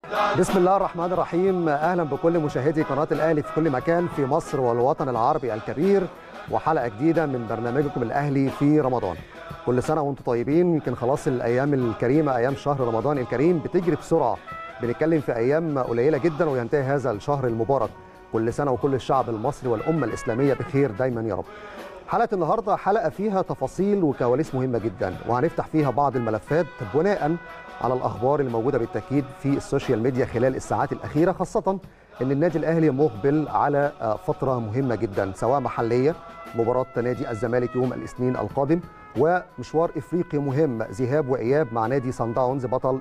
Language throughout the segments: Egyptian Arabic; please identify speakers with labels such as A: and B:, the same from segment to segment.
A: بسم الله الرحمن الرحيم اهلا بكل مشاهدي قناه الاهلي في كل مكان في مصر والوطن العربي الكبير وحلقه جديده من برنامجكم الاهلي في رمضان كل سنه وانتم طيبين يمكن خلاص الايام الكريمه ايام شهر رمضان الكريم بتجري بسرعه بنتكلم في ايام قليله جدا وينتهي هذا الشهر المبارك كل سنه وكل الشعب المصري والامه الاسلاميه بخير دايما يا رب حلقه النهارده حلقه فيها تفاصيل وكواليس مهمه جدا وهنفتح فيها بعض الملفات بناء على الاخبار الموجوده بالتاكيد في السوشيال ميديا خلال الساعات الاخيره خاصه ان النادي الاهلي مقبل على فتره مهمه جدا سواء محليه مباراه نادي الزمالك يوم الاثنين القادم ومشوار افريقي مهم ذهاب واياب مع نادي سان داونز بطل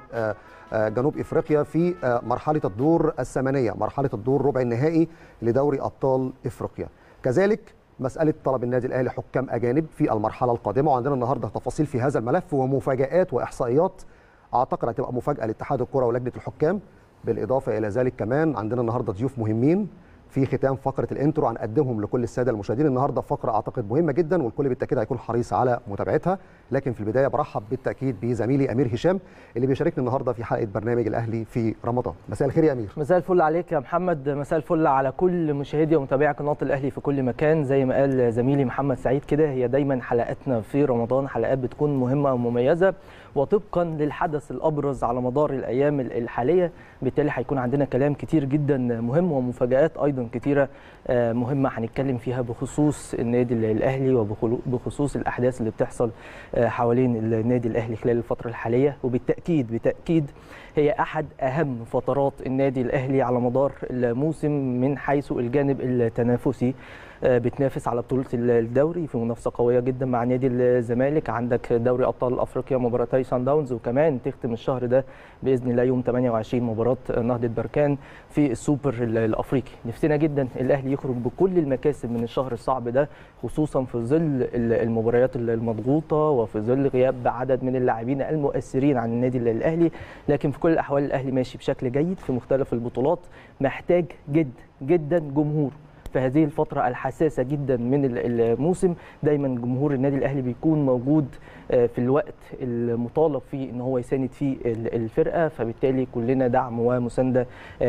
A: جنوب افريقيا في مرحله الدور الثمانيه مرحله الدور ربع النهائي لدوري ابطال افريقيا كذلك مساله طلب النادي الاهلي حكام اجانب في المرحله القادمه وعندنا النهارده تفاصيل في هذا الملف ومفاجات واحصائيات اعتقد هتبقى مفاجاه لاتحاد الكره ولجنه الحكام بالاضافه الى ذلك كمان عندنا النهارده ضيوف مهمين في ختام فقره الانترو هنقدمهم لكل الساده المشاهدين النهارده فقره اعتقد مهمه جدا والكل بالتاكيد هيكون حريص على متابعتها لكن في البدايه برحب بالتاكيد بزميلي امير هشام اللي بيشاركني النهارده في حلقه برنامج الاهلي في رمضان مساء الخير يا امير
B: مساء الفل عليك يا محمد مساء الفل على كل مشاهدي ومتابعي قناه الاهلي في كل مكان زي ما قال زميلي محمد سعيد كده هي دايما حلقاتنا في رمضان حلقات بتكون مهمه ومميزه وطبقا للحدث الابرز على مدار الايام الحاليه بالتالي هيكون عندنا كلام كتير جدا مهم ومفاجات ايضا كتيره مهمه هنتكلم فيها بخصوص النادي الاهلي وبخصوص الاحداث اللي بتحصل حوالين النادي الاهلي خلال الفتره الحاليه وبالتاكيد بالتاكيد هي احد اهم فترات النادي الاهلي على مدار الموسم من حيث الجانب التنافسي بتنافس على بطوله الدوري في منافسه قويه جدا مع نادي الزمالك عندك دوري ابطال افريقيا مباراتي سان داونز وكمان تختم الشهر ده باذن الله يوم 28 مباراه نهضه بركان في السوبر الافريقي نفسنا جدا الاهلي يخرج بكل المكاسب من الشهر الصعب ده خصوصا في ظل المباريات المضغوطه وفي ظل غياب عدد من اللاعبين المؤثرين عن النادي الاهلي لكن في كل الاحوال الاهلي ماشي بشكل جيد في مختلف البطولات محتاج جد جدا جمهور في هذه الفترة الحساسة جدا من الموسم دايما جمهور النادي الأهلي بيكون موجود في الوقت المطالب فيه ان هو يساند فيه الفرقة فبالتالي كلنا دعم ومساندة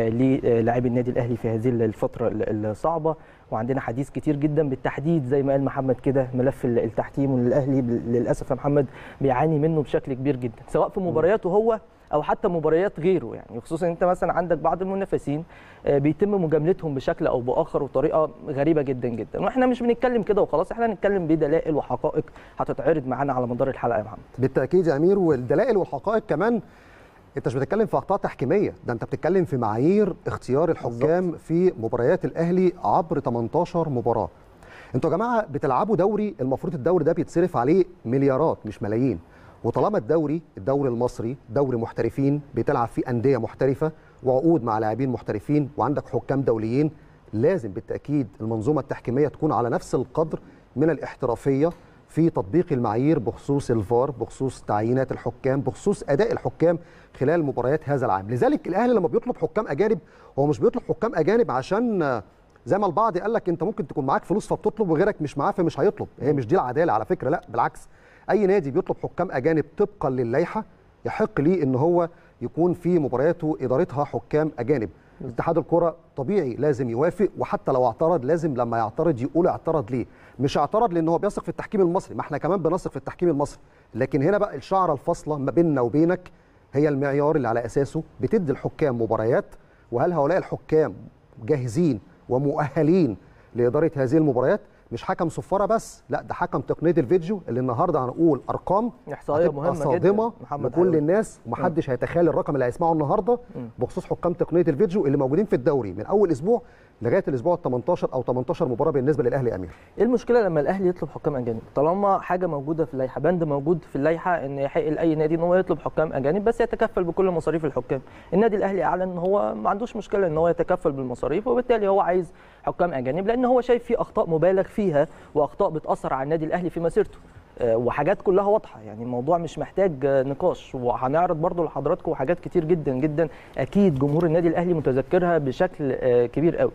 B: للاعبي النادي الأهلي في هذه الفترة الصعبة وعندنا حديث كتير جدا بالتحديد زي ما قال محمد كده ملف التحكيم والاهلي للاسف يا محمد بيعاني منه بشكل كبير جدا سواء في مبارياته هو او حتى مباريات غيره يعني خصوصا انت مثلا عندك بعض المنافسين بيتم مجاملتهم بشكل او باخر وطريقه غريبه جدا جدا واحنا مش بنتكلم كده وخلاص احنا هنتكلم بدلائل وحقائق هتتعرض معانا على مدار الحلقه يا محمد
A: بالتاكيد يا امير والدلائل والحقائق كمان انت مش بتتكلم في اخطاء تحكيميه ده انت بتتكلم في معايير اختيار الحكام بالزبط. في مباريات الاهلي عبر 18 مباراه انتوا يا جماعه بتلعبوا دوري المفروض الدوري ده بيتصرف عليه مليارات مش ملايين وطالما الدوري الدوري المصري دوري محترفين بتلعب فيه انديه محترفه وعقود مع لاعبين محترفين وعندك حكام دوليين لازم بالتاكيد المنظومه التحكيميه تكون على نفس القدر من الاحترافيه في تطبيق المعايير بخصوص الفار بخصوص تعيينات الحكام بخصوص اداء الحكام خلال مباريات هذا العام لذلك الاهلي لما بيطلب حكام اجانب هو مش بيطلب حكام اجانب عشان زي ما البعض قال لك انت ممكن تكون معاك فلوس فبتطلب وغيرك مش معاه فمش هيطلب هي مش دي العداله على فكره لا بالعكس اي نادي بيطلب حكام اجانب طبقا للائحه يحق ليه ان هو يكون في مبارياته ادارتها حكام اجانب اتحاد الكره طبيعي لازم يوافق وحتى لو اعترض لازم لما يعترض يقول اعترض ليه مش اعترض لان هو بيثق في التحكيم المصري ما احنا كمان بنثق في التحكيم المصري لكن هنا بقى الشعره الفاصله ما بيننا وبينك هي المعيار اللي على اساسه بتدي الحكام مباريات وهل هؤلاء الحكام جاهزين ومؤهلين لاداره هذه المباريات مش حكم صفاره بس لا ده حكم تقنيه الفيديو اللي النهارده هنقول ارقام
B: احصائيه مهمه
A: صادمه
B: جدا محمد
A: لكل حيوي. الناس ومحدش هيتخيل الرقم اللي هيسمعه النهارده بخصوص حكام تقنيه الفيديو اللي موجودين في الدوري من اول اسبوع لغايه الاسبوع ال 18 او 18 مباراه بالنسبه للاهلي امير
B: ايه المشكله لما الاهلي يطلب حكام اجانب طالما حاجه موجوده في اللائحه بند موجود في اللائحه ان يحق لاي نادي ان هو يطلب حكام اجانب بس يتكفل بكل مصاريف الحكام النادي الاهلي اعلن ان هو ما عندوش مشكله ان هو يتكفل بالمصاريف وبالتالي هو عايز حكام اجانب لان هو شايف في اخطاء مبالغ فيها واخطاء بتاثر على النادي الاهلي في مسيرته وحاجات كلها واضحه يعني الموضوع مش محتاج نقاش وهنعرض برضو لحضراتكم حاجات كتير جدا جدا اكيد جمهور النادي الاهلي متذكرها بشكل كبير قوي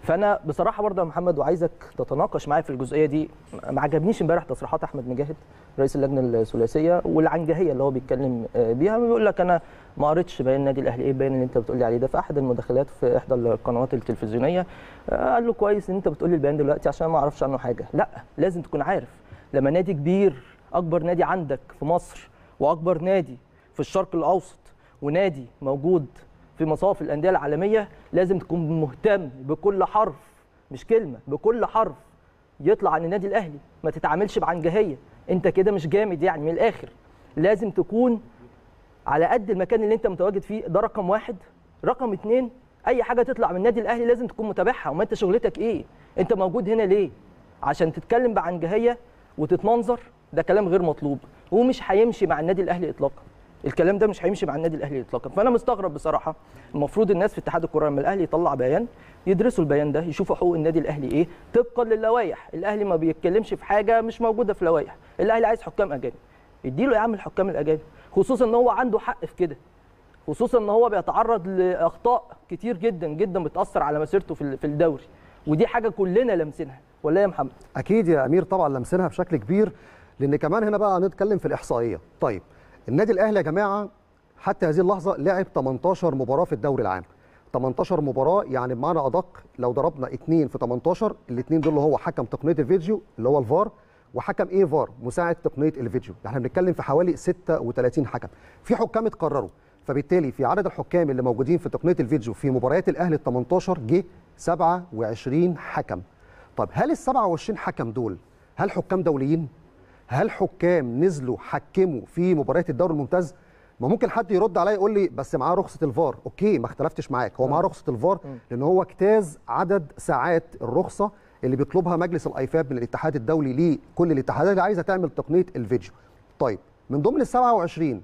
B: فانا بصراحه برضه يا محمد وعايزك تتناقش معايا في الجزئيه دي ما عجبنيش امبارح تصريحات احمد مجاهد رئيس اللجنه الثلاثيه والعنجهيه اللي هو بيتكلم آه، بيها بيقول لك انا ما قريتش بيان النادي الاهلي ايه البيان اللي انت بتقول لي عليه ده في احد المداخلات في احدى القنوات التلفزيونيه آه، قال له كويس ان انت بتقول لي البيان دلوقتي عشان ما اعرفش عنه حاجه لا لازم تكون عارف لما نادي كبير اكبر نادي عندك في مصر واكبر نادي في الشرق الاوسط ونادي موجود في مصاف الانديه العالميه لازم تكون مهتم بكل حرف مش كلمه بكل حرف يطلع عن النادي الاهلي ما تتعاملش بعنجهيه انت كده مش جامد يعني من الاخر لازم تكون على قد المكان اللي انت متواجد فيه ده رقم واحد رقم اتنين اي حاجه تطلع من النادي الاهلي لازم تكون متابعها وما انت شغلتك ايه انت موجود هنا ليه عشان تتكلم بعنجهيه وتتمنظر ده كلام غير مطلوب ومش هيمشي مع النادي الاهلي اطلاقا الكلام ده مش هيمشي مع النادي الاهلي اطلاقا فانا مستغرب بصراحه المفروض الناس في اتحاد الكره لما الاهلي يطلع بيان يدرسوا البيان ده يشوفوا حقوق النادي الاهلي ايه طبقا للوائح الاهلي ما بيتكلمش في حاجه مش موجوده في لوائح الاهلي عايز حكام اجانب اديله يا عم الحكام الاجانب خصوصا ان هو عنده حق في كده خصوصا ان هو بيتعرض لاخطاء كتير جدا جدا بتاثر على مسيرته في في الدوري ودي حاجه كلنا لامسينها ولا يا محمد
A: اكيد يا امير طبعا لمسناها بشكل كبير لان كمان هنا بقى هنتكلم في الاحصائيه طيب النادي الاهلي يا جماعه حتى هذه اللحظه لعب 18 مباراه في الدوري العام 18 مباراه يعني بمعنى ادق لو ضربنا 2 في 18 الاثنين دول اللي هو حكم تقنيه الفيديو اللي هو الفار وحكم ايه فار مساعد تقنيه الفيديو احنا بنتكلم في حوالي 36 حكم في حكام اتقرروا فبالتالي في عدد الحكام اللي موجودين في تقنيه الفيديو في مباريات الاهلي ال 18 جه 27 حكم طب هل ال 27 حكم دول هل حكام دوليين هل حكام نزلوا حكموا في مباريات الدوري الممتاز ما ممكن حد يرد عليا يقول لي بس معاه رخصه الفار اوكي ما اختلفتش معاك هو معاه رخصه الفار لان هو اجتاز عدد ساعات الرخصه اللي بيطلبها مجلس الايفاب من الاتحاد الدولي لكل الاتحادات اللي عايزه تعمل تقنيه الفيديو طيب من ضمن ال 27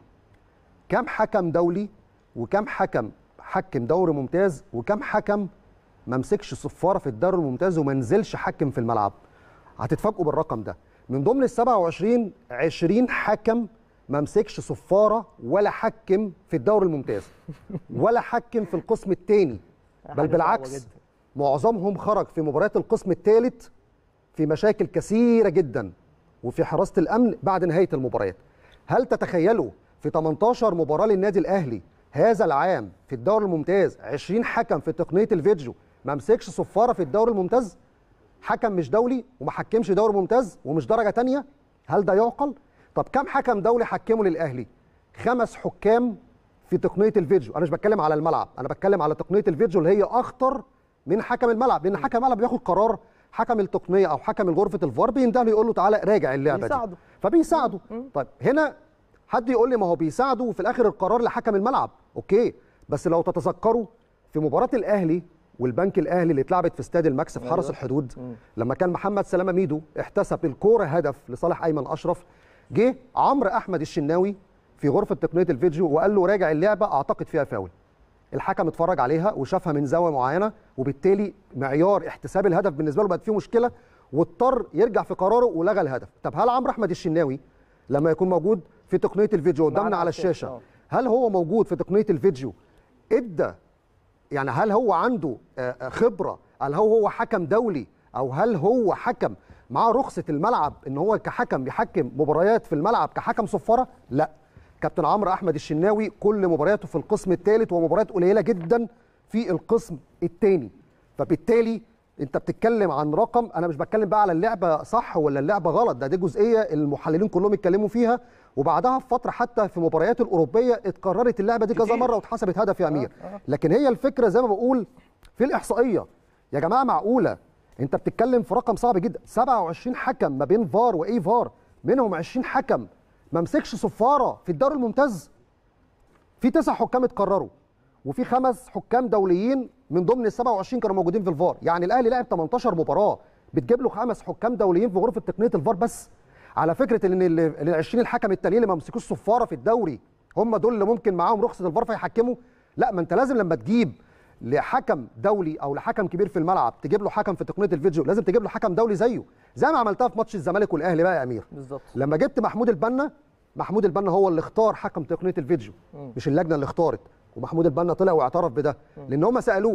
A: كم حكم دولي وكم حكم حكم دوري ممتاز وكم حكم ما مسكش صفاره في الدوري الممتاز وما نزلش حكم في الملعب هتتفاجئوا بالرقم ده من ضمن ال 27 20 حكم ما مسكش صفاره ولا حكم في الدوري الممتاز ولا حكم في القسم الثاني بل بالعكس معظمهم خرج في مباريات القسم الثالث في مشاكل كثيره جدا وفي حراسه الامن بعد نهايه المباريات هل تتخيلوا في 18 مباراه للنادي الاهلي هذا العام في الدوري الممتاز 20 حكم في تقنيه الفيديو ما مسكش صفاره في الدوري الممتاز حكم مش دولي وما حكمش دوري ممتاز ومش درجه تانية هل ده يعقل طب كم حكم دولي حكموا للاهلي خمس حكام في تقنيه الفيديو انا مش بتكلم على الملعب انا بتكلم على تقنيه الفيديو اللي هي اخطر من حكم الملعب لان حكم الملعب بياخد قرار حكم التقنيه او حكم غرفه الفار بينده له يقول له تعالى راجع اللعبه
B: بيساعده.
A: دي فبيساعده طيب هنا حد يقول لي ما هو بيساعده وفي الاخر القرار لحكم الملعب اوكي بس لو تتذكروا في مباراه الاهلي والبنك الاهلي اللي اتلعبت في استاد الماكس في حرس الحدود لما كان محمد سلامه ميدو احتسب الكوره هدف لصالح ايمن اشرف جه عمرو احمد الشناوي في غرفه تقنيه الفيديو وقال له راجع اللعبه اعتقد فيها فاول الحكم اتفرج عليها وشافها من زاويه معينه وبالتالي معيار احتساب الهدف بالنسبه له بقت فيه مشكله واضطر يرجع في قراره ولغى الهدف طب هل عمرو احمد الشناوي لما يكون موجود في تقنيه الفيديو قدامنا
B: معنا
A: على
B: على الشاشة،
A: الشاشه
B: آه.
A: هل هو موجود في تقنيه الفيديو ادى يعني هل هو عنده آه، آه، خبره هل هو هو حكم دولي او هل هو حكم معاه رخصه الملعب ان هو كحكم بيحكم مباريات في الملعب كحكم صفاره لا كابتن عمرو احمد الشناوي كل مبارياته في القسم الثالث ومباريات قليله جدا في القسم الثاني فبالتالي انت بتتكلم عن رقم انا مش بتكلم بقى على اللعبه صح ولا اللعبه غلط ده دي جزئيه المحللين كلهم اتكلموا فيها وبعدها بفتره حتى في مباريات الاوروبيه اتكررت اللعبه دي كذا
B: كتير.
A: مره واتحسبت هدف يا امير لكن هي الفكره زي ما بقول في الاحصائيه يا جماعه معقوله انت بتتكلم في رقم صعب جدا 27 حكم ما بين فار واي فار منهم 20 حكم ما مسكش صفاره في الدوري الممتاز في تسع حكام اتكرروا وفي خمس حكام دوليين من ضمن ال 27 كانوا موجودين في الفار يعني الاهلي لعب 18 مباراه بتجيب له خمس حكام دوليين في غرفه تقنيه الفار بس على فكره ان ال ال 20 الحكم التانيين اللي ما مسكوش صفاره في الدوري هم دول اللي ممكن معاهم رخصه الفار فيحكموا لا ما انت لازم لما تجيب لحكم دولي او لحكم كبير في الملعب تجيب له حكم في تقنيه الفيديو لازم تجيب له حكم دولي زيه زي ما عملتها في ماتش الزمالك والاهلي بقى يا امير
B: بالظبط
A: لما جبت محمود البنا محمود البنا هو اللي اختار حكم تقنيه الفيديو مش اللجنه اللي اختارت ومحمود البنا طلع واعترف بده لان هم سالوه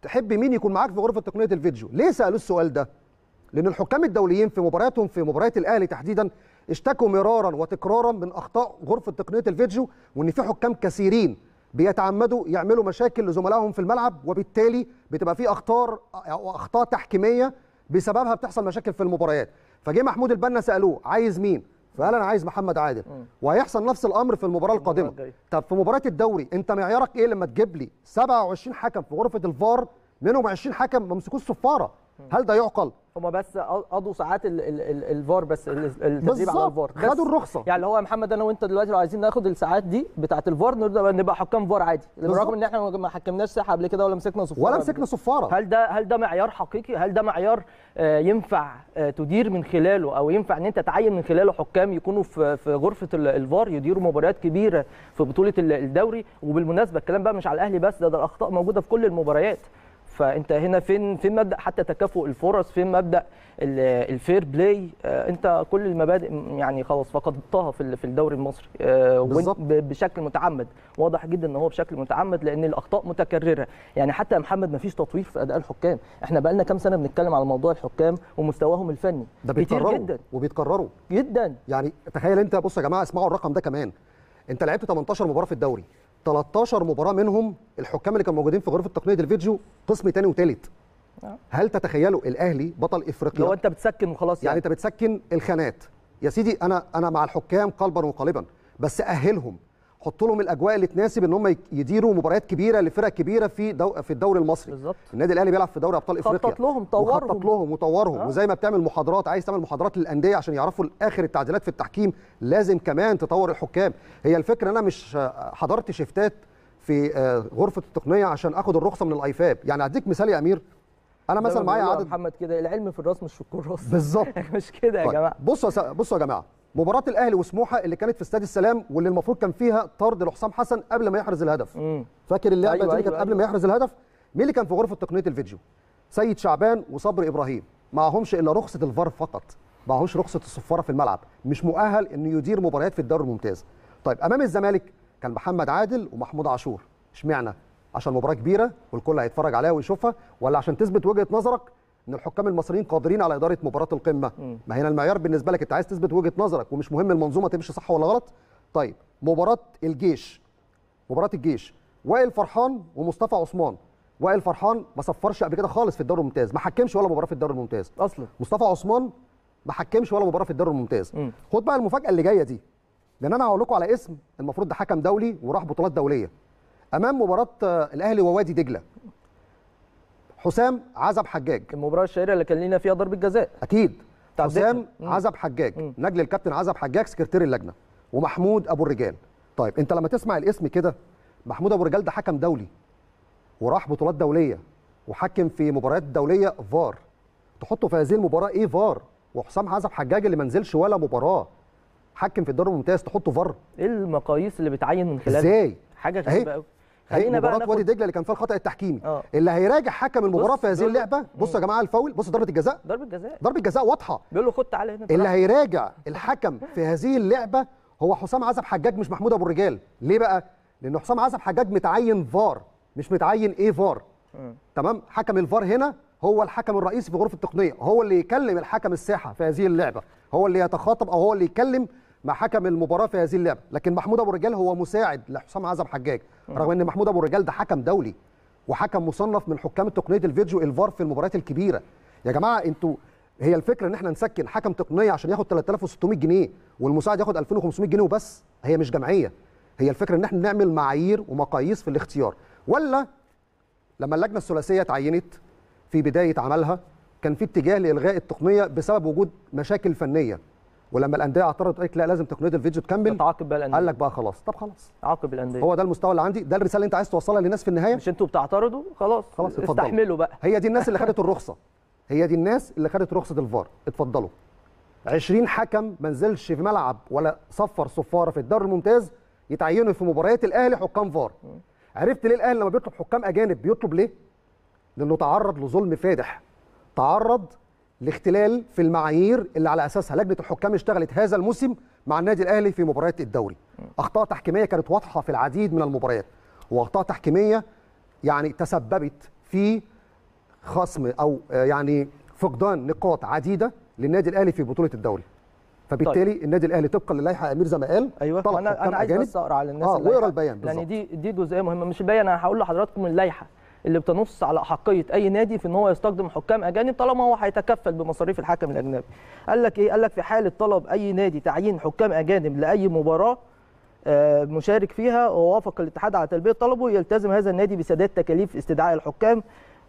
A: تحب مين يكون معاك في غرفه تقنيه الفيديو ليه سالوه السؤال ده لان الحكام الدوليين في مبارياتهم في مباريات الاهلي تحديدا اشتكوا مرارا وتكرارا من اخطاء غرفه تقنيه الفيديو وان في حكام كثيرين بيتعمدوا يعملوا مشاكل لزملائهم في الملعب وبالتالي بتبقى في اخطار او اخطاء تحكيميه بسببها بتحصل مشاكل في المباريات فجه محمود البنا سالوه عايز مين فقال انا عايز محمد عادل وهيحصل نفس الامر في المباراه القادمه
B: الجاية.
A: طب في مباراه الدوري انت معيارك ايه لما تجيب لي 27 حكم في غرفه الفار منهم 20 حكم ما مسكوش صفاره هل ده يعقل
B: هما بس قضوا ساعات ال- ال- ال- الفار بس ال- التدريب على
A: بالظبط.
B: الفار بس
A: خدوا الرخصة.
B: يعني اللي هو يا محمد انا وانت دلوقتي لو عايزين ناخد الساعات دي بتاعه الفار نبقى نبقى حكام فار عادي
A: بالظبط.
B: بالرغم ان احنا ما حكمناش ساحه قبل كده ولا مسكنا صفاره
A: ولا
B: قبل
A: مسكنا
B: كده.
A: صفاره
B: هل ده هل ده معيار حقيقي؟ هل ده معيار آه، ينفع آه، تدير من خلاله او ينفع ان انت تعين من خلاله حكام يكونوا في في غرفه ال- الفار يديروا مباريات كبيره في بطوله ال- الدوري وبالمناسبه الكلام بقى مش على الاهلي بس ده, ده الاخطاء موجوده في كل المباريات فانت هنا فين فين مبدا حتى تكافؤ الفرص فين مبدا ال- الفير بلاي آه، انت كل المبادئ م- يعني خلاص فقدتها في ال- في الدوري المصري آه، وإنت
A: بالظبط.
B: ب- بشكل متعمد واضح جدا ان هو بشكل متعمد لان الاخطاء متكرره يعني حتى يا محمد ما فيش تطوير في اداء الحكام احنا بقى لنا كام سنه بنتكلم على موضوع الحكام ومستواهم الفني
A: ده
B: كتير
A: بيتكرروا
B: جدا
A: وبيتكرروا
B: جدا
A: يعني تخيل انت بص يا جماعه اسمعوا الرقم ده كمان انت لعبت 18 مباراه في الدوري 13 مباراه منهم الحكام اللي كانوا موجودين في غرفه تقنيه الفيديو قسم تاني وتالت
B: آه.
A: هل تتخيلوا الاهلي بطل افريقيا
B: لو انت بتسكن وخلاص
A: يعني
B: يعني,
A: انت بتسكن الخانات يا سيدي انا انا مع الحكام قلبا وقالبا بس اهلهم حط لهم الاجواء اللي تناسب ان هم يك- يديروا مباريات كبيره لفرق كبيره في دو في الدوري المصري
B: بالظبط.
A: النادي الاهلي بيلعب في دوري ابطال افريقيا
B: خطط لهم، طورهم.
A: وخطط لهم وطورهم
B: آه.
A: وزي ما بتعمل محاضرات عايز تعمل محاضرات للانديه عشان يعرفوا اخر التعديلات في التحكيم لازم كمان تطور الحكام هي الفكره انا مش آه، حضرت شيفتات في آه، غرفه التقنيه عشان اخد الرخصه من الايفاب يعني اديك مثال يا امير انا
B: زي ما
A: مثلا معايا
B: بيقولوا يا
A: عدد
B: محمد كده العلم في الراس مش في الكراس
A: بالظبط
B: مش كده يا
A: طيب،
B: جماعه
A: بصوا يا س- بصوا يا جماعه مباراه الاهلي وسموحه اللي كانت في استاد السلام واللي المفروض كان فيها طرد لحسام حسن قبل ما يحرز الهدف
B: امم
A: فاكر اللعبه
B: أيوة،
A: دي اللي
B: أيوة،
A: كانت قبل
B: أيوة.
A: ما يحرز الهدف مين اللي كان في غرفه تقنيه الفيديو سيد شعبان وصبري ابراهيم معهمش الا رخصه الفار فقط معهوش رخصه الصفاره في الملعب مش مؤهل انه يدير مباريات في الدوري الممتاز طيب امام الزمالك كان محمد عادل ومحمود عاشور اشمعنى عشان مباراه كبيره والكل هيتفرج عليها ويشوفها ولا عشان تثبت وجهه نظرك ان الحكام المصريين قادرين على اداره مباراه القمه ما هنا المعيار بالنسبه لك انت عايز تثبت وجهه نظرك ومش مهم المنظومه تمشي صح ولا غلط طيب مباراه الجيش مباراه الجيش وائل فرحان ومصطفى عثمان وائل فرحان ما صفرش قبل كده خالص في الدوري الممتاز ما حكمش ولا مباراه في الدوري الممتاز
B: اصلا
A: مصطفى عثمان ما حكمش ولا مباراه في الدوري الممتاز
B: مم.
A: خد بقى المفاجاه اللي جايه دي لان انا هقول لكم على اسم المفروض ده حكم دولي وراح بطولات دوليه امام مباراه آه، الاهلي ووادي دجله حسام عزب حجاج
B: المباراه الشهيره اللي كان لينا فيها ضربه جزاء
A: اكيد
B: بتاع
A: حسام
B: الدكة. مم.
A: عزب حجاج
B: مم.
A: نجل الكابتن عزب حجاج سكرتير اللجنه ومحمود ابو الرجال طيب انت لما تسمع الاسم كده محمود ابو الرجال ده حكم دولي وراح بطولات دوليه وحكم في مباريات دوليه فار تحطه في هذه المباراه ايه فار وحسام عزب حجاج اللي ما نزلش ولا مباراه حكم في الدوري الممتاز تحطه فار
B: ايه المقاييس اللي بتعين من خلالها
A: ازاي
B: حاجه
A: أهي.
B: غريبه قوي
A: هي
B: خلينا بقى
A: مباراه وادي
B: ناخد
A: دجله اللي كان فيها الخطا التحكيمي
B: آه.
A: اللي هيراجع حكم المباراه
B: بص،
A: في هذه
B: دول-
A: اللعبه بصوا يا جماعه الفاول بصوا ضربه الجزاء
B: ضربه جزاء
A: ضربه جزاء واضحه
B: بيقول له خد تعالى هنا
A: اللي
B: طلع.
A: هيراجع الحكم في هذه اللعبه هو حسام عزب حجاج مش محمود ابو الرجال ليه بقى لان حسام عزب حجاج متعين فار مش متعين ايه فار
B: مم.
A: تمام حكم الفار هنا هو الحكم الرئيسي في غرفه التقنيه هو اللي يكلم الحكم الساحه في هذه اللعبه هو اللي يتخاطب او هو اللي يتكلم مع حكم المباراه في هذه اللعبه لكن محمود ابو الرجال هو مساعد لحسام عزب حجاج رغم ان محمود ابو الرجال ده حكم دولي وحكم مصنف من حكام تقنيه الفيديو الفار في المباريات الكبيره يا جماعه انتوا هي الفكره ان احنا نسكن حكم تقنيه عشان ياخد 3600 جنيه والمساعد ياخد 2500 جنيه وبس هي مش جمعيه هي الفكره ان احنا نعمل معايير ومقاييس في الاختيار ولا لما اللجنه الثلاثيه اتعينت في بدايه عملها كان في اتجاه لالغاء التقنيه بسبب وجود مشاكل فنيه ولما الانديه اعترضت قالت لا لازم تقنيه الفيديو تكمل
B: تعاقب بقى الانديه
A: قال لك بقى خلاص طب خلاص
B: عاقب الانديه
A: هو ده المستوى اللي عندي ده الرساله اللي انت عايز توصلها للناس في النهايه
B: مش انتوا بتعترضوا خلاص
A: خلاص اتفضلوا
B: استحملوا بقى
A: هي دي الناس اللي خدت الرخصه هي دي الناس اللي خدت رخصه الفار اتفضلوا 20 حكم ما نزلش في ملعب ولا صفر صفاره في الدوري الممتاز يتعينوا في مباريات الاهلي حكام فار عرفت ليه الاهلي لما بيطلب حكام اجانب بيطلب ليه لانه تعرض لظلم فادح تعرض لاختلال في المعايير اللي على اساسها لجنه الحكام اشتغلت هذا الموسم مع النادي الاهلي في مباريات الدوري اخطاء تحكيميه كانت واضحه في العديد من المباريات واخطاء تحكيميه يعني تسببت في خصم او آه، يعني فقدان نقاط عديده للنادي الاهلي في بطوله الدوري فبالتالي طيب. النادي الاهلي طبقا للائحه امير زي ما قال
B: ايوه
A: طلب
B: انا
A: حكام
B: انا عايز
A: أجانب.
B: بس اقرا على الناس
A: اه
B: اللائحة،
A: واقرا البيان
B: لان
A: بالظبط
B: دي دي جزئيه مهمه مش البيان انا هقول لحضراتكم اللائحه اللي بتنص على احقيه اي نادي في ان هو يستخدم حكام اجانب طالما هو هيتكفل بمصاريف الحكم الاجنبي قال لك ايه قال لك في حاله طلب اي نادي تعيين حكام اجانب لاي مباراه آه، مشارك فيها ووافق الاتحاد على تلبيه طلبه يلتزم هذا النادي بسداد تكاليف استدعاء الحكام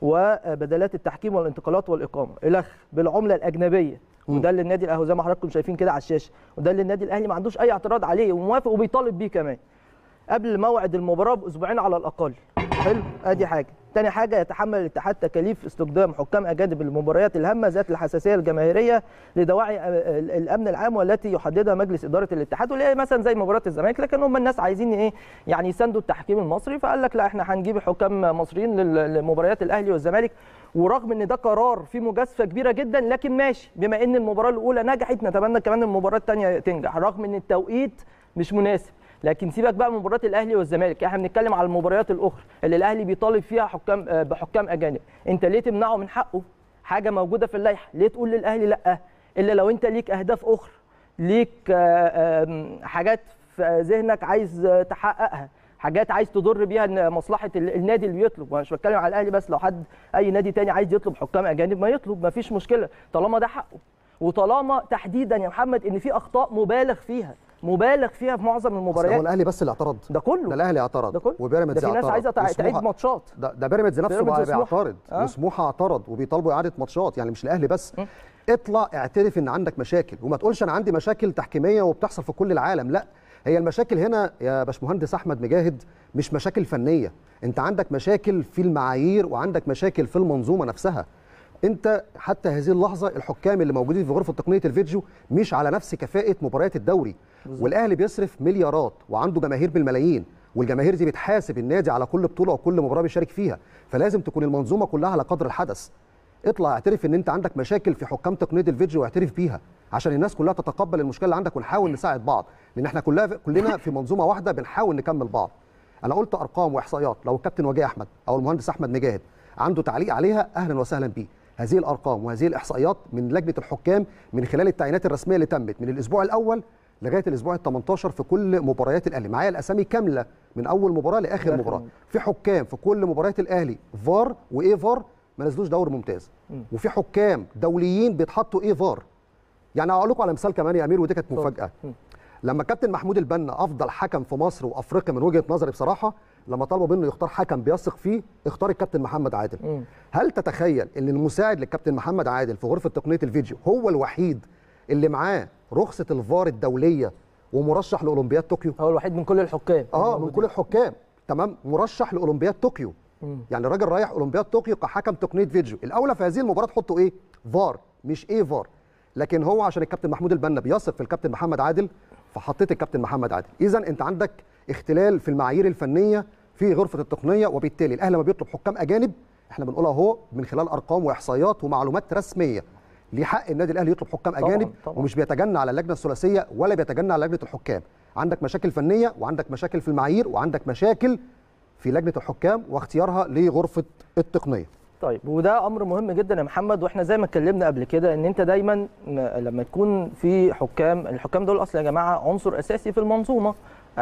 B: وبدلات التحكيم والانتقالات والاقامه الخ بالعمله الاجنبيه
A: مم.
B: وده اللي النادي الاهلي زي ما حضراتكم شايفين كده على الشاشه وده اللي النادي الاهلي ما عندوش اي اعتراض عليه وموافق وبيطالب بيه كمان قبل موعد المباراه باسبوعين على الاقل حلو ادي حاجه تاني حاجه يتحمل الاتحاد تكاليف استخدام حكام اجانب للمباريات الهامه ذات الحساسيه الجماهيريه لدواعي آه، ال- الامن العام والتي يحددها مجلس اداره الاتحاد واللي هي مثلا زي مباراه الزمالك لكن هم الناس عايزين ايه يعني يساندوا التحكيم المصري فقال لك لا احنا هنجيب حكام مصريين لل- لمباريات الاهلي والزمالك ورغم ان ده قرار فيه مجازفه كبيره جدا لكن ماشي بما ان المباراه الاولى نجحت نتمنى كمان المباراه الثانيه تنجح رغم ان التوقيت مش مناسب لكن سيبك بقى من مباراه الاهلي والزمالك احنا بنتكلم على المباريات الاخرى اللي الاهلي بيطالب فيها حكام آه، بحكام اجانب انت ليه تمنعه من حقه حاجه موجوده في اللائحه ليه تقول للاهلي لا الا لو انت ليك اهداف اخرى ليك آه، آم، حاجات في ذهنك عايز آه، تحققها حاجات عايز تضر بيها إن مصلحه ال- النادي اللي بيطلب وانا مش بتكلم على الاهلي بس لو حد اي نادي تاني عايز يطلب حكام اجانب ما يطلب ما فيش مشكله طالما ده حقه وطالما تحديدا يا محمد ان في اخطاء مبالغ فيها مبالغ فيها في معظم
A: أصل هو
B: المباريات
A: الاهلي بس اللي اعترض
B: ده كله
A: ده الاهلي اعترض
B: ده كله
A: وبيراميدز
B: ده في ناس
A: اعترض
B: عايزه تع- تعيد
A: وسموحة-
B: ماتشات
A: ده, ده بيراميدز نفسه
B: بيراميدز
A: بقى
B: وسموحة.
A: بيعترض
B: آه.
A: وسموحه اعترض وبيطالبوا اعاده ماتشات يعني مش الاهلي بس
B: م.
A: اطلع اعترف ان عندك مشاكل وما تقولش انا عندي مشاكل تحكيميه وبتحصل في كل العالم لا هي المشاكل هنا يا باشمهندس احمد مجاهد مش مشاكل فنيه انت عندك مشاكل في المعايير وعندك مشاكل في المنظومه نفسها انت حتى هذه اللحظه الحكام اللي موجودين في غرفه تقنيه الفيديو مش على نفس كفاءه مباريات الدوري والاهلي بيصرف مليارات وعنده جماهير بالملايين والجماهير دي بتحاسب النادي على كل بطوله وكل مباراه بيشارك فيها فلازم تكون المنظومه كلها على قدر الحدث اطلع اعترف ان انت عندك مشاكل في حكام تقنيه الفيديو واعترف بيها عشان الناس كلها تتقبل المشكله اللي عندك ونحاول نساعد بعض لان احنا كلها كلنا في منظومه واحده بنحاول نكمل بعض انا قلت ارقام واحصائيات لو الكابتن وجيه احمد او المهندس احمد مجاهد عنده تعليق عليها اهلا وسهلا بيه هذه الارقام وهذه الاحصائيات من لجنه الحكام من خلال التعيينات الرسميه اللي تمت من الاسبوع الاول لغايه الاسبوع ال 18 في كل مباريات الاهلي معايا الاسامي كامله من اول مباراه لاخر
B: لآخر
A: مباراه
B: مباراة.
A: في حكام في كل مباريات الاهلي فار وايه فار ما نزلوش دوري ممتاز وفي حكام دوليين بيتحطوا ايه فار يعني اقول لكم على مثال كمان يا امير ودي كانت مفاجاه لما كابتن محمود البنا افضل حكم في مصر وافريقيا من وجهه نظري بصراحه لما طلبوا منه يختار حكم بيثق فيه اختار الكابتن محمد عادل
B: مم.
A: هل تتخيل ان المساعد للكابتن محمد عادل في غرفه تقنيه الفيديو هو الوحيد اللي معاه رخصه الفار الدوليه ومرشح لاولمبياد طوكيو
B: هو الوحيد من كل الحكام
A: اه من كل الحكام تمام مرشح لاولمبياد طوكيو
B: مم.
A: يعني الراجل رايح اولمبياد طوكيو كحكم تقنيه فيديو الاولى في هذه المباراه تحطوا ايه فار مش ايه فار لكن هو عشان الكابتن محمود البنا بيثق في الكابتن محمد عادل فحطيت الكابتن محمد عادل اذا انت عندك اختلال في المعايير الفنيه في غرفه التقنيه وبالتالي الاهلي لما بيطلب حكام اجانب احنا بنقولها اهو من خلال ارقام واحصائيات ومعلومات رسميه ليه حق النادي الاهلي يطلب حكام
B: طبعاً،
A: اجانب
B: طبعاً.
A: ومش بيتجنى على اللجنه الثلاثيه ولا بيتجنى على لجنه الحكام عندك مشاكل فنيه وعندك مشاكل في المعايير وعندك مشاكل في لجنه الحكام واختيارها لغرفه التقنيه
B: طيب وده امر مهم جدا يا محمد واحنا زي ما اتكلمنا قبل كده ان انت دايما م- لما تكون في حكام الحكام دول اصلا يا جماعه عنصر اساسي في المنظومه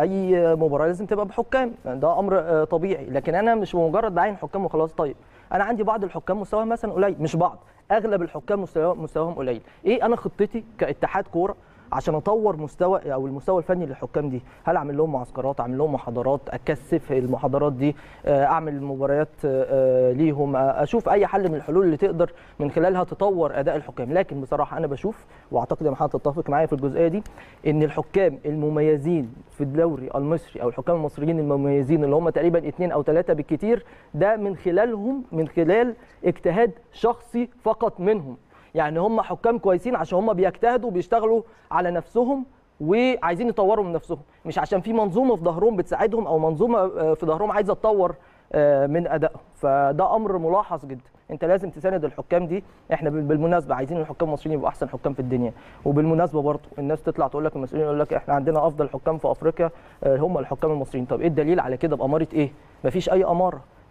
B: اي مباراه لازم تبقى بحكام ده امر آه، طبيعي لكن انا مش مجرد بعين حكام وخلاص طيب انا عندي بعض الحكام مستواهم مثلا قليل مش بعض اغلب الحكام مستوى- مستواهم قليل ايه انا خطتي كاتحاد كوره عشان اطور مستوى او المستوى الفني للحكام دي هل اعمل لهم معسكرات اعمل لهم محاضرات اكثف المحاضرات دي آه، اعمل مباريات آه، ليهم آه، اشوف اي حل من الحلول اللي تقدر من خلالها تطور اداء الحكام لكن بصراحه انا بشوف واعتقد يا محمد تتفق معايا في الجزئيه دي ان الحكام المميزين في الدوري المصري او الحكام المصريين المميزين اللي هم تقريبا اثنين او ثلاثه بالكثير ده من خلالهم من خلال اجتهاد شخصي فقط منهم يعني هم حكام كويسين عشان هم بيجتهدوا وبيشتغلوا على نفسهم وعايزين يطوروا من نفسهم مش عشان في منظومه في ظهرهم بتساعدهم او منظومه آه، في ظهرهم عايزه تطور آه، من ادائهم فده امر ملاحظ جدا انت لازم تساند الحكام دي احنا بال- بالمناسبه عايزين الحكام المصريين يبقوا احسن حكام في الدنيا وبالمناسبه برضه الناس تطلع تقول لك المسؤولين يقول لك احنا عندنا افضل حكام في افريقيا آه، هم الحكام المصريين طب ايه الدليل على كده باماره ايه مفيش اي اماره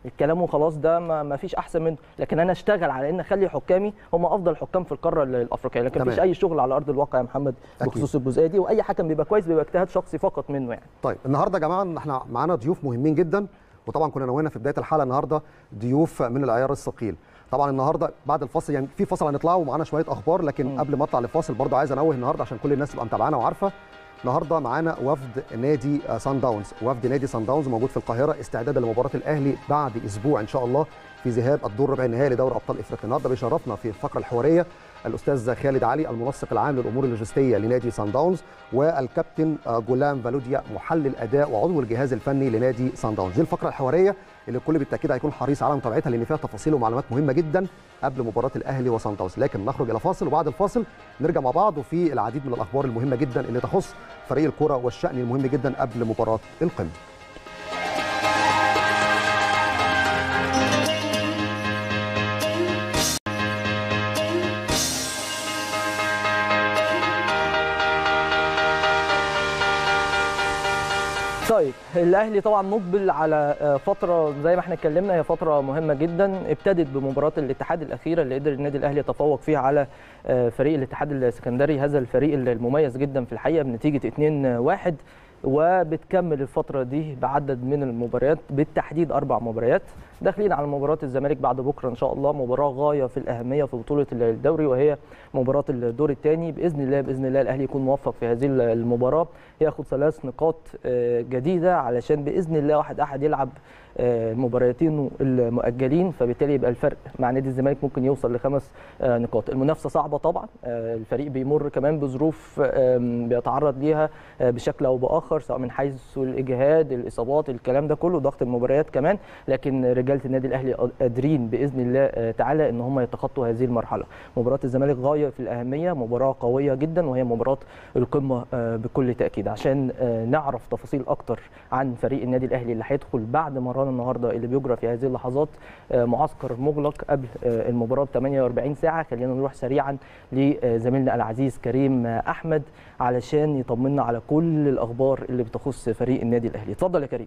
B: الكلام وخلاص ده ما ما فيش احسن منه لكن انا اشتغل على ان اخلي حكامي هم افضل حكام في القاره الافريقيه لكن
A: تمام.
B: مفيش اي شغل على ارض الواقع يا محمد
A: أكيد.
B: بخصوص الجزئيه دي واي حكم بيبقى كويس بيبقى اجتهاد شخصي فقط منه يعني
A: طيب النهارده يا جماعه احنا معانا ضيوف مهمين جدا وطبعا كنا نوينا في بدايه الحلقه النهارده ضيوف من العيار الثقيل طبعا النهارده بعد الفاصل يعني في فاصل هنطلعه ومعانا شويه اخبار لكن
B: مم.
A: قبل ما اطلع للفاصل برضه عايز انوه النهارده عشان كل الناس تبقى متابعانا وعارفه النهارده معانا وفد نادي آه، سان داونز وفد نادي سان داونز موجود في القاهره استعدادا لمباراه الاهلي بعد اسبوع ان شاء الله في ذهاب الدور ربع النهائي لدوري ابطال افريقيا النهارده بيشرفنا في الفقره الحواريه الاستاذ خالد علي المنسق العام للامور اللوجستيه لنادي سان داونز والكابتن آه، جولام فالوديا محلل اداء وعضو الجهاز الفني لنادي سان داونز دي الفقره الحواريه اللي الكل بالتاكيد هيكون حريص على متابعتها لان فيها تفاصيل ومعلومات مهمه جدا قبل مباراه الاهلي وسان داونز لكن نخرج الى فاصل وبعد الفاصل نرجع مع بعض وفي العديد من الاخبار المهمه جدا اللي تخص فريق الكره والشان المهم جدا قبل مباراه القمه
B: طيب الاهلي طبعا مقبل على آه، فتره زي ما احنا اتكلمنا هي فتره مهمه جدا ابتدت بمباراه الاتحاد الاخيره اللي قدر النادي الاهلي يتفوق فيها على آه، فريق الاتحاد السكندري هذا الفريق المميز جدا في الحقيقه بنتيجه 2-1 وبتكمل الفتره دي بعدد من المباريات بالتحديد اربع مباريات داخلين على مباراه الزمالك بعد بكره ان شاء الله مباراه غايه في الاهميه في بطوله الدوري وهي مباراه الدور الثاني باذن الله باذن الله الاهلي يكون موفق في هذه المباراه ياخد ثلاث نقاط آه، جديده علشان باذن الله واحد احد يلعب آه، المباراتين المؤجلين فبالتالي يبقى الفرق مع نادي الزمالك ممكن يوصل لخمس آه، نقاط المنافسه صعبه طبعا آه، الفريق بيمر كمان بظروف آم، بيتعرض ليها آه، بشكل او باخر سواء من حيث الاجهاد الاصابات الكلام ده كله ضغط المباريات كمان لكن رجاله النادي الاهلي قادرين باذن الله آه، تعالى ان هم يتخطوا هذه المرحله مباراه الزمالك غايه في الاهميه مباراه قويه جدا وهي مباراه القمه آه، بكل تاكيد عشان آه، نعرف تفاصيل اكتر عن فريق النادي الاهلي اللي هيدخل بعد مران النهارده اللي بيجرى في هذه اللحظات آه، معسكر مغلق قبل آه، المباراه ب 48 ساعه خلينا نروح سريعا لزميلنا العزيز كريم آه، احمد علشان يطمنا على كل الاخبار اللي بتخص فريق النادي الاهلي اتفضل يا كريم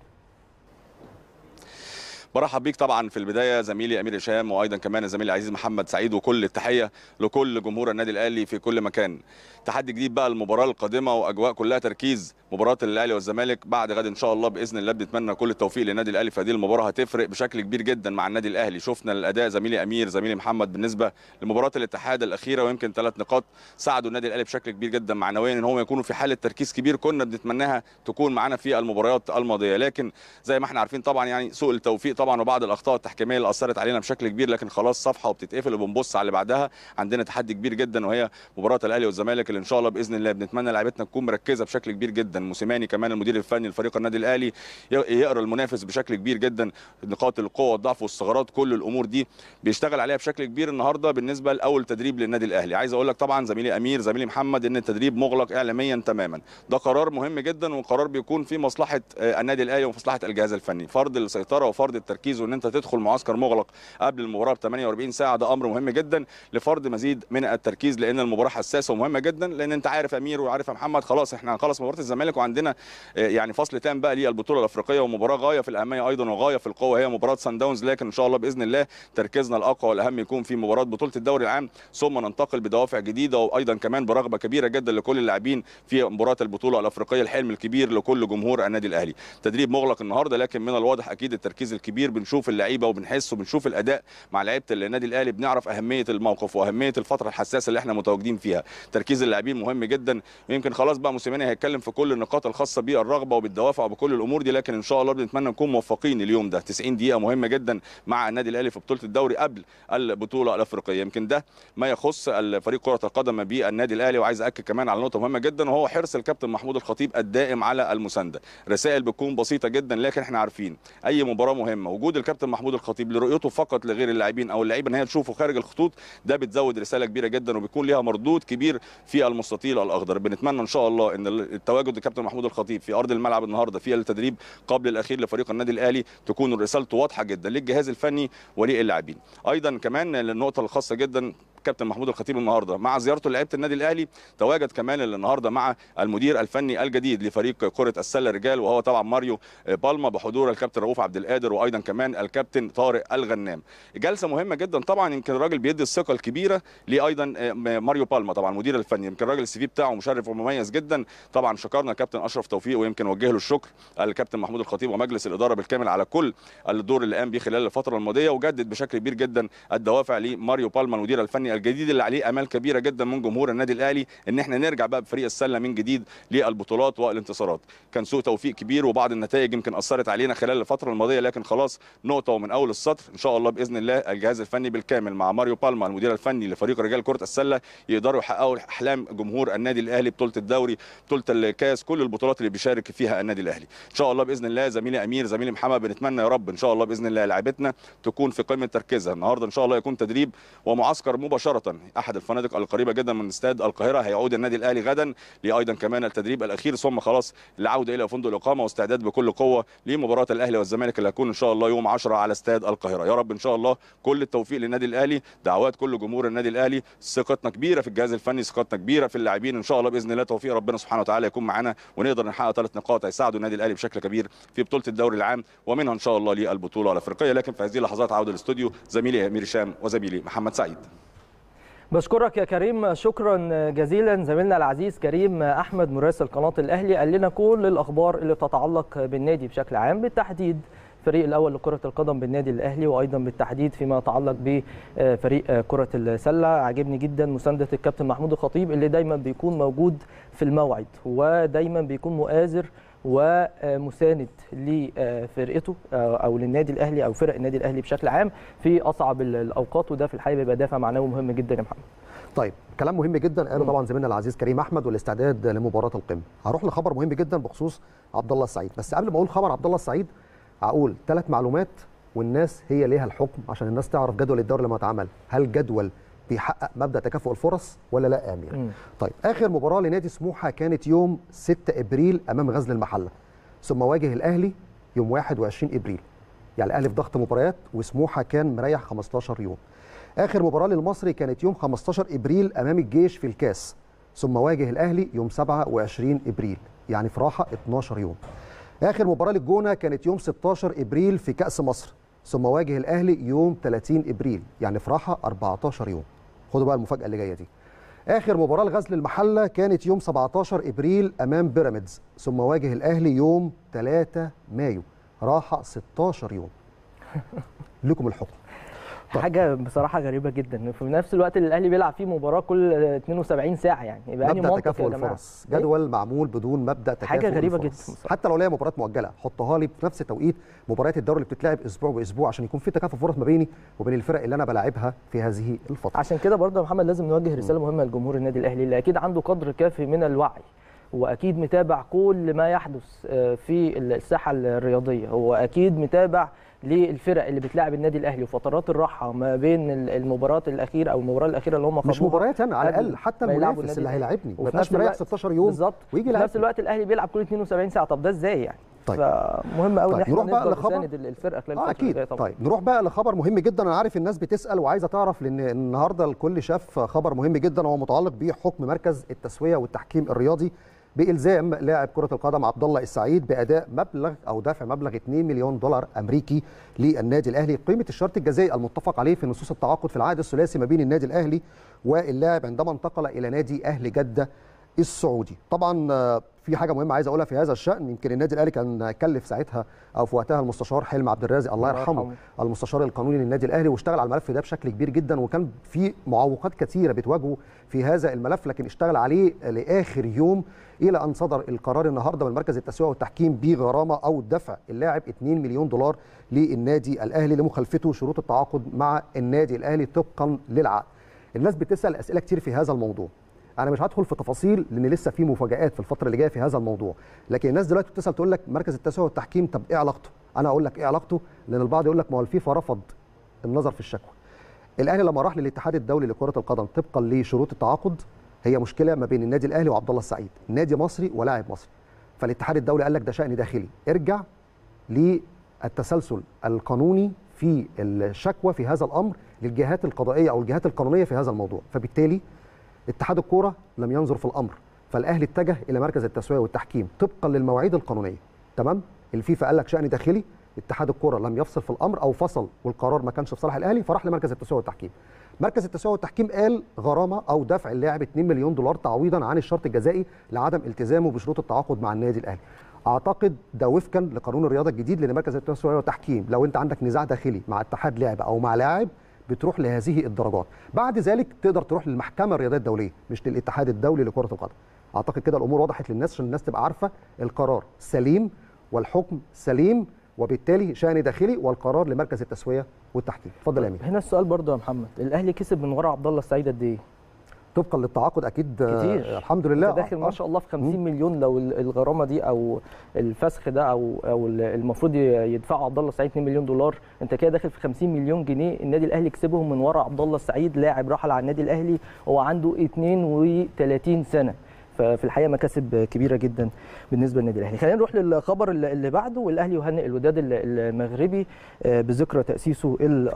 C: برحب بيك طبعا في البدايه زميلي امير هشام وايضا كمان زميلي العزيز محمد سعيد وكل التحيه لكل جمهور النادي الاهلي في كل مكان تحدي جديد بقى المباراه القادمه واجواء كلها تركيز مباراه الاهلي والزمالك بعد غد ان شاء الله باذن الله بنتمنى كل التوفيق للنادي الاهلي في هذه المباراه هتفرق بشكل كبير جدا مع النادي الاهلي شفنا الاداء زميلي امير زميلي محمد بالنسبه لمباراه الاتحاد الاخيره ويمكن ثلاث نقاط ساعدوا النادي الاهلي بشكل كبير جدا معنويا ان هم يكونوا في حاله تركيز كبير كنا بنتمناها تكون معانا في المباريات الماضيه لكن زي ما احنا عارفين طبعا يعني سوء التوفيق طبعا وبعض الاخطاء التحكيميه اللي اثرت علينا بشكل كبير لكن خلاص صفحه وبتتقفل وبنبص على اللي بعدها عندنا تحدي كبير جدا وهي مباراه الاهلي والزمالك اللي ان شاء الله باذن الله بنتمنى لعيبتنا تكون مركزه بشكل كبير جدا موسيماني كمان المدير الفني لفريق النادي الاهلي يقرا المنافس بشكل كبير جدا نقاط القوه والضعف والثغرات كل الامور دي بيشتغل عليها بشكل كبير النهارده بالنسبه لاول تدريب للنادي الاهلي عايز اقول لك طبعا زميلي امير زميلي محمد ان التدريب مغلق اعلاميا تماما ده قرار مهم جدا وقرار بيكون في مصلحه آه، النادي الاهلي ومصلحه الجهاز الفني فرض السيطره وفرض التركيز وان انت تدخل معسكر مغلق قبل المباراه ب 48 ساعه ده امر مهم جدا لفرض مزيد من التركيز لان المباراه حساسه ومهمه جدا لان انت عارف يا امير وعارف يا محمد خلاص احنا هنخلص مباراه الزمالك وعندنا آه، يعني فصل تام بقى للبطوله الافريقيه ومباراه غايه في الاهميه ايضا وغايه في القوه هي مباراه سان داونز لكن ان شاء الله باذن الله تركيزنا الاقوى والاهم يكون في مباراه بطوله الدوري العام ثم ننتقل بدوافع جديده وايضا كمان برغبه كبيره جدا لكل اللاعبين في مباراه البطوله الافريقيه الحلم الكبير لكل جمهور النادي الاهلي تدريب مغلق النهارده لكن من الواضح اكيد التركيز الكبير بنشوف اللعيبه وبنحس وبنشوف الاداء مع لعيبه النادي الاهلي بنعرف اهميه الموقف واهميه الفتره الحساسه اللي احنا متواجدين فيها تركيز اللاعبين مهم جدا ويمكن خلاص بقى موسيماني هيتكلم في كل النقاط الخاصه بالرغبه وبالدوافع وبكل الامور دي لكن ان شاء الله بنتمنى نكون موفقين اليوم ده 90 دقيقه مهمه جدا مع النادي الاهلي في بطوله الدوري قبل البطوله الافريقيه يمكن ده ما يخص فريق كره القدم بالنادي الاهلي وعايز اكد كمان على نقطه مهمه جدا وهو حرص الكابتن محمود الخطيب الدائم على المسانده رسائل بتكون بسيطه جدا لكن احنا عارفين اي مباراه مهمه وجود الكابتن محمود الخطيب لرؤيته فقط لغير اللاعبين او اللعيبه ان هي تشوفه خارج الخطوط ده بتزود رساله كبيره جدا وبيكون ليها مردود كبير في المستطيل الاخضر بنتمنى ان شاء الله ان التواجد الكابتن محمود الخطيب في ارض الملعب النهارده في التدريب قبل الاخير لفريق النادي الاهلي تكون رسالته واضحه جدا للجهاز الفني وللاعبين ايضا كمان النقطه الخاصه جدا كابتن محمود الخطيب النهارده مع زيارته لعيبه النادي الاهلي تواجد كمان النهارده مع المدير الفني الجديد لفريق كره السله رجال وهو طبعا ماريو بالما بحضور الكابتن رؤوف عبد القادر وايضا كمان الكابتن طارق الغنام جلسه مهمه جدا طبعا يمكن الراجل بيدي الثقه الكبيره ليه ايضا ماريو بالما طبعا المدير الفني يمكن الراجل السي في بتاعه مشرف ومميز جدا طبعا شكرنا الكابتن اشرف توفيق ويمكن وجه له الشكر الكابتن محمود الخطيب ومجلس الاداره بالكامل على كل الدور اللي قام بيه خلال الفتره الماضيه وجدد بشكل كبير جدا الدوافع لماريو بالما المدير الفني الجديد اللي عليه امال كبيره جدا من جمهور النادي الاهلي ان احنا نرجع بقى بفريق السله من جديد للبطولات والانتصارات كان سوء توفيق كبير وبعض النتائج يمكن اثرت علينا خلال الفتره الماضيه لكن خلاص نقطه ومن اول السطر ان شاء الله باذن الله الجهاز الفني بالكامل مع ماريو بالما المدير الفني لفريق رجال كره السله يقدروا يحققوا احلام جمهور النادي الاهلي بطوله الدوري بطوله الكاس كل البطولات اللي بيشارك فيها النادي الاهلي ان شاء الله باذن الله زميلي امير زميلي محمد بنتمنى يا رب ان شاء الله باذن الله لعيبتنا تكون في قمه تركيزها النهارده ان شاء الله يكون تدريب ومعسكر مباشره احد الفنادق القريبه جدا من استاد القاهره هيعود النادي الاهلي غدا لايضا كمان التدريب الاخير ثم خلاص العوده الى فندق الاقامه واستعداد بكل قوه لمباراه الاهلي والزمالك اللي هتكون ان شاء الله يوم 10 على استاد القاهره يا رب ان شاء الله كل التوفيق للنادي الاهلي دعوات كل جمهور النادي الاهلي ثقتنا كبيره في الجهاز الفني ثقتنا كبيره في اللاعبين ان شاء الله باذن الله توفيق ربنا سبحانه وتعالى يكون معانا ونقدر نحقق ثلاث نقاط هيساعدوا النادي الاهلي بشكل كبير في بطوله الدوري العام ومنها ان شاء الله للبطوله الافريقيه لكن في هذه اللحظات عوده الاستوديو زميلي امير هشام وزميلي محمد سعيد
B: بشكرك يا كريم شكرا جزيلا زميلنا العزيز كريم احمد مراسل قناه الاهلي قال لنا كل الاخبار اللي تتعلق بالنادي بشكل عام بالتحديد الفريق الاول لكره القدم بالنادي الاهلي وايضا بالتحديد فيما يتعلق بفريق كره السله عاجبني جدا مسانده الكابتن محمود الخطيب اللي دايما بيكون موجود في الموعد ودايما بيكون مؤازر ومساند لفرقته او للنادي الاهلي او فرق النادي الاهلي بشكل عام في اصعب الاوقات وده في الحقيقه بيبقى دافع معنوي مهم جدا يا محمد.
A: طيب كلام مهم جدا قاله طبعا زميلنا العزيز كريم احمد والاستعداد لمباراه القمه هروح لخبر مهم جدا بخصوص عبد الله السعيد بس قبل ما اقول خبر عبد الله السعيد هقول ثلاث معلومات والناس هي ليها الحكم عشان الناس تعرف جدول الدوري لما اتعمل هل جدول بيحقق مبدا تكافؤ الفرص ولا لا يا امير طيب اخر مباراه لنادي سموحه كانت يوم 6 ابريل امام غزل المحله ثم واجه الاهلي يوم 21 ابريل يعني الاهلي في ضغط مباريات وسموحه كان مريح 15 يوم اخر مباراه للمصري كانت يوم 15 ابريل امام الجيش في الكاس ثم واجه الاهلي يوم 27 ابريل يعني في راحه 12 يوم اخر مباراه للجونه كانت يوم 16 ابريل في كاس مصر ثم واجه الاهلي يوم 30 ابريل يعني في راحه 14 يوم خدوا بقى المفاجاه اللي جايه دي اخر مباراه لغزل المحله كانت يوم 17 ابريل امام بيراميدز ثم واجه الاهلي يوم 3 مايو راحه 16 يوم لكم الحكم
B: طيب. حاجه بصراحه غريبه جدا في نفس الوقت اللي الاهلي بيلعب فيه مباراه كل 72 ساعه يعني
A: يبقى مبدا تكافؤ الفرص جدول معمول بدون مبدا تكافؤ
B: حاجه غريبه
A: الفرص.
B: جدا
A: حتى لو ليا مباريات مؤجله حطها لي في نفس توقيت مباريات الدوري اللي بتتلعب اسبوع باسبوع عشان يكون في تكافؤ فرص ما بيني وبين الفرق اللي انا بلاعبها في هذه الفتره
B: عشان كده برضه يا محمد لازم نوجه رساله مهمه لجمهور النادي الاهلي اللي اكيد عنده قدر كافي من الوعي واكيد متابع كل ما يحدث في الساحه الرياضيه هو اكيد متابع للفرق اللي بتلاعب النادي الاهلي وفترات الراحه ما بين المباراه الاخيره او المباراه الاخيره اللي هم
A: مش مباريات انا على الاقل حتى المنافس اللي هيلاعبني ما يبقاش مريح 16 يوم
B: بالظبط
A: ويجي
B: في نفس الوقت الاهلي بيلعب كل 72 ساعه طب ده ازاي يعني
A: طيب
B: فمهم قوي
A: طيب.
B: ان احنا
A: نروح بقى لخبر
B: الفرقه خلال
A: آه اكيد طبعا. طيب نروح بقى لخبر مهم جدا انا عارف الناس بتسال وعايزه تعرف لان النهارده الكل شاف خبر مهم جدا هو متعلق بحكم مركز التسويه والتحكيم الرياضي بالزام لاعب كره القدم عبد الله السعيد باداء مبلغ او دفع مبلغ 2 مليون دولار امريكي للنادي الاهلي قيمه الشرط الجزائي المتفق عليه في نصوص التعاقد في العقد الثلاثي ما بين النادي الاهلي واللاعب عندما انتقل الى نادي اهلي جده السعودي طبعا في حاجه مهمه عايز اقولها في هذا الشان يمكن النادي الاهلي كان كلف ساعتها او في وقتها المستشار حلمي عبد الرازق الله يرحمه المستشار القانوني للنادي الاهلي واشتغل على الملف ده بشكل كبير جدا وكان في معوقات كثيره بتواجهه في هذا الملف لكن اشتغل عليه لاخر يوم الى ان صدر القرار النهارده من مركز التسويه والتحكيم بغرامه او دفع اللاعب 2 مليون دولار للنادي الاهلي لمخالفته شروط التعاقد مع النادي الاهلي طبقا للعقد الناس بتسال اسئله كتير في هذا الموضوع انا مش هدخل في تفاصيل لان لسه في مفاجات في الفتره اللي جايه في هذا الموضوع لكن الناس دلوقتي بتسال تقول لك مركز التسويه والتحكيم طب ايه علاقته انا اقول لك ايه علاقته لان البعض يقول لك ما هو الفيفا رفض النظر في الشكوى الاهلي لما راح للاتحاد الدولي لكره القدم طبقا لشروط التعاقد هي مشكله ما بين النادي الاهلي وعبد الله السعيد نادي مصري ولاعب مصري فالاتحاد الدولي قال لك ده شان داخلي ارجع للتسلسل القانوني في الشكوى في هذا الامر للجهات القضائيه او الجهات القانونيه في هذا الموضوع فبالتالي اتحاد الكوره لم ينظر في الامر فالاهلي اتجه الى مركز التسويه والتحكيم طبقا للمواعيد القانونيه تمام الفيفا قال لك شان داخلي اتحاد الكوره لم يفصل في الامر او فصل والقرار ما كانش في صالح الاهلي فراح لمركز التسويه والتحكيم مركز التسويه والتحكيم قال غرامه او دفع اللاعب 2 مليون دولار تعويضا عن الشرط الجزائي لعدم التزامه بشروط التعاقد مع النادي الاهلي اعتقد ده وفقا لقانون الرياضه الجديد لمركز التسويه والتحكيم لو انت عندك نزاع داخلي مع اتحاد لاعب او مع لاعب بتروح لهذه الدرجات بعد ذلك تقدر تروح للمحكمه الرياضيه الدوليه مش للاتحاد الدولي لكره القدم اعتقد كده الامور وضحت للناس عشان الناس تبقى عارفه القرار سليم والحكم سليم وبالتالي شان داخلي والقرار لمركز التسويه والتحكيم اتفضل يا امين
B: هنا السؤال برضه يا محمد الاهلي كسب من ورا عبد الله السعيد قد ايه
A: طبقا للتعاقد اكيد آه،
B: كتير.
A: الحمد لله
B: انت داخل ما شاء الله في 50 مليون لو ال- الغرامه دي او الفسخ ده او او ال- المفروض ي- يدفعوا عبد الله السعيد 2 مليون دولار انت كده داخل في 50 مليون جنيه النادي الاهلي كسبهم من ورا عبد الله السعيد لاعب رحل على النادي الاهلي هو عنده 32 سنه ففي الحقيقه مكاسب كبيره جدا بالنسبه للنادي الاهلي خلينا نروح للخبر اللي اللي بعده والاهلي يهنئ الوداد ال- المغربي آه، بذكرى تاسيسه ال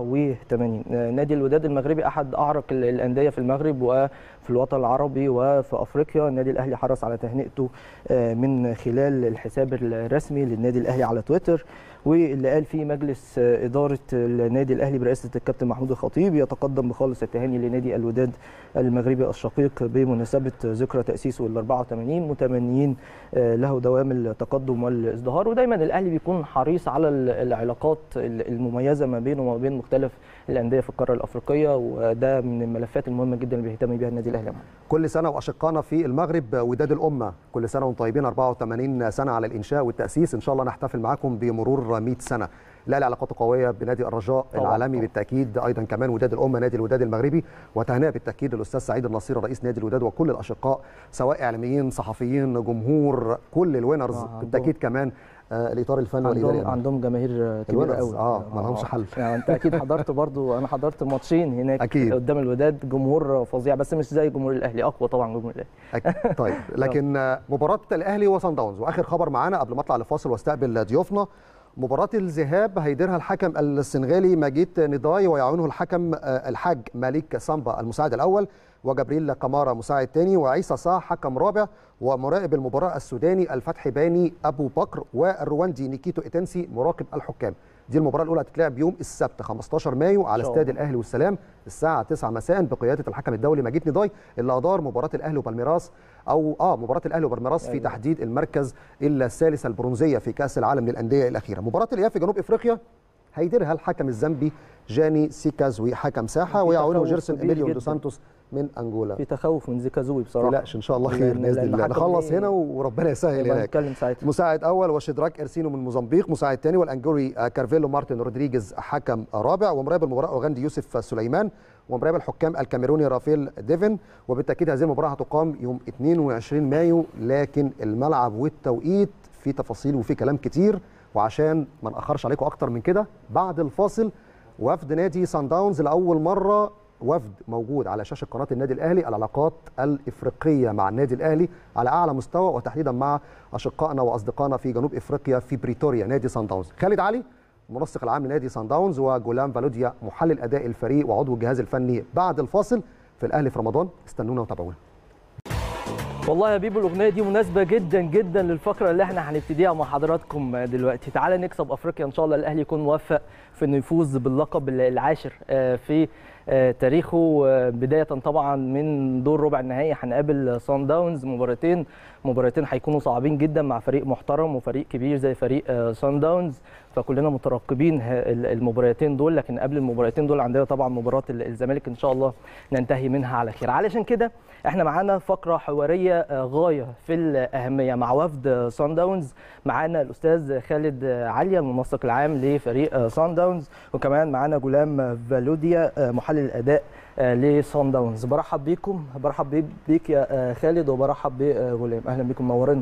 B: 84 آه، نادي الوداد المغربي احد اعرق ال- الانديه في المغرب وفي الوطن العربي وفي افريقيا النادي الاهلي حرص على تهنئته آه، من خلال الحساب الرسمي للنادي الاهلي على تويتر واللي قال فيه مجلس آه، اداره النادي الاهلي برئاسه الكابتن محمود الخطيب يتقدم بخالص التهاني لنادي الوداد المغربي الشقيق بمناسبه ذكرى تاسيسه ال 84 متمنيين آه، له دوام التقدم والازدهار ودايما الاهلي بيكون حريص على ال- العلاقات ال- المميزه ما بينه وما بين مختلف الانديه في القاره الافريقيه وده من الملفات المهمه جدا اللي بيهتم بيها النادي الاهلي
A: كل سنه واشقائنا في المغرب وداد الامه كل سنه وانتم طيبين 84 سنه على الانشاء والتاسيس ان شاء الله نحتفل معاكم بمرور 100 سنه الاهلي علاقاته قويه بنادي الرجاء
B: طبعاً،
A: العالمي
B: طبعاً.
A: بالتاكيد ايضا كمان وداد الامه نادي الوداد المغربي وتهنئه بالتاكيد للاستاذ سعيد النصير رئيس نادي الوداد وكل الاشقاء سواء اعلاميين صحفيين جمهور كل الوينرز
B: آه، عندهم-
A: بالتاكيد كمان آه، الاطار الفني والاداري
B: عندهم عندهم جماهير كبيره
A: الولد،
B: قوي
A: آه، ما لهمش حل.
B: يعني انت اكيد حضرت برضو انا حضرت ماتشين هناك
A: أكيد.
B: قدام الوداد جمهور فظيع بس مش زي جمهور الاهلي اقوى طبعا جمهور الاهلي
A: أك- طيب لكن آه، مباراة الأهلي وصن داونز وآخر خبر معانا قبل ما أطلع لفاصل واستقبل ضيوفنا مباراة الذهاب هيديرها الحكم السنغالي ماجيت نداي ويعاونه الحكم آه، الحاج مالك سامبا المساعد الأول وجبريل كمارا مساعد ثاني وعيسى صاح حكم رابع ومراقب المباراة السوداني الفتح باني أبو بكر والرواندي نيكيتو إتنسي مراقب الحكام دي المباراة الأولى هتتلعب يوم السبت 15 مايو على
B: شاء
A: استاد
B: الله.
A: الاهلي والسلام الساعه 9 مساء بقياده الحكم الدولي مجيد نداي اللي ادار مباراه الاهلي وبالميراس او اه مباراه الاهلي وبالميراس في
B: أيوة.
A: تحديد المركز الثالث البرونزيه في كاس العالم للانديه الاخيره مباراه الاياب في جنوب افريقيا هيديرها الحكم الزامبي جاني سيكازوي حكم ساحه
B: في
A: ويعاونه
B: تخوف
A: جيرسون
B: كبير
A: ايميليو
B: جدا.
A: دو سانتوس من انجولا
B: في تخوف من زيكازوي
A: ما
B: بصراحه
A: تقلقش ان شاء الله
B: لأن-
A: خير باذن
B: لأن
A: الله
B: الحكم
A: نخلص
B: ليه-
A: هنا وربنا يسهل
B: يبقى
A: هناك
B: نتكلم ساعتها
A: مساعد اول وشدراك ارسينو من موزمبيق مساعد ثاني والانجوري آه، كارفيلو مارتن رودريجيز حكم رابع ومراقب المباراه اوغندي يوسف سليمان ومراقب الحكام الكاميروني رافيل ديفن وبالتاكيد هذه المباراه هتقام يوم 22 مايو لكن الملعب والتوقيت في تفاصيل وفي كلام كتير وعشان ما ناخرش عليكم اكتر من كده بعد الفاصل وفد نادي سان داونز لاول مره وفد موجود على شاشه قناه النادي الاهلي العلاقات الافريقيه مع النادي الاهلي على اعلى مستوى وتحديدا مع اشقائنا واصدقائنا في جنوب افريقيا في بريتوريا نادي سان داونز خالد علي المنسق العام لنادي سان داونز وجولان فالوديا محلل اداء الفريق وعضو الجهاز الفني بعد الفاصل في الاهلي في رمضان استنونا وتابعونا
B: والله يا بيبو الاغنيه دي مناسبه جدا جدا للفقره اللي احنا هنبتديها مع حضراتكم دلوقتي تعالى نكسب افريقيا ان شاء الله الاهلي يكون موفق في انه يفوز باللقب العاشر آه، في آه، تاريخه آه، بدايه طبعا من دور ربع النهائي هنقابل سان داونز مباراتين مباراتين هيكونوا صعبين جدا مع فريق محترم وفريق كبير زي فريق آه، سان داونز فكلنا مترقبين ه- ال- المباراتين دول لكن قبل المباراتين دول عندنا طبعا مباراه ال- الزمالك ان شاء الله ننتهي منها على خير علشان كده احنا معانا فقره حواريه آه، غايه في الاهميه مع وفد آه، سان داونز معانا الاستاذ خالد آه، عليا المنسق العام لفريق آه، سان داونز وكمان معانا جولام فالوديا آه، محلل الاداء آه، لسان داونز برحب بيكم برحب بيك- بيك يا آه، خالد وبرحب بغلام اهلا بيكم منورنا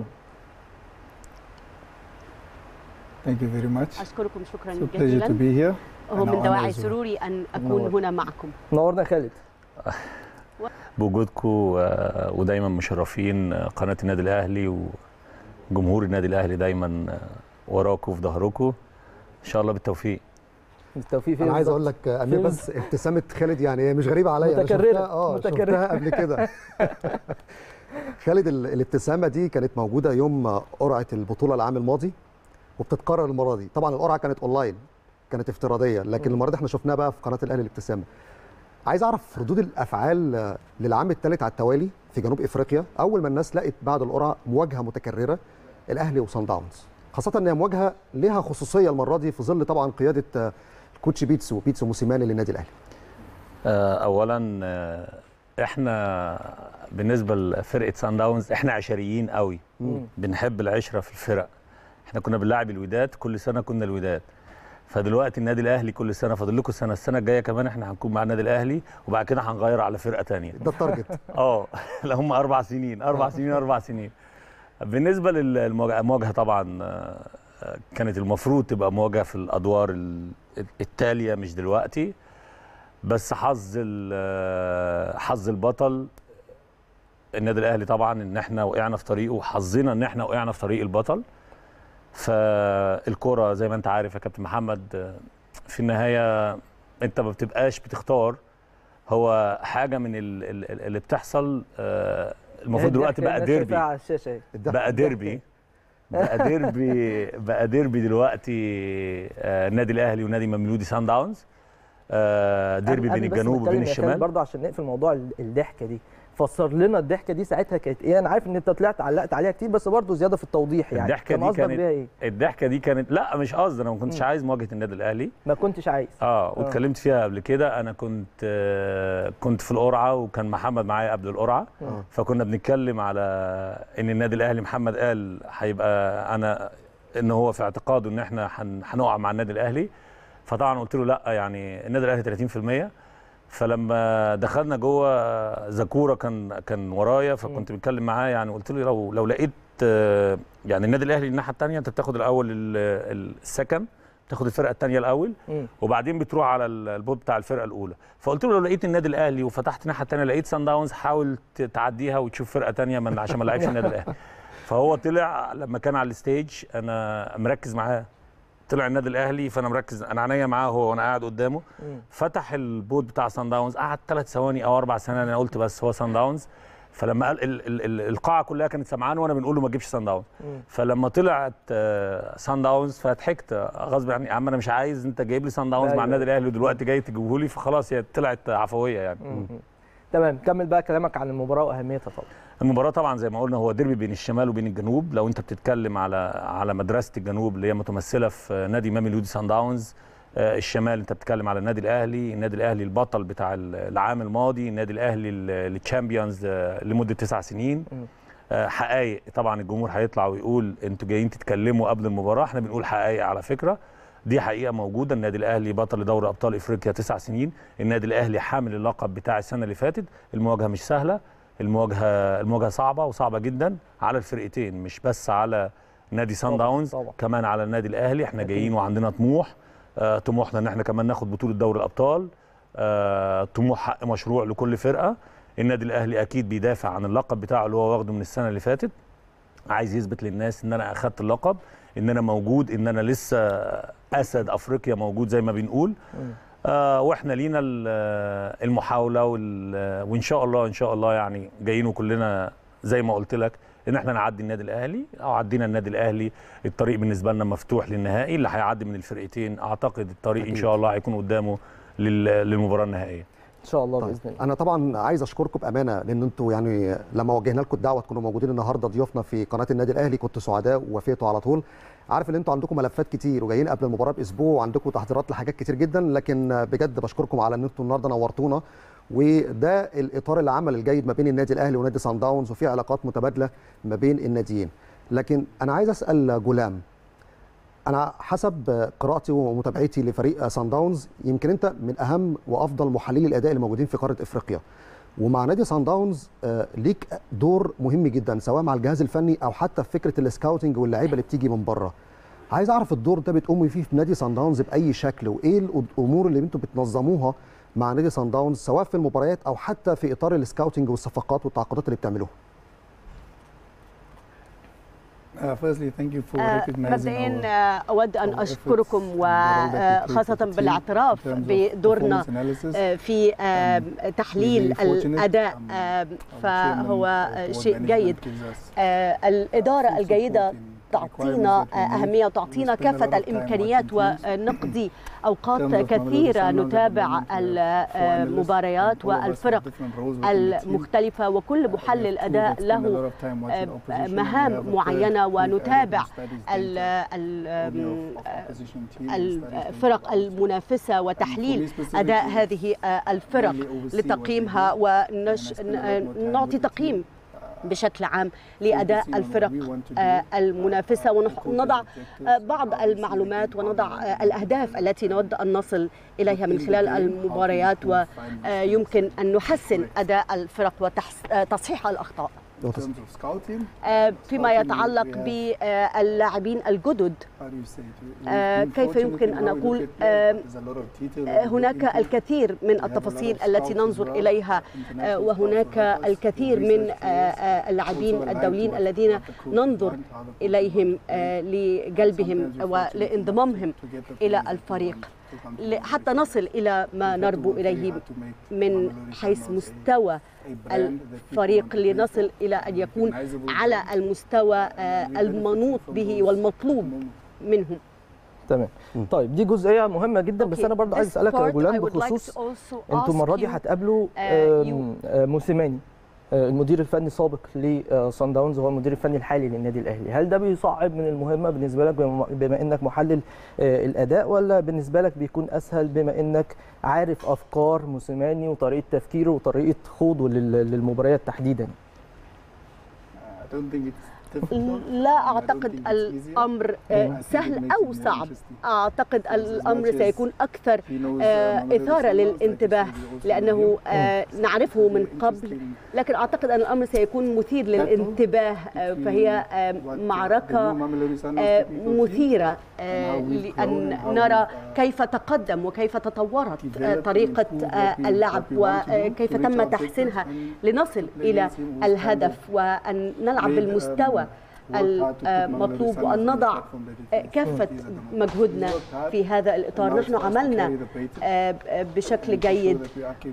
D: Thank you very much.
E: أشكركم شكرا
D: It's a pleasure to
E: جزيلا
D: be here.
E: وهو
D: أنا
E: من دواعي
D: honored as well.
E: سروري أن أكون
B: نور.
E: هنا معكم
B: منورنا يا خالد
F: بوجودكم آه، ودايما مشرفين آه، قناه النادي الاهلي وجمهور النادي الاهلي دايما آه، وراكم وفي ظهركم ان شاء الله بالتوفيق
B: التوفيق فين
A: انا عايز
B: بالظبط؟
A: اقول لك امير
B: فين؟
A: بس ابتسامه خالد يعني هي مش غريبه عليا أنا
B: متكررة،
A: شفتها اه
B: متكررة.
A: شفتها قبل كده خالد ال- الابتسامه دي كانت موجوده يوم قرعه البطوله العام الماضي وبتتكرر المره دي طبعا القرعه كانت اونلاين كانت افتراضيه لكن المره دي احنا شفناها بقى في قناه الاهلي الابتسامه عايز اعرف ردود الافعال آه، للعام الثالث على التوالي في جنوب افريقيا اول ما الناس لقت بعد القرعه مواجهه متكرره الاهلي وصن داونز خاصه ان هي مواجهه ليها خصوصيه المره دي في ظل طبعا قياده آه، الكوتش بيتسو بيتسو موسيماني للنادي الاهلي
F: آه، اولا آه، احنا بالنسبه لفرقه سان داونز احنا عشريين قوي
B: مم.
F: بنحب العشره في الفرق احنا كنا بنلاعب الوداد كل سنه كنا الوداد فدلوقتي النادي الاهلي كل سنه فاضل لكم سنه السنه الجايه كمان احنا هنكون مع النادي الاهلي وبعد كده هنغير على فرقه تانية
A: ده التارجت
F: اه لا هم اربع سنين اربع سنين اربع سنين بالنسبه للمواجهه طبعا آه، آه، كانت المفروض تبقى مواجهه في الادوار ال- التاليه مش دلوقتي بس حظ ال- آه، حظ البطل النادي الاهلي طبعا ان احنا وقعنا في طريقه وحظنا ان احنا وقعنا في طريق البطل فالكرة زي ما انت عارف يا كابتن محمد آه، في النهايه انت ما بتبقاش بتختار هو حاجه من ال- ال- ال- اللي بتحصل آه، المفروض دلوقتي
B: الضحكة
F: بقى
B: الناس شايفاها
F: ديربي
B: على الشاشه اهي.
F: بقى ديربي بقى ديربي بقى ديربي دلوقتي آه، النادي الاهلي ونادي مملودي سان داونز آه، ديربي
B: قبل
F: بين
B: بس
F: الجنوب
B: نتكلم
F: وبين
B: يا خالد
F: الشمال
B: برضه عشان نقفل موضوع ال- الضحكه دي فسر لنا الضحكه دي ساعتها كانت ايه انا عارف ان انت طلعت علقت عليها كتير بس برضه زياده في التوضيح يعني
F: الضحكة
B: كان
F: دي
B: قصدك
F: كانت-
B: بيها ايه
F: الضحكه دي كانت لا مش قصدي انا ما كنتش
B: مم.
F: عايز مواجهه النادي الاهلي
B: ما كنتش عايز
F: اه واتكلمت فيها قبل كده انا كنت آه كنت في القرعه وكان محمد معايا قبل القرعه
A: آه.
F: فكنا بنتكلم على ان النادي الاهلي محمد قال هيبقى انا ان هو في اعتقاده ان احنا هن- هنقع مع النادي الاهلي فطبعا قلت له لا يعني النادي الاهلي 30% فلما دخلنا جوه زكوره كان كان ورايا فكنت بتكلم معاه يعني قلت له لو لو لقيت آه، يعني النادي الاهلي الناحيه الثانيه انت بتاخد الاول ال- ال- السكن بتاخد الفرقه الثانيه الاول
B: مم.
F: وبعدين بتروح على ال- البوب بتاع الفرقه الاولى فقلت له لو لقيت النادي الاهلي وفتحت الناحيه الثانيه لقيت سان داونز حاول ت- تعديها وتشوف فرقه ثانيه من عشان ما لعبش النادي الاهلي فهو طلع لما كان على الستيج انا مركز معاه طلع النادي الاهلي فانا مركز انا عينيا معاه هو وانا قاعد قدامه
B: مم.
F: فتح البوت بتاع سان داونز قعد ثلاث ثواني او اربع ثواني انا قلت بس هو سان داونز فلما قال ال ال ال القاعه كلها كانت سمعانه وانا بنقول له ما تجيبش سان داونز
B: مم.
F: فلما طلعت آه، سان داونز فضحكت آه، غصب عني يا عم انا مش عايز انت جايب لي سان داونز
B: أيوة.
F: مع النادي الاهلي ودلوقتي جاي تجيبه لي فخلاص هي طلعت عفويه يعني
B: مم. تمام كمل بقى كلامك عن المباراه واهميتها طبعا
F: المباراه طبعا زي ما قلنا هو ديربي بين الشمال وبين الجنوب لو انت بتتكلم على على مدرسه الجنوب اللي هي متمثله في نادي ماميلودي سان داونز آه، الشمال انت بتتكلم على النادي الاهلي النادي الاهلي البطل بتاع العام الماضي النادي الاهلي التشامبيونز لمده تسع سنين
B: مم.
F: آه، حقائق طبعا الجمهور هيطلع ويقول انتوا جايين تتكلموا قبل المباراه احنا بنقول حقائق على فكره دي حقيقه موجوده النادي الاهلي بطل دوري ابطال افريقيا تسع سنين النادي الاهلي حامل اللقب بتاع السنه اللي فاتت المواجهه مش سهله المواجهه المواجهه صعبه وصعبه جدا على الفرقتين مش بس على نادي سان
B: طبعاً،
F: داونز
B: طبعاً.
F: كمان على النادي الاهلي احنا
B: أكيد.
F: جايين وعندنا طموح آه، طموحنا ان احنا كمان ناخد بطوله دوري الابطال آه، طموح حق مشروع لكل فرقه النادي الاهلي اكيد بيدافع عن اللقب بتاعه اللي هو واخده من السنه اللي فاتت عايز يثبت للناس ان انا اخدت اللقب ان انا موجود ان انا لسه اسد افريقيا موجود زي ما بنقول
B: مم.
F: آه واحنا لينا ال- المحاوله وال- وان شاء الله ان شاء الله يعني جايين كلنا زي ما قلت لك ان احنا نعدي النادي الاهلي او عدينا النادي الاهلي الطريق بالنسبه لنا مفتوح للنهائي اللي هيعدي من الفرقتين اعتقد الطريق ان
A: أكيد.
F: شاء الله هيكون قدامه لل- للمباراه النهائيه
B: ان شاء الله
A: طيب
B: باذن الله
A: انا طبعا عايز اشكركم بامانه لان انتوا يعني لما وجهنا لكم الدعوه تكونوا موجودين النهارده ضيوفنا في قناه النادي الاهلي كنتوا سعداء ووافقتوا على طول عارف ان انتوا عندكم ملفات كتير وجايين قبل المباراه باسبوع وعندكم تحضيرات لحاجات كتير جدا لكن بجد بشكركم على ان انتوا النهارده نورتونا وده الاطار العمل الجيد ما بين النادي الاهلي ونادي سان داونز وفي علاقات متبادله ما بين الناديين لكن انا عايز اسال جولام انا حسب قراءتي ومتابعتي لفريق سان داونز يمكن انت من اهم وافضل محللي الاداء اللي موجودين في قاره افريقيا ومع نادي سان داونز آه، ليك دور مهم جدا سواء مع الجهاز الفني او حتى في فكره السكاوتنج واللعيبه اللي بتيجي من بره عايز اعرف الدور ده بتقومي فيه في نادي سان داونز باي شكل وايه الامور اللي انتم بتنظموها مع نادي سان داونز سواء في المباريات او حتى في اطار السكاوتنج والصفقات والتعاقدات اللي بتعملوها
D: Uh, firstly, thank you for
E: آه،
D: recognizing
E: مبدئيا
D: our
E: آه، أود أن
D: our
E: أشكركم
D: efforts and the role that we play
E: وخاصة
D: for the team
E: بالاعتراف
D: in terms of
E: بدورنا
D: performance analysis.
E: آه، في آه، تحليل
D: very fortunate.
E: الأداء
D: Um,
E: آه،
D: Our chairman
E: فهو
D: of
E: آه،
D: board
E: شيء
D: management
E: جيد
D: gives us
E: آه، الإدارة
D: full
E: الجيدة
D: support in
E: تعطينا
D: requirements that we
E: أهمية
D: need.
E: وتعطينا
D: We spend a
E: كافة
D: lot of time
E: الإمكانيات
D: watching teams.
E: ونقضي
D: In
E: أوقات
D: terms of Mamelodi
E: كثيرة
D: Sundowns at the
E: نتابع
D: moment, we have four analysts,
E: المباريات
D: and all of us have
E: والفرق
D: different roles within the team.
E: المختلفة وكل
D: We
E: محلل
D: have two
E: أداء
D: that spend a
E: له
D: lot of time watching opposition, and we have
E: مهام
D: a third
E: معينة
D: who added
E: ونتابع
D: and studies
E: ال-
D: data
E: ال-
D: only of- of opposition team and studies data
E: الفرق
D: of our
E: المنافسة وتحليل أداء هذه الفرق لتقييمها ونعطي تقييم بشكل عام لأداء الفرق آه، المنافسة ونضع آه، بعض المعلومات ونضع آه، الأهداف التي نود أن نصل إليها من خلال المباريات ويمكن أن نحسن أداء الفرق وتصحيح الأخطاء
D: in terms of scouting.
E: آه، فيما يتعلق باللاعبين الجدد آه، كيف يمكن أن أقول آه، آه، هناك الكثير من التفاصيل التي ننظر إليها آه، وهناك الكثير من آه، آه، اللاعبين الدوليين الذين ننظر إليهم آه، لجلبهم ولانضمامهم إلى الفريق ل- حتى نصل إلى ما نربو إليه من حيث مستوى الفريق لنصل إلى أن يكون على المستوى آه، المنوط به والمطلوب منهم
B: تمام طيب دي جزئيه مهمه جدا بس
E: Okay,
B: انا برضه عايز
E: this
B: اسالك يا
E: part
B: جولان
E: I would like
B: بخصوص
E: to also
B: انتوا المره
E: ask
B: دي
E: you,
B: هتقابلوا
E: آه،
B: آم، آه، موسيماني آه، المدير الفني السابق لصن داونز هو المدير الفني الحالي للنادي الاهلي هل ده بيصعب من المهمه بالنسبه لك بما بما انك محلل آه، الاداء ولا بالنسبه لك بيكون اسهل بما انك عارف افكار موسيماني وطريقه تفكيره وطريقه خوضه لل- للمباريات تحديدا
E: لا أعتقد الأمر آه، سهل أو صعب أعتقد الأمر سيكون أكثر آه، إثارة للانتباه لأنه آه، نعرفه من قبل لكن أعتقد أن الأمر سيكون مثير للانتباه آه، فهي آه، معركة آه، مثيرة آه، لأن نرى كيف تقدم وكيف تطورت آه، طريقة آه، اللعب وكيف تم تحسينها لنصل إلى الهدف وأن نلعب بالمستوى المطلوب وأن نضع آه، كافة مجهودنا في هذا الإطار نحن عملنا آه، بشكل جيد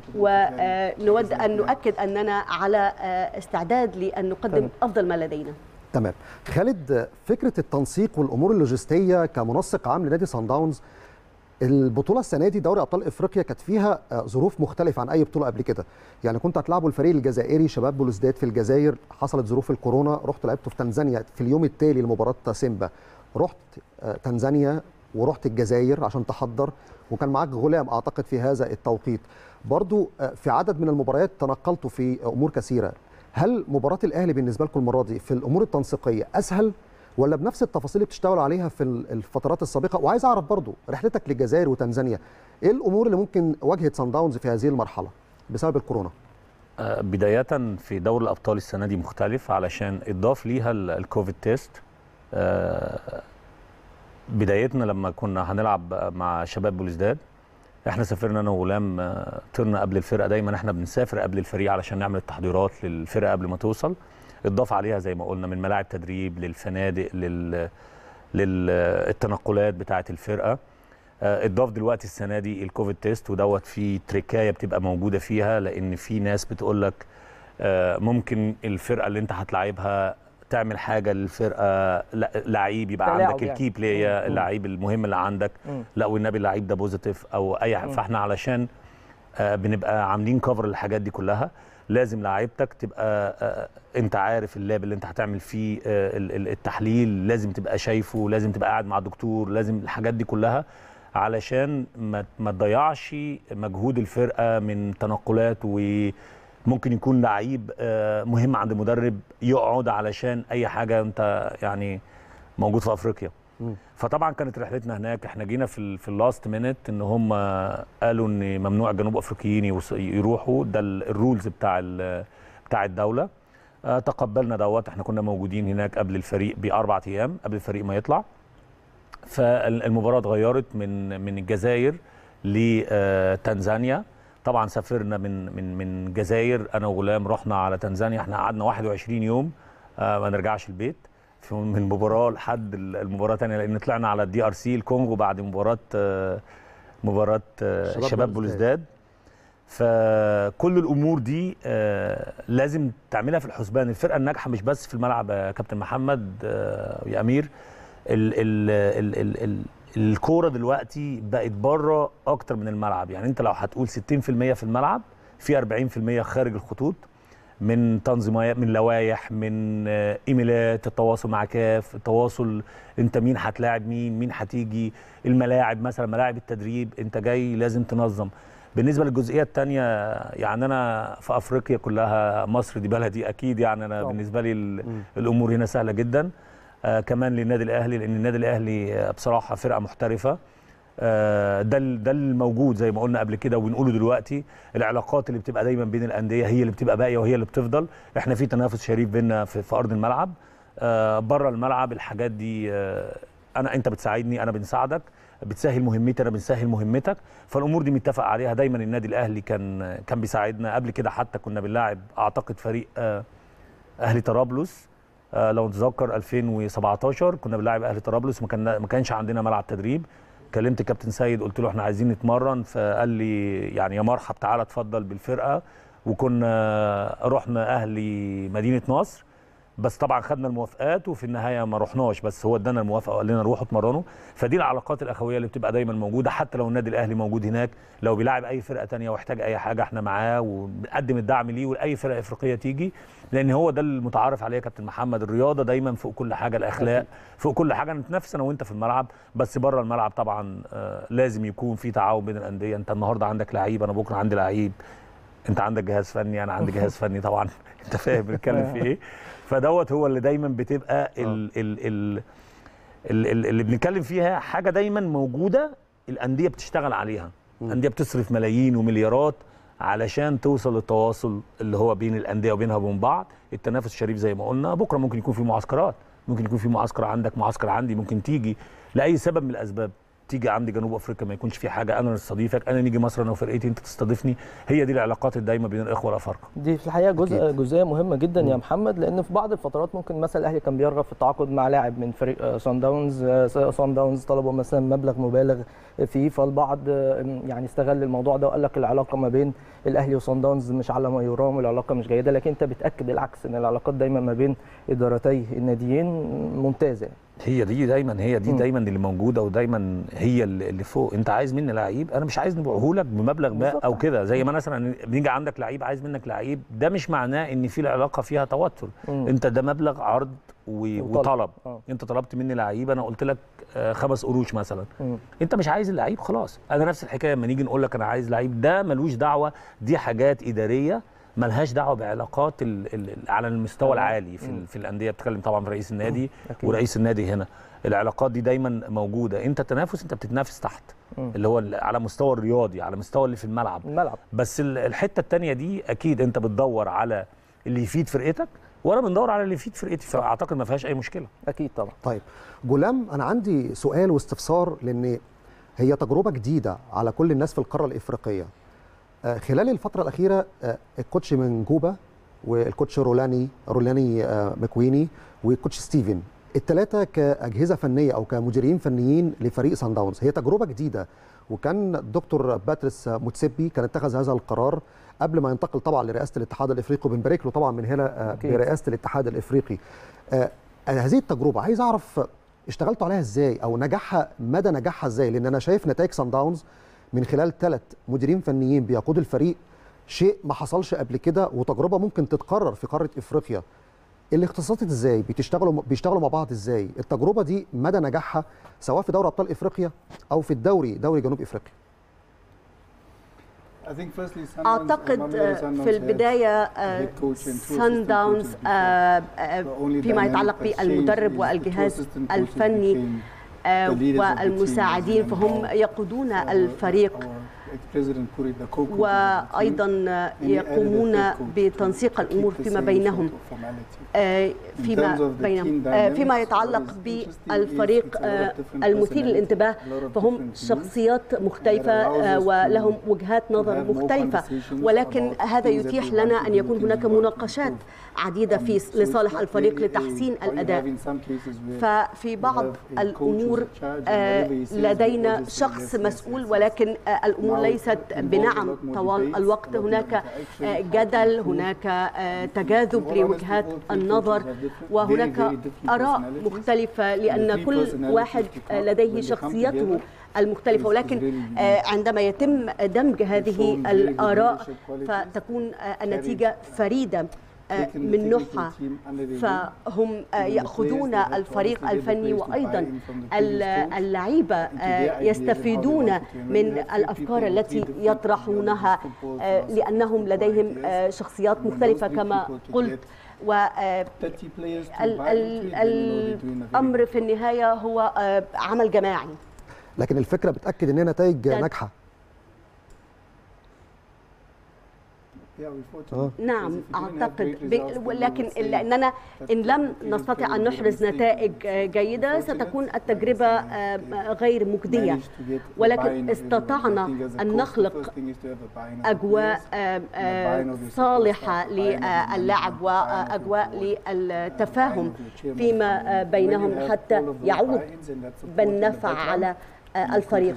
E: ونود أن نؤكد أننا على آه، استعداد لأن نقدم
B: تمام.
E: أفضل ما لدينا
A: تمام خالد فكره التنسيق والامور اللوجستيه كمنسق عام لنادي سان داونز البطوله السنه دي دوري ابطال افريقيا كانت فيها آه، ظروف مختلفه عن اي بطوله قبل كده يعني كنت هتلعبوا الفريق الجزائري شباب بلوزداد في الجزائر حصلت ظروف الكورونا رحت لعبته في تنزانيا في اليوم التالي لمباراه سيمبا رحت آه، تنزانيا ورحت الجزائر عشان تحضر وكان معاك غلام اعتقد في هذا التوقيت برضو آه، في عدد من المباريات تنقلتوا في امور كثيره هل مباراه الاهلي بالنسبه لكم المره دي في الامور التنسيقيه اسهل ولا بنفس التفاصيل اللي بتشتغلوا عليها في ال- الفترات السابقه وعايز اعرف برضو رحلتك للجزائر وتنزانيا ايه الامور اللي ممكن واجهت سان داونز في هذه المرحله بسبب الكورونا
F: آه، بداية في دوري الأبطال السنة دي مختلف علشان اتضاف ليها ال- الكوفيد تيست آه، بدايتنا لما كنا هنلعب مع شباب بلوزداد احنا سافرنا انا وغلام آه، طرنا قبل الفرقه دايما احنا بنسافر قبل الفريق علشان نعمل التحضيرات للفرقه قبل ما توصل اتضاف عليها زي ما قلنا من ملاعب تدريب للفنادق لل للتنقلات بتاعه الفرقه آه، اتضاف دلوقتي السنه دي الكوفيد تيست ودوت في تريكايه بتبقى موجوده فيها لان في ناس بتقول لك آه، ممكن الفرقه اللي انت هتلاعبها تعمل حاجه للفرقه لا- لعيب يبقى
B: تلاعب
F: عندك
B: يعني.
F: الكي بلاي اللعيب المهم اللي عندك
B: مم.
F: لا والنبي اللعيب ده بوزيتيف او اي حاجه فاحنا علشان آه، بنبقى عاملين كفر للحاجات دي كلها لازم لعيبتك تبقى آه، انت عارف اللاب اللي انت هتعمل فيه آه، ال- ال- التحليل لازم تبقى شايفه لازم تبقى قاعد مع الدكتور لازم الحاجات دي كلها علشان ما ما تضيعش مجهود الفرقه من تنقلات وممكن يكون لعيب آه، مهم عند مدرب يقعد علشان اي حاجه انت يعني موجود في افريقيا
A: مم.
F: فطبعا كانت رحلتنا هناك احنا جينا في ال في اللاست مينت ان هم قالوا ان ممنوع الجنوب افريقيين يوص- يروحوا ده ال- الرولز بتاع ال- بتاع الدوله آه، تقبلنا دوت احنا كنا موجودين هناك قبل الفريق باربع ايام قبل الفريق ما يطلع فالمباراه اتغيرت من من الجزائر لتنزانيا طبعا سافرنا من من من الجزائر انا وغلام رحنا على تنزانيا احنا قعدنا 21 يوم آه، ما نرجعش البيت في من مباراه لحد المباراه الثانيه لان طلعنا على الدي ار سي الكونغو بعد مباراه آه، مباراه آه،
A: شباب
F: شباب
A: بلوزداد.
F: بلوزداد فكل الامور دي آه، لازم تعملها في الحسبان الفرقه الناجحه مش بس في الملعب يا كابتن محمد آه، يا امير ال ال ال ال ال الكوره دلوقتي بقت بره اكتر من الملعب يعني انت لو هتقول 60% في الملعب في 40% خارج الخطوط من تنظيمات من لوائح من آه، ايميلات التواصل مع كاف التواصل انت مين هتلاعب مين مين هتيجي الملاعب مثلا ملاعب التدريب انت جاي لازم تنظم بالنسبه للجزئيه الثانيه يعني انا في افريقيا كلها مصر دي بلدي اكيد يعني انا
B: طبعا.
F: بالنسبه لي ال- الامور هنا سهله جدا آه كمان للنادي الاهلي لان النادي الاهلي آه، بصراحه فرقه محترفه آه، ده ال- ده الموجود زي ما قلنا قبل كده وبنقوله دلوقتي العلاقات اللي بتبقى دايما بين الانديه هي اللي بتبقى باقيه وهي اللي بتفضل احنا في تنافس شريف بينا في, في ارض الملعب آه، بره الملعب الحاجات دي آه، انا انت بتساعدني انا بنساعدك بتسهل مهمتي انا بنسهل مهمتك فالامور دي متفق عليها دايما النادي الاهلي كان كان بيساعدنا قبل كده حتى كنا بنلاعب اعتقد فريق آه، اهلي طرابلس آه، لو نتذكر 2017 كنا بنلاعب اهلي طرابلس وما كان ما كانش عندنا ملعب تدريب كلمت كابتن سيد قلت له احنا عايزين نتمرن فقال لي يعني يا مرحب تعالى اتفضل بالفرقه وكنا رحنا اهلي مدينه نصر بس طبعا خدنا الموافقات وفي النهايه ما رحناش بس هو ادانا الموافقه وقال لنا روحوا اتمرنوا فدي العلاقات الاخويه اللي بتبقى دايما موجوده حتى لو النادي الاهلي موجود هناك لو بيلاعب اي فرقه تانية واحتاج اي حاجه احنا معاه وبنقدم الدعم ليه ولاي فرقه افريقيه تيجي لان هو ده المتعارف عليه يا كابتن محمد الرياضه دايما فوق كل حاجه الاخلاق فوق كل حاجه نتنافس انا وانت في الملعب بس بره الملعب طبعا آه، لازم يكون في تعاون بين الانديه انت النهارده عندك لعيب انا بكره عندي لعيب انت عندك جهاز فني انا عندي جهاز فني طبعا انت فاهم بنتكلم في ايه فدوت هو اللي دايما بتبقى ال ال ال ال- ال- اللي بنتكلم فيها حاجه دايما موجوده الانديه بتشتغل عليها الانديه بتصرف ملايين ومليارات علشان توصل للتواصل اللي هو بين الانديه وبينها وبين بعض التنافس الشريف زي ما قلنا بكره ممكن يكون في معسكرات ممكن يكون في معسكر عندك معسكر عندي ممكن تيجي لاي سبب من الاسباب تيجي عندي جنوب افريقيا ما يكونش في حاجه انا نستضيفك انا نيجي مصر انا وفرقتي انت تستضيفني هي دي العلاقات الدايمه بين الاخوه الافارقه
B: دي في الحقيقه جزء
A: أكيد.
B: جزئيه مهمه جدا يا محمد لان في بعض الفترات ممكن مثلا الاهلي كان بيرغب في التعاقد مع لاعب من فريق سان داونز سان داونز طلبوا مثلا مبلغ مبالغ فيه فالبعض آه، يعني استغل الموضوع ده وقال لك العلاقه ما بين الاهلي وسان داونز مش على ما يرام العلاقه مش جيده لكن انت بتاكد العكس ان العلاقات دايما ما بين ادارتي الناديين ممتازه
F: هي دي دايما هي دي
B: مم.
F: دايما اللي موجوده ودايما هي اللي اللي فوق انت عايز مني لعيب انا مش عايز نبيعه لك بمبلغ ما
B: بالظبط.
F: او كده زي ما مثلا بنيجي عندك لعيب عايز منك لعيب ده مش معناه ان في العلاقه فيها توتر
B: مم.
F: انت ده مبلغ عرض و-
B: وطلب.
F: وطلب
B: آه.
F: انت طلبت مني لعيب انا قلت لك آه، خمس قروش مثلا
B: مم.
F: انت مش عايز اللعيب خلاص انا نفس الحكايه لما نيجي نقول لك انا عايز لعيب ده ملوش دعوه دي حاجات اداريه ملهاش دعوه بعلاقات ال ال ال- على المستوى
B: آه.
F: العالي في, ال- في الانديه بتتكلم طبعا في رئيس النادي
B: أكيد.
F: ورئيس النادي هنا العلاقات دي دايما موجوده انت تنافس انت بتتنافس تحت
B: مم.
F: اللي هو ال- على مستوى الرياضي على مستوى اللي في الملعب
B: الملعب
F: بس ال- الحته الثانيه دي اكيد انت بتدور على اللي يفيد فرقتك وانا بندور على اللي يفيد فرقتي فاعتقد ما فيهاش اي مشكله
B: اكيد طبعا
A: طيب جولام انا عندي سؤال واستفسار لان هي تجربه جديده على كل الناس في القاره الافريقيه آه، خلال الفتره الاخيره آه، الكوتش من جوبا والكوتش رولاني رولاني آه، مكويني والكوتش ستيفن الثلاثه كاجهزه فنيه او كمديرين فنيين لفريق سان داونز هي تجربه جديده وكان الدكتور باتريس موتسيبي كان اتخذ هذا القرار قبل ما ينتقل طبعا لرئاسه الاتحاد الافريقي وبنبارك له طبعا من هنا آه،
B: أكيد.
A: برئاسه الاتحاد الافريقي آه، أنا هذه التجربه عايز اعرف اشتغلتوا عليها ازاي او نجاحها مدى نجاحها ازاي لان انا شايف نتائج سان داونز من خلال ثلاث مديرين فنيين بيقودوا الفريق شيء ما حصلش قبل كده وتجربه ممكن تتكرر في قاره افريقيا الاختصاصات ازاي بتشتغلوا بيشتغلوا مع بعض ازاي التجربه دي مدى نجاحها سواء في دوري ابطال افريقيا او في الدوري دوري جنوب افريقيا
D: I think firstly, Sundowns-
E: اعتقد
D: Mamelodi
E: آه،
D: Sundowns
E: في
D: had
E: البدايه
D: head coach and two
E: سان
D: assistant
E: داونز
D: coaches before. The only
E: فيما
D: dynamic
E: يتعلق
D: that's changed
E: بالمدرب
D: is the two
E: والجهاز
D: assistant coaches
E: الفني
D: became
E: آه،
D: the leaders of the team
E: والمساعدين
D: and
E: فهم
D: now
E: يقودون
D: our-
E: الفريق
D: our
E: وايضا يقومون بتنسيق الامور فيما بينهم فيما بينهم فيما يتعلق بالفريق المثير للانتباه فهم شخصيات مختلفه ولهم وجهات نظر مختلفه ولكن هذا يتيح لنا ان يكون هناك مناقشات عديده في لصالح الفريق لتحسين الاداء ففي بعض الامور لدينا شخص مسؤول ولكن الامور ليست بنعم طوال الوقت هناك جدل هناك تجاذب لوجهات النظر وهناك اراء مختلفه لان كل واحد لديه شخصيته المختلفة ولكن عندما يتم دمج هذه الآراء فتكون النتيجة فريدة من نوعها فهم ياخذون الفريق الفني وايضا اللعيبه يستفيدون من الافكار التي يطرحونها لانهم لديهم شخصيات مختلفه كما قلت و الامر في النهايه هو عمل جماعي
A: لكن الفكره بتاكد ان هي نتائج ناجحه
E: نعم اعتقد لكن لاننا ان لم نستطع ان نحرز نتائج جيده ستكون التجربه غير مجديه ولكن استطعنا ان نخلق اجواء صالحه للعب واجواء للتفاهم فيما بينهم حتى يعود بالنفع على الفريق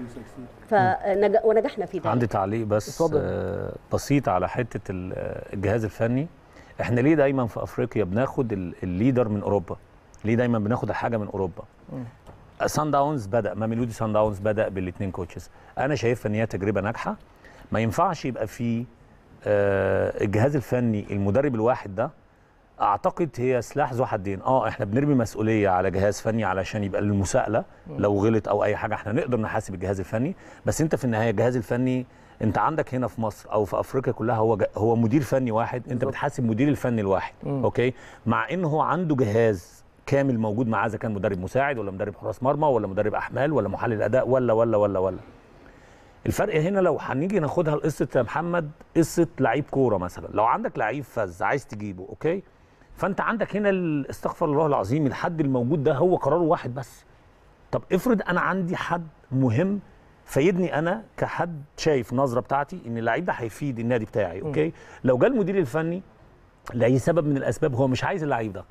E: فنج... ونجحنا في ذلك
F: عندي تعليق بس آه بسيط على حته الجهاز الفني احنا ليه دايما في افريقيا بناخد الليدر من اوروبا ليه دايما بناخد الحاجه من اوروبا سان داونز بدا ماميلودي سان داونز بدا بالاثنين كوتشز انا شايفها ان هي تجربه ناجحه ما ينفعش يبقى في آه الجهاز الفني المدرب الواحد ده اعتقد هي سلاح ذو حدين اه احنا بنرمي مسؤوليه على جهاز فني علشان يبقى المساءله لو غلط او اي حاجه احنا نقدر نحاسب الجهاز الفني بس انت في النهايه الجهاز الفني انت عندك هنا في مصر او في افريقيا كلها هو هو مدير فني واحد انت بتحاسب مدير الفني الواحد م. اوكي مع ان هو عنده جهاز كامل موجود معاه اذا كان مدرب مساعد ولا مدرب حراس مرمى ولا مدرب احمال ولا محلل اداء ولا ولا ولا ولا الفرق هنا لو هنيجي ناخدها لقصه يا محمد قصه لعيب كوره مثلا لو عندك لعيب فز عايز تجيبه اوكي فانت عندك هنا استغفر الله العظيم الحد الموجود ده هو قراره واحد بس طب افرض انا عندي حد مهم فيدني انا كحد شايف نظره بتاعتي ان اللعيب ده هيفيد النادي بتاعي اوكي لو جه المدير الفني لاي سبب من الاسباب هو مش عايز اللعيب ده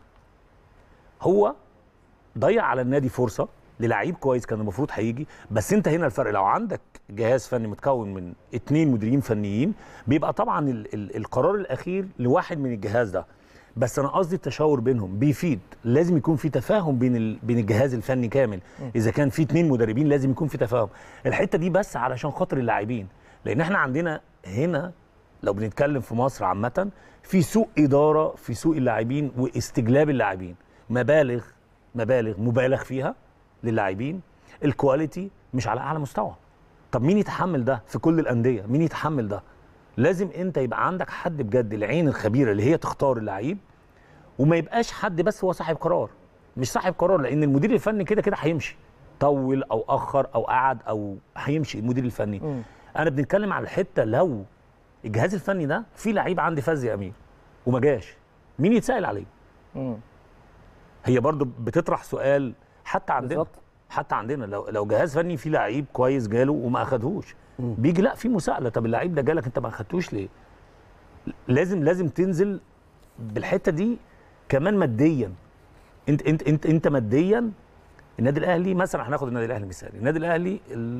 F: هو ضيع على النادي فرصه للعيب كويس كان المفروض هيجي بس انت هنا الفرق لو عندك جهاز فني متكون من اتنين مديرين فنيين بيبقى طبعا ال ال القرار الاخير لواحد من الجهاز ده بس انا قصدي التشاور بينهم بيفيد لازم يكون في تفاهم بين ال... بين الجهاز الفني كامل اذا كان في اتنين مدربين لازم يكون في تفاهم الحته دي بس علشان خاطر اللاعبين لان احنا عندنا هنا لو بنتكلم في مصر عامه في سوء اداره في سوق اللاعبين واستجلاب اللاعبين مبالغ مبالغ مبالغ فيها للاعبين الكواليتي مش على اعلى مستوى طب مين يتحمل ده في كل الانديه مين يتحمل ده لازم انت يبقى عندك حد بجد العين الخبيره اللي هي تختار اللعيب وما يبقاش حد بس هو صاحب قرار مش صاحب قرار لان المدير الفني كده كده هيمشي طول او اخر او قعد او هيمشي المدير الفني م. انا بنتكلم على الحته لو الجهاز الفني ده في لعيب عندي فاز يا امير وما جاش مين يتسال عليه م. هي برضو بتطرح سؤال حتى عندنا بالزبط. حتى عندنا لو لو جهاز فني فيه لعيب كويس جاله وما اخدهوش بيجي لا في مساءله طب اللعيب ده جالك انت ما اخدتوش ليه لازم لازم تنزل بالحته دي كمان ماديا انت انت انت انت ماديا النادي الاهلي مثلا هناخد النادي الاهلي مثال النادي الاهلي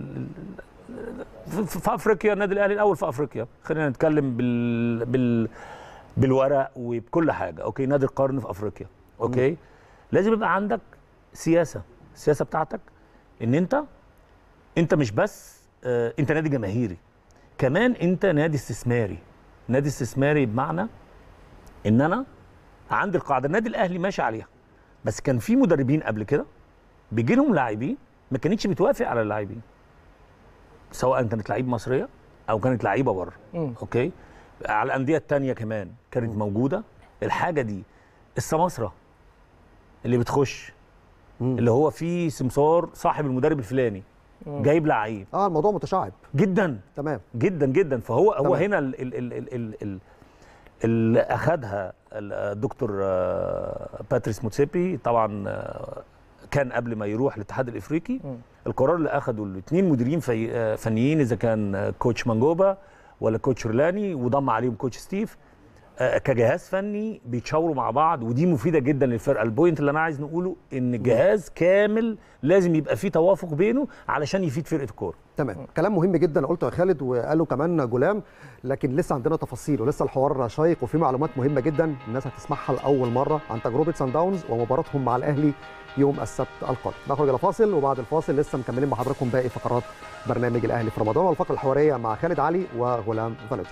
F: في افريقيا النادي الاهلي الاول في افريقيا خلينا نتكلم بال بال بالورق وبكل حاجه اوكي نادي القرن في افريقيا اوكي م. لازم يبقى عندك سياسه السياسه بتاعتك ان انت انت مش بس آه انت نادي جماهيري كمان انت نادي استثماري نادي استثماري بمعنى ان انا عندي القاعده النادي الاهلي ماشي عليها بس كان في مدربين قبل كده بيجي لهم لاعبين ما كانتش بتوافق على اللاعبين سواء كانت لعيب مصريه او كانت لعيبه بره اوكي على الانديه الثانيه كمان كانت م. موجوده الحاجه دي السماسره اللي بتخش مم. اللي هو فيه سمسار صاحب المدرب الفلاني جايب لعيب
A: اه الموضوع متشعب
F: جدا
A: تمام
F: جدا جدا فهو هو
A: تمام.
F: هنا ال- ال- ال- ال- ال- ال- اللي اخذها الدكتور آه، باتريس موتسيبي طبعا آه، كان قبل ما يروح الاتحاد الافريقي
B: مم.
F: القرار اللي اخده الاثنين مديرين في آه، فنيين اذا كان آه، كوتش مانجوبا ولا كوتش رلاني وضم عليهم كوتش ستيف آه، كجهاز فني بيتشاوروا مع بعض ودي مفيده جدا للفرقه البوينت اللي انا عايز نقوله ان الجهاز كامل لازم يبقى فيه توافق بينه علشان يفيد فرقه الكوره
A: تمام كلام مهم جدا قلته يا خالد وقاله كمان جلام لكن لسه عندنا تفاصيل ولسه الحوار شيق وفي معلومات مهمه جدا الناس هتسمعها لاول مره عن تجربه سان داونز ومباراتهم مع الاهلي يوم السبت القادم نخرج الى فاصل وبعد الفاصل لسه مكملين مع حضراتكم باقي فقرات برنامج الاهلي في رمضان والفقره الحواريه مع خالد علي وغلام فالنتين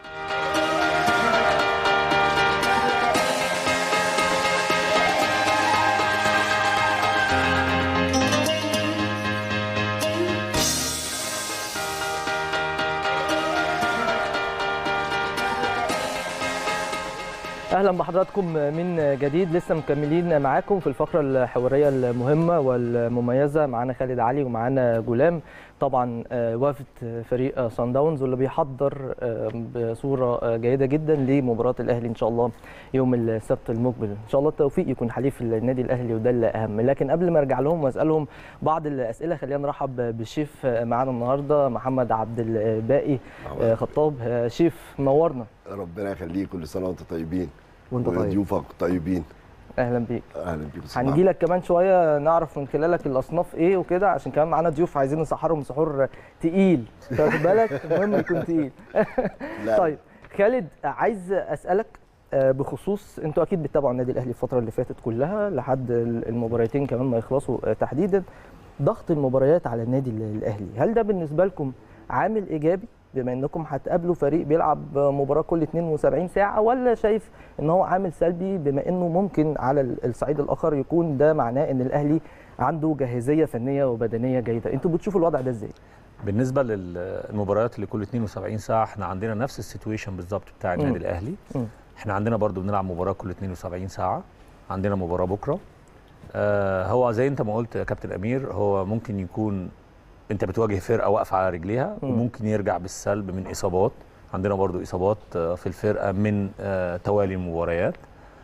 B: اهلا بحضراتكم من جديد لسه مكملين معاكم في الفقره الحواريه المهمه والمميزه معانا خالد علي ومعانا جولام طبعا آه، وافد فريق سان داونز واللي بيحضر آه، بصوره آه، جيده جدا لمباراه الاهلي ان شاء الله يوم السبت المقبل ان شاء الله التوفيق يكون حليف النادي الاهلي وده الاهم لكن قبل ما ارجع لهم واسالهم بعض الاسئله خلينا نرحب بالشيف معانا النهارده محمد عبد الباقي آه، خطاب آه، شيف منورنا
G: ربنا يخليك كل سنه وانت طيبين
A: وانت طيب
G: وضيوفك طيبين
B: اهلا بيك
G: اهلا بيك
B: هنجي لك كمان شويه نعرف من خلالك الاصناف ايه وكده عشان كمان معانا ضيوف عايزين نسحرهم سحور تقيل خد بالك المهم يكون تقيل
G: لا
B: طيب خالد عايز اسالك آه، بخصوص انتوا اكيد بتتابعوا النادي الاهلي الفتره اللي فاتت كلها لحد المباراتين كمان ما يخلصوا آه، تحديدا ضغط المباريات على النادي الاهلي هل ده بالنسبه لكم عامل ايجابي بما انكم هتقابلوا فريق بيلعب مباراه كل 72 ساعه ولا شايف ان هو عامل سلبي بما انه ممكن على الصعيد الاخر يكون ده معناه ان الاهلي عنده جاهزيه فنيه وبدنيه جيده انتوا بتشوفوا الوضع ده ازاي
F: بالنسبه للمباريات اللي كل 72 ساعه احنا عندنا نفس السيتويشن بالظبط بتاع النادي الاهلي
B: مم.
F: احنا عندنا برضو بنلعب مباراه كل 72 ساعه عندنا مباراه بكره آه هو زي انت ما قلت يا كابتن امير هو ممكن يكون انت بتواجه فرقه واقفه على رجليها
B: مم.
F: وممكن يرجع بالسلب من اصابات عندنا برضو اصابات آه، في الفرقه من آه توالي المباريات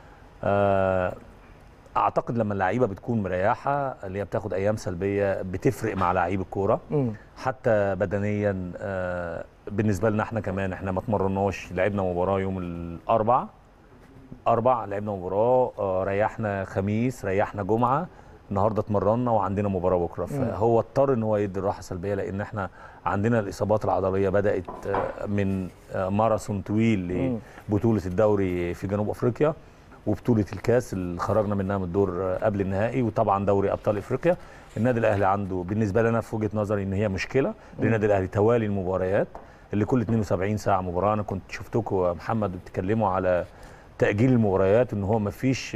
F: آه اعتقد لما اللعيبه بتكون مريحه اللي هي بتاخد ايام سلبيه بتفرق مع لعيب الكوره
B: مم.
F: حتى بدنيا آه، بالنسبه لنا احنا كمان احنا ما اتمرناش لعبنا مباراه يوم الاربع اربع لعبنا مباراه آه، ريحنا خميس ريحنا جمعه النهارده اتمرنا وعندنا مباراه بكره فهو اضطر ان هو يدي الراحه سلبيه لان احنا عندنا الاصابات العضليه بدات آه، من آه، ماراثون طويل لبطوله الدوري في جنوب افريقيا وبطوله الكاس اللي خرجنا منها من الدور آه، قبل النهائي وطبعا دوري ابطال افريقيا النادي الاهلي عنده بالنسبه لنا في وجهه نظري ان هي مشكله للنادي الاهلي توالي المباريات اللي كل 72 ساعه مباراه انا كنت شفتكم يا محمد بتتكلموا على تاجيل المباريات ان هو ما فيش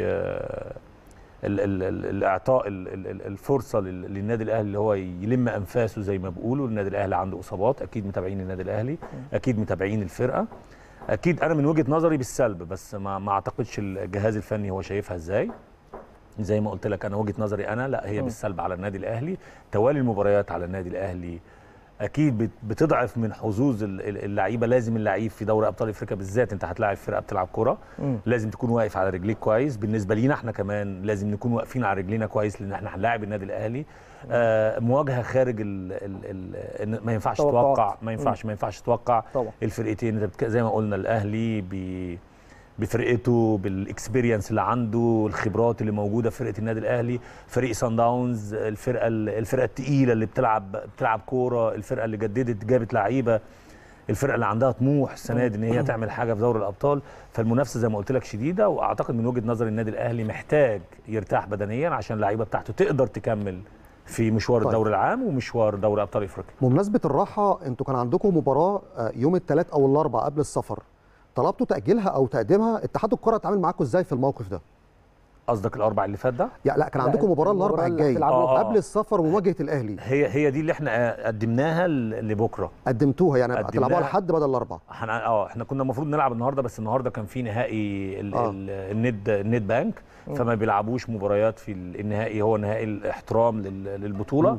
F: ال ال ال الاعطاء ال ال ال الفرصه لل- للنادي الاهلي اللي هو يلم انفاسه زي ما بيقولوا النادي الاهلي عنده اصابات اكيد متابعين النادي الاهلي اكيد متابعين الفرقه اكيد انا من وجهه نظري بالسلب بس ما ما اعتقدش الجهاز الفني هو شايفها ازاي زي ما قلت لك انا وجهه نظري انا لا هي بالسلب على النادي الاهلي توالي المباريات على النادي الاهلي اكيد بت- بتضعف من حظوظ ال- ال- اللعيبه لازم اللعيب في دوري ابطال افريقيا بالذات انت هتلاعب فرقه بتلعب كوره
B: مم.
F: لازم تكون واقف على رجليك كويس بالنسبه لينا احنا كمان لازم نكون واقفين على رجلينا كويس لان احنا هنلاعب النادي الاهلي آه مواجهه خارج ال ال ال ما ينفعش
B: توقعات.
F: تتوقع ما ينفعش ما ينفعش تتوقع
B: طبعا.
F: الفرقتين انت بتك- زي ما قلنا الاهلي بي بفرقته بالاكسبيرينس اللي عنده الخبرات اللي موجوده في فرقه النادي الاهلي فريق سان داونز الفرقه الفرقه الثقيله اللي بتلعب بتلعب كوره الفرقه اللي جددت جابت لعيبه الفرقه اللي عندها طموح السنه دي ان هي تعمل حاجه في دوري الابطال فالمنافسه زي ما قلت لك شديده واعتقد من وجهه نظر النادي الاهلي محتاج يرتاح بدنيا عشان اللعيبه بتاعته تقدر تكمل في مشوار
A: طيب.
F: الدوري العام ومشوار دوري ابطال افريقيا
A: بمناسبه الراحه انتوا كان عندكم مباراه آه، يوم الثلاث او الاربع قبل السفر طلبتوا تاجيلها او تقديمها اتحاد الكره اتعامل معاكم ازاي في الموقف ده
F: قصدك الاربع اللي فات ده
A: يعني لا كان
B: لا،
A: عندكم مباراه
B: المباراة
A: الاربع
B: اللي
A: الجاي
B: هتلعبوها.
F: آه.
A: قبل السفر ومواجهه الاهلي
F: هي هي دي اللي احنا قدمناها ل- لبكره
A: قدمتوها يعني
F: قدمناها.
A: هتلعبوها لحد بدل الاربع
F: احنا اه احنا كنا المفروض نلعب النهارده بس النهارده كان في نهائي ال-
A: آه.
F: ال- النت النت بانك فما بيلعبوش مباريات في ال- النهائي هو نهائي الاحترام لل- للبطوله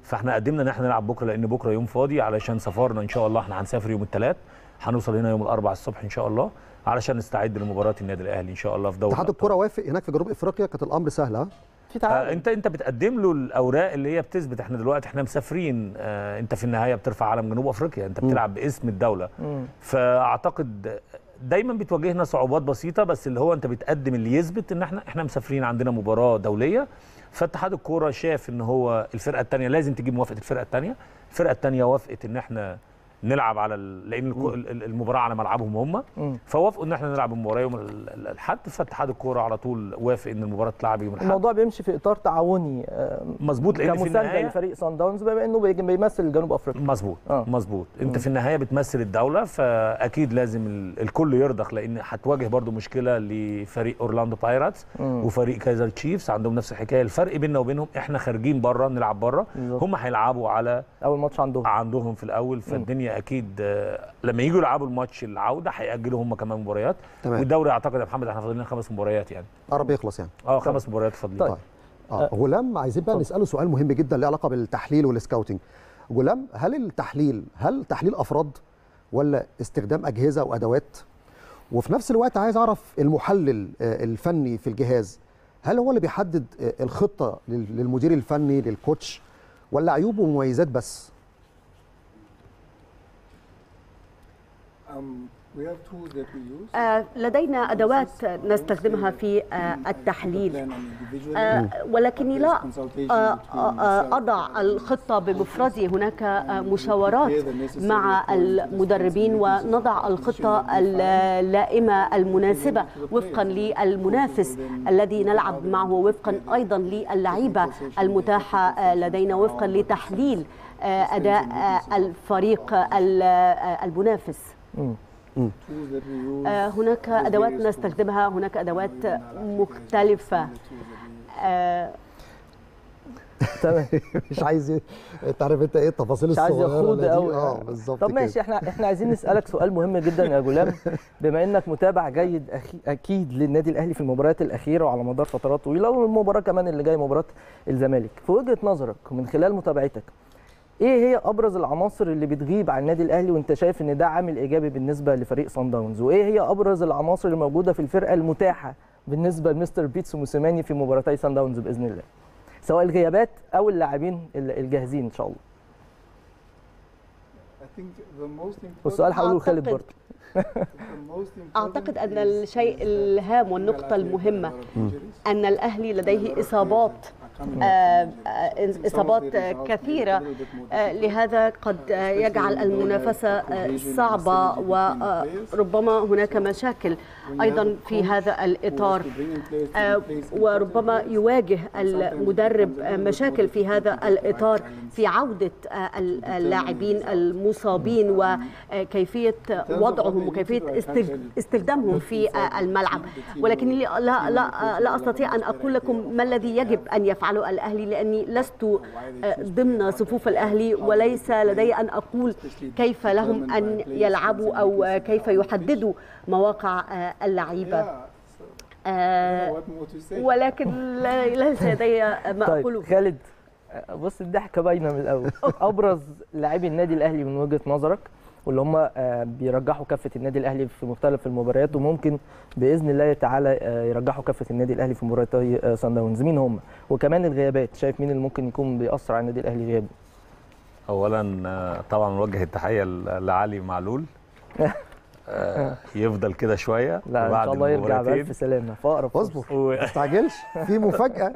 F: فاحنا قدمنا ان احنا نلعب بكره لان بكره يوم فاضي علشان سفرنا ان شاء الله احنا هنسافر يوم الثلاث هنوصل هنا يوم الاربعاء الصبح ان شاء الله علشان نستعد لمباراه النادي الاهلي ان شاء الله في دوري
A: اتحاد
F: الأبطال.
A: الكره وافق هناك في جنوب افريقيا كانت الامر سهل ها
B: في
F: آه
B: تعاون
F: انت انت بتقدم له الاوراق اللي هي بتثبت احنا دلوقتي احنا مسافرين آه انت في النهايه بترفع علم جنوب افريقيا انت بتلعب باسم الدوله
B: مم.
F: فاعتقد دايما بتواجهنا صعوبات بسيطه بس اللي هو انت بتقدم اللي يثبت ان احنا احنا مسافرين عندنا مباراه دوليه فاتحاد الكوره شاف ان هو الفرقه الثانيه لازم تجيب موافقه الفرقه الثانيه الفرقه الثانيه وافقت ان احنا نلعب على ال... لان الكو- ال- ال- المباراه على ملعبهم هم
B: مم.
F: فوافقوا ان احنا نلعب المباراه يوم ال- ال- الاحد فاتحاد الكوره على طول وافق ان المباراه تلعب يوم الاحد
B: الموضوع بيمشي في اطار تعاوني آه،
F: مظبوط لان في
B: كمسانده
F: النهايه
B: لفريق سان داونز بما انه بيجي- بيمثل جنوب افريقيا
F: مظبوط
B: آه.
F: مظبوط انت في النهايه بتمثل الدوله فاكيد لازم ال- الكل يرضخ لان هتواجه برضو مشكله لفريق اورلاندو بايراتس
B: مم.
F: وفريق كايزر تشيفز عندهم نفس الحكايه الفرق بيننا وبينهم احنا خارجين بره نلعب بره
B: بالظبط.
F: هم هيلعبوا على
B: اول ماتش عندهم
F: عندهم في الاول فالدنيا اكيد آه، لما يجوا يلعبوا الماتش العوده هياجلوا هم كمان مباريات
A: تمام.
F: والدوري اعتقد يا محمد احنا فاضل لنا خمس مباريات يعني
A: قرب يخلص يعني
F: اه خمس مباريات فاضلين
B: طيب.
A: اه غلام عايزين بقى نساله سؤال مهم جدا له علاقه بالتحليل والسكاوتنج غلام هل التحليل هل تحليل افراد ولا استخدام اجهزه وادوات وفي نفس الوقت عايز اعرف المحلل آه، الفني في الجهاز هل هو اللي بيحدد آه، الخطه لل- للمدير الفني للكوتش ولا عيوب ومميزات بس
D: Um, we have tools that we use.
E: آه، لدينا أدوات نستخدمها في آه، التحليل
D: Plan on individual
E: آه، ولكني لا
D: consultation
E: آه،
D: between
E: آه،
D: myself
E: أضع الخطة بمفردي هناك آه، مشاورات مع المدربين ونضع الخطة اللائمة المناسبة وفقا للمنافس الذي نلعب معه وفقا أيضا للعيبة المتاحة آه، لدينا وفقا لتحليل آه، أداء آه، الفريق ال- آه، المنافس
B: مم.
D: tools that we use.
E: آه، هناك أدوات نستخدمها هناك أدوات مختلفة آه،
B: تمام
A: مش عايز ي- تعرف انت ايه التفاصيل
B: مش عايز
A: الصغيره
B: يخوض
A: دي؟
B: قوي
A: اه بالظبط
B: طب
A: كده.
B: ماشي احنا احنا عايزين نسالك سؤال مهم جدا يا غلام بما انك متابع جيد أخي اكيد للنادي الاهلي في المباريات الاخيره وعلى مدار فترات طويله والمباراه كمان اللي جايه مباراه الزمالك في وجهه نظرك ومن خلال متابعتك ايه هي ابرز العناصر اللي بتغيب عن النادي الاهلي وانت شايف ان ده عامل ايجابي بالنسبه لفريق صن داونز وايه هي ابرز العناصر الموجوده في الفرقه المتاحه بالنسبه لمستر بيتسو موسيماني في مباراتي صن داونز باذن الله سواء الغيابات او اللاعبين الجاهزين ان شاء الله
D: I think the most important
B: والسؤال هقوله لخالد
E: أعتقد-
B: برضه
D: the most important
E: أعتقد أن
D: is
E: الشيء الهام والنقطة المهمة أن الأهلي لديه إصابات آه، آه، إصابات آه، كثيرة آه، لهذا قد آه، يجعل المنافسة آه، صعبة وربما هناك مشاكل أيضا في هذا الإطار آه، وربما يواجه المدرب آه، مشاكل في هذا الإطار في عودة آه، اللاعبين المصابين وكيفية وضعهم وكيفية استخ- استخدامهم في آه، الملعب ولكني لا لا لا لا استطيع ان اقول لكم ما الذي يجب ان يفعله الاهلي لاني لست آه، ضمن صفوف الاهلي وليس لدي ان اقول كيف لهم ان يلعبوا او آه، كيف يحددوا مواقع آه، اللعيبه آه،
D: what more to say
E: ولكن لا- ليس لدي ما
B: طيب
E: اقوله
B: خالد بص الضحكه باينه من الاول ابرز لاعبي النادي الاهلي من وجهه نظرك واللي هم آه، بيرجحوا كفه النادي الاهلي في مختلف المباريات وممكن باذن الله تعالى آه، يرجحوا كفه النادي الاهلي في مباراتي آه، سان داونز مين هم وكمان الغيابات شايف مين اللي ممكن يكون بيأثر على النادي الاهلي غيابه
F: اولا آه، طبعا نوجه التحيه ل- لعلي معلول آه، يفضل كده شويه
B: لا ان
F: وبعد
B: شاء الله يرجع
F: المباراتين
B: بألف سلامه فاقرب فرصة.
A: اصبر
F: و-
A: ما تستعجلش في مفاجاه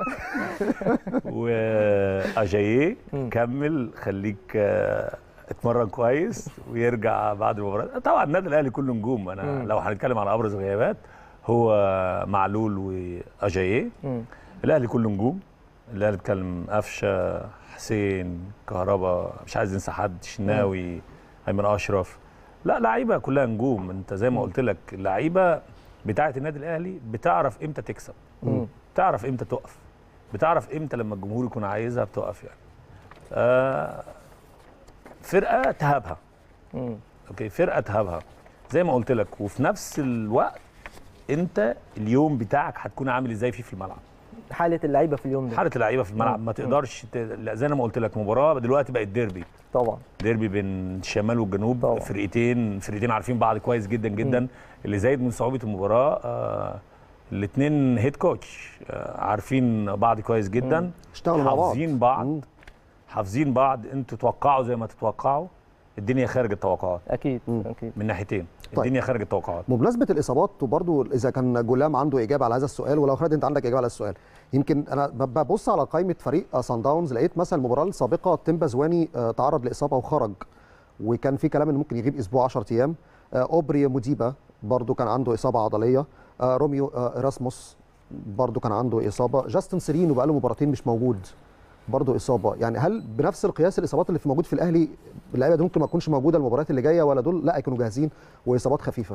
F: واجاييه
B: مم.
F: كمل خليك آه، اتمرن كويس ويرجع بعد المباراه طبعا النادي الاهلي كله نجوم انا
B: مم.
F: لو هنتكلم على ابرز الغيابات هو معلول واجاييه
B: مم.
F: الاهلي كله نجوم الاهلي بيتكلم قفشه حسين كهربا مش عايز ننسى حد شناوي ايمن اشرف لا لعيبه كلها نجوم انت زي ما قلت لك اللعيبه بتاعه النادي الاهلي بتعرف امتى تكسب
B: مم.
F: بتعرف امتى تقف بتعرف امتى لما الجمهور يكون عايزها بتقف يعني آه فرقه تهابها
B: مم.
F: اوكي فرقه تهابها زي ما قلت لك وفي نفس الوقت انت اليوم بتاعك هتكون عامل ازاي فيه في الملعب
B: حاله اللعيبه في اليوم ده
F: حاله اللعيبه في الملعب ما تقدرش ت... لا، زي ما قلت لك مباراه دلوقتي بقت ديربي
B: طبعا
F: ديربي بين الشمال والجنوب
B: طبعا.
F: فرقتين فرقتين عارفين بعض كويس جدا جدا اللي زايد من صعوبه المباراه آه الاثنين هيد كوتش آه عارفين بعض كويس جدا
A: اشتغلوا مع بعض
F: حافظين بعض
A: مم.
F: حافظين بعض انتوا توقعوا زي ما تتوقعوا الدنيا خارج التوقعات
B: اكيد اكيد
F: من ناحيتين
A: طيب.
F: الدنيا خارج التوقعات
A: بمناسبه الاصابات وبرضو اذا كان جولام عنده اجابه على هذا السؤال ولو خالد انت عندك اجابه على السؤال يمكن انا ب- ببص على قائمه فريق سان داونز لقيت مثلا المباراه السابقه تيمبا زواني آه، تعرض لاصابه وخرج وكان في كلام انه ممكن يغيب اسبوع 10 ايام آه، اوبري موديبا برضو كان عنده اصابه عضليه آه، روميو آه، اراسموس برضو كان عنده اصابه جاستن سيرينو بقى له مباراتين مش موجود برضه اصابه يعني هل بنفس القياس الاصابات اللي في موجود في الاهلي اللعيبه دي ممكن ما تكونش موجوده المباريات اللي جايه ولا دول لا يكونوا جاهزين واصابات خفيفه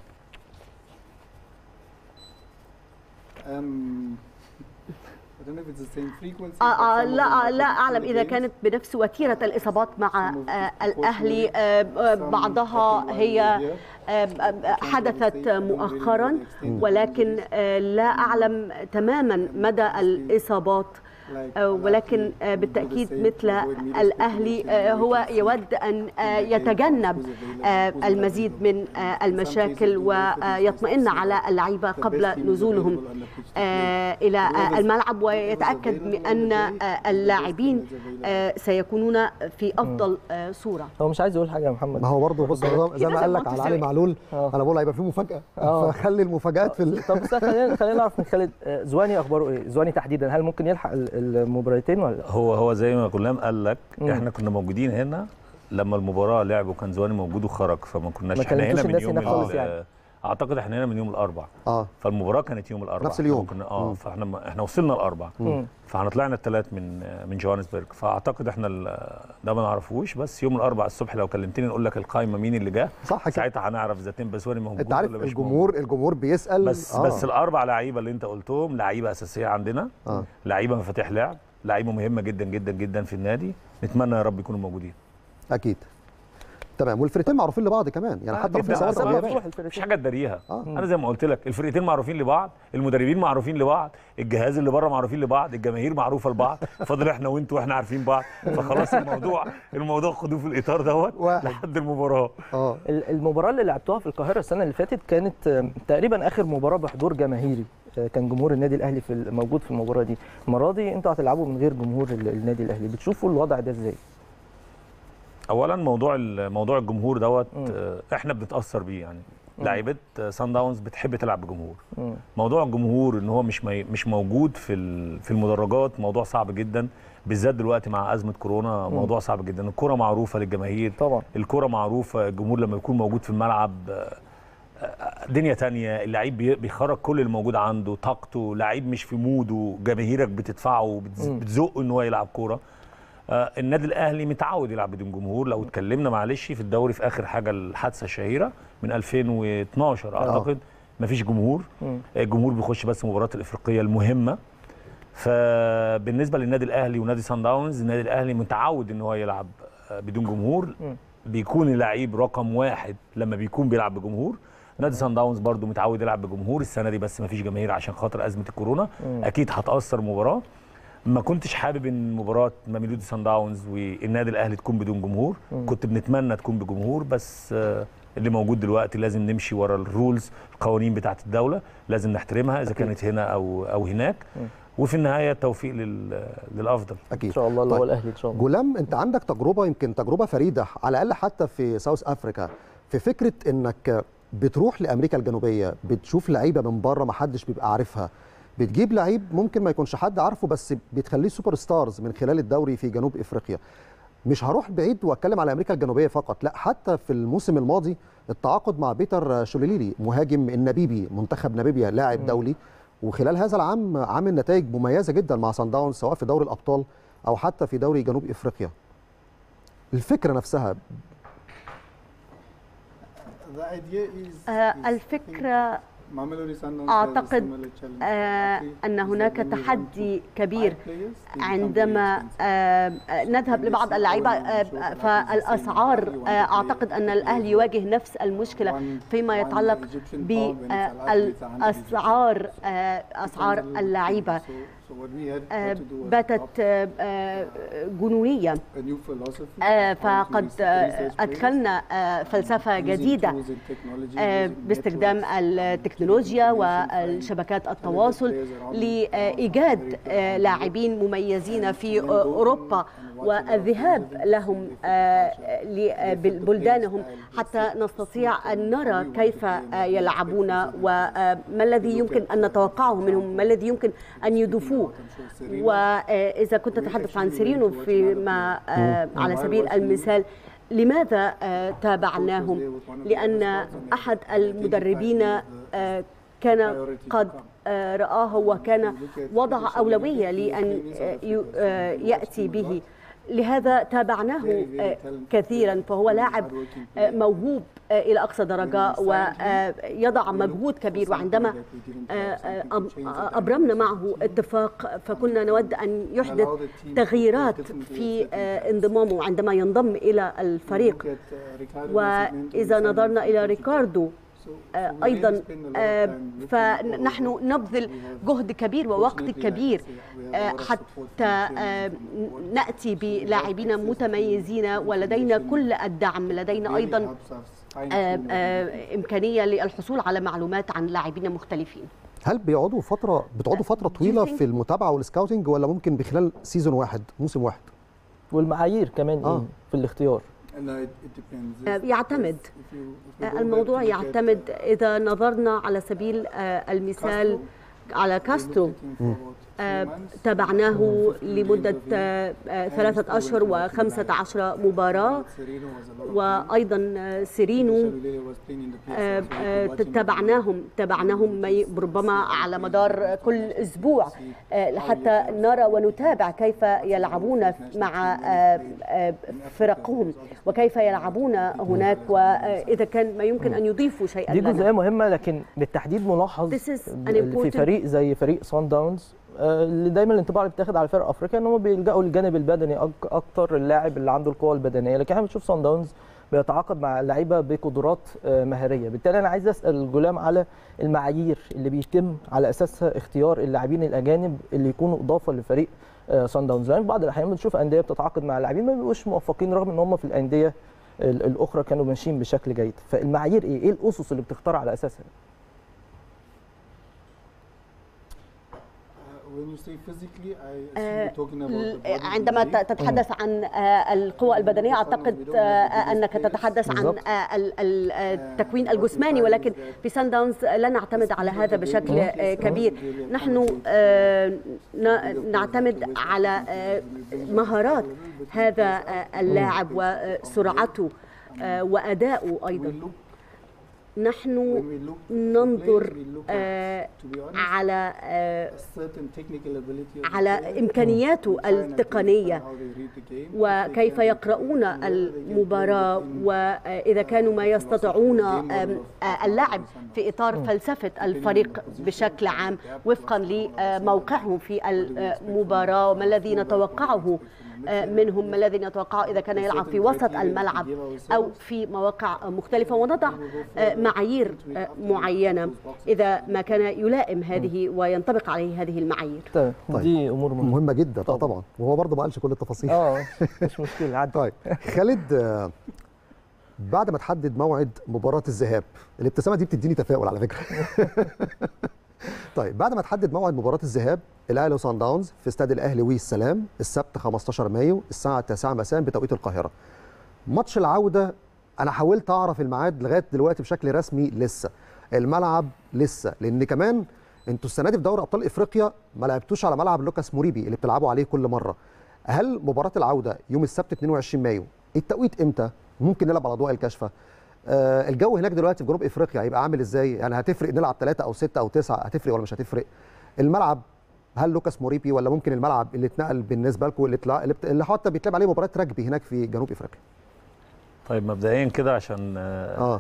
D: Um, I don't know if it's the same frequency.
E: آه
D: but
E: آه
D: some of them
E: لا
D: are
E: لا
D: affected
E: أعلم
D: in the
E: إذا
D: games.
E: كانت بنفس وتيرة الإصابات مع آه الأهلي آه آه،
D: Some
E: بعضها
D: affecting
E: هي
D: one here.
E: آه، آه، حدثت مؤخرا ولكن آه، لا أعلم تماما مدى الإصابات آه، ولكن آه، بالتأكيد مثل الأهلي آه، هو يود أن آه، يتجنب آه، المزيد من آه، المشاكل ويطمئن على اللعيبة قبل نزولهم آه، إلى آه، الملعب ويتأكد من أن آه، اللاعبين آه، سيكونون في أفضل آه، صورة
B: هو مش عايز يقول حاجه يا محمد
A: ما هو برضه بص هو زي ما قال لك على علي معلول
B: آه.
A: انا بقول هيبقى في مفاجاه
B: آه.
A: فخلي المفاجات في ال...
B: طب بس خلينا خلينا نعرف من خالد آه، زواني اخباره ايه؟ زواني تحديدا هل ممكن يلحق ال- المباراتين ولا لا؟
F: هو هو زي ما غلام قال لك
B: مم.
F: احنا كنا موجودين هنا لما المباراه لعب وكان زواني موجود وخرج فما كناش
B: ما
F: احنا
B: كلمتوش
F: هنا من
B: الناس
F: يوم
B: هنا خالص
F: ال-
B: يعني.
F: اعتقد احنا هنا من يوم الاربع
A: اه
F: فالمباراه كانت يوم الاربع
A: نفس اليوم.
F: كنا اه
A: مم.
F: فاحنا ما- احنا وصلنا الاربع
B: مم.
F: فاحنا طلعنا الثلاث من من جوهانسبرج فاعتقد احنا ال- ده ما نعرفوش بس يوم الاربع الصبح لو كلمتني نقول لك القائمه مين اللي جه
A: صح كده
F: ساعتها هنعرف اذا تيم بسواني موجود
A: انت عارف
F: ولا مش
A: الجمهور الجمهور بيسال
F: بس آه. بس الاربع لعيبه اللي انت قلتهم لعيبه اساسيه عندنا
A: آه.
F: لعيبه مفاتيح لعب لعيبه مهمه جدا جدا جدا في النادي نتمنى يا رب يكونوا موجودين
A: اكيد تمام والفرقتين معروفين لبعض كمان يعني
F: آه،
A: حتى في
F: جداً.
A: اصابات
F: أصلاً
A: غيابات
B: مفتوح
F: مفيش
B: الفرقتين
F: حاجه تداريها
A: آه.
F: انا زي ما قلت لك الفرقتين معروفين لبعض المدربين معروفين لبعض الجهاز اللي بره معروفين لبعض الجماهير معروفه لبعض فاضل احنا وانتوا واحنا عارفين بعض فخلاص الموضوع الموضوع خدوه في الاطار دوت
A: واحد.
F: لحد المباراه
A: اه
B: ال- المباراه اللي لعبتوها في القاهره السنه اللي فاتت كانت آه، تقريبا اخر مباراه بحضور جماهيري آه، كان جمهور النادي الاهلي في ال- موجود في المباراه دي المره دي انتوا هتلعبوا من غير جمهور ال- النادي الاهلي بتشوفوا الوضع ده ازاي
F: اولا موضوع ال- موضوع الجمهور دوت
B: مم.
F: آه، احنا بنتاثر بيه يعني لعيبه سان داونز بتحب تلعب بجمهور
B: مم.
F: موضوع الجمهور ان هو مش مي- مش موجود في ال- في المدرجات موضوع صعب جدا بالذات دلوقتي مع ازمه كورونا موضوع صعب جدا الكره معروفه للجماهير
B: طبعا
F: الكره معروفه الجمهور لما يكون موجود في الملعب آه، آه، دنيا تانية اللعيب بي- بيخرج كل اللي موجود عنده طاقته لعيب مش في موده جماهيرك بتدفعه وبتز-
B: مم.
F: بتزقه ان هو يلعب كوره آه، النادي الاهلي متعود يلعب بدون جمهور لو اتكلمنا معلش في الدوري في اخر حاجه الحادثه الشهيره من 2012 اعتقد مفيش جمهور
B: مم.
F: الجمهور بيخش بس المباريات الافريقيه المهمه فبالنسبه للنادي الاهلي ونادي سان داونز النادي الاهلي متعود ان هو يلعب آه، بدون جمهور
B: مم.
F: بيكون اللعيب رقم واحد لما بيكون بيلعب بجمهور نادي سان داونز برضو متعود يلعب بجمهور السنه دي بس ما فيش جماهير عشان خاطر ازمه الكورونا
B: مم.
F: اكيد هتاثر المباراه ما كنتش حابب ان مباراه ماميلودي سان داونز والنادي الاهلي تكون بدون جمهور
B: مم.
F: كنت بنتمنى تكون بجمهور بس آه، اللي موجود دلوقتي لازم نمشي ورا الرولز القوانين بتاعه الدوله لازم نحترمها اذا كانت هنا او او هناك
B: مم.
F: وفي النهايه التوفيق لل- للافضل
B: ان
A: اكيد
B: شاء الله اللي هو
A: طيب.
B: الاهلي ان شاء الله
A: جولام انت عندك تجربه يمكن تجربه فريده على الاقل حتى في ساوث افريكا في فكره انك بتروح لامريكا الجنوبيه بتشوف لعيبه من بره ما حدش بيبقى عارفها بتجيب لعيب ممكن ما يكونش حد عارفه بس بتخليه سوبر ستارز من خلال الدوري في جنوب افريقيا مش هروح بعيد واتكلم على امريكا الجنوبيه فقط لا حتى في الموسم الماضي التعاقد مع بيتر شوليليلي مهاجم النبيبي منتخب ناميبيا لاعب دولي وخلال هذا العام عامل نتائج مميزه جدا مع سان داونز سواء في دوري الابطال او حتى في دوري جنوب افريقيا الفكره نفسها
D: The idea is,
E: آه،
D: is
E: الفكرة أعتقد آه أن هناك تحدي كبير عندما آه نذهب لبعض اللعيبة آه فالأسعار أعتقد أن الأهلي يواجه نفس المشكلة فيما يتعلق بالأسعار أسعار اللعيبة باتت جنونية فقد أدخلنا فلسفة جديدة باستخدام التكنولوجيا والشبكات التواصل لإيجاد لاعبين مميزين في أوروبا والذهاب لهم بلدانهم حتى نستطيع أن نرى كيف يلعبون وما الذي يمكن أن نتوقعه منهم ما الذي يمكن أن يضيفوه وإذا كنت تتحدث عن سيرينو فيما على سبيل المثال لماذا تابعناهم لأن أحد المدربين كان قد رآه وكان وضع أولوية لأن يأتي به لهذا تابعناه كثيرا فهو لاعب موهوب الى اقصى درجه ويضع مجهود كبير وعندما ابرمنا معه اتفاق فكنا نود ان يحدث تغييرات في انضمامه عندما ينضم الى الفريق واذا نظرنا الى ريكاردو ايضا فنحن نبذل جهد كبير ووقت كبير حتى ناتي بلاعبين متميزين ولدينا كل الدعم لدينا ايضا امكانيه للحصول على معلومات عن لاعبين مختلفين
A: هل بيقعدوا فتره بتقعدوا فتره طويله في المتابعه والسكاوتنج ولا ممكن بخلال سيزون واحد موسم واحد
B: والمعايير كمان آه. في الاختيار
E: يعتمد الموضوع يعتمد إذا نظرنا على سبيل المثال على كاسترو تابعناه لمدة ثلاثة أشهر وخمسة عشر مباراة وأيضا سيرينو تابعناهم تابعناهم ربما على مدار كل أسبوع حتى نرى ونتابع كيف يلعبون مع فرقهم وكيف يلعبون هناك وإذا كان ما يمكن أن يضيفوا شيئا
B: دي جزئية مهمة لكن بالتحديد ملاحظ في فريق زي فريق سان داونز اللي دايما الانطباع اللي بيتاخد على فرق افريقيا ان هم بيلجأوا للجانب البدني اكتر اللاعب اللي عنده القوه البدنيه لكن احنا بنشوف سان داونز بيتعاقد مع لعيبه بقدرات مهاريه بالتالي انا عايز اسال جولام على المعايير اللي بيتم على اساسها اختيار اللاعبين الاجانب اللي يكونوا اضافه لفريق سان داونز يعني بعض الاحيان بنشوف انديه بتتعاقد مع لاعبين ما بيبقوش موفقين رغم ان هم في الانديه الاخرى كانوا ماشيين بشكل جيد فالمعايير ايه ايه الاسس اللي بتختار على اساسها
E: عندما تتحدث عن القوة البدنية أعتقد أنك تتحدث عن التكوين الجسماني ولكن في سان داونز لا نعتمد على هذا بشكل كبير نحن نعتمد على مهارات هذا اللاعب وسرعته وأداؤه أيضا نحن ننظر آه على آه على امكانياته التقنيه وكيف يقرؤون المباراه واذا كانوا ما يستطيعون اللعب في اطار فلسفه الفريق بشكل عام وفقا لموقعهم في المباراه وما الذي نتوقعه منهم ما الذي نتوقعه اذا كان يلعب في وسط الملعب او في مواقع مختلفه ونضع معايير معينه اذا ما كان يلائم هذه وينطبق عليه هذه المعايير
B: طيب دي امور مهمه,
A: مهمة جدا طبعا, طبعا. وهو برضه ما قالش كل التفاصيل
B: اه مش مشكله عادي
A: طيب خالد بعد ما تحدد موعد مباراه الذهاب الابتسامه دي بتديني تفاؤل على فكره طيب بعد ما تحدد موعد مباراه الذهاب الاهلي وصن داونز في استاد الاهلي والسلام السبت 15 مايو الساعه 9 مساء بتوقيت القاهره ماتش العوده انا حاولت اعرف الميعاد لغايه دلوقتي بشكل رسمي لسه الملعب لسه لان كمان انتوا السنه دي في دوري ابطال افريقيا ما لعبتوش على ملعب لوكاس موريبي اللي بتلعبوا عليه كل مره هل مباراه العوده يوم السبت 22 مايو التوقيت امتى ممكن نلعب على ضوء الكشفه آه الجو هناك دلوقتي في جنوب افريقيا هيبقى عامل ازاي يعني هتفرق نلعب ثلاثة او ستة او تسعة هتفرق ولا مش هتفرق الملعب هل لوكاس موريبي ولا ممكن الملعب اللي اتنقل بالنسبه لكم اللي تلا... اللي حتى بيتلعب عليه مباراه رجبي هناك في جنوب افريقيا
F: طيب مبدئيا كده عشان
A: اه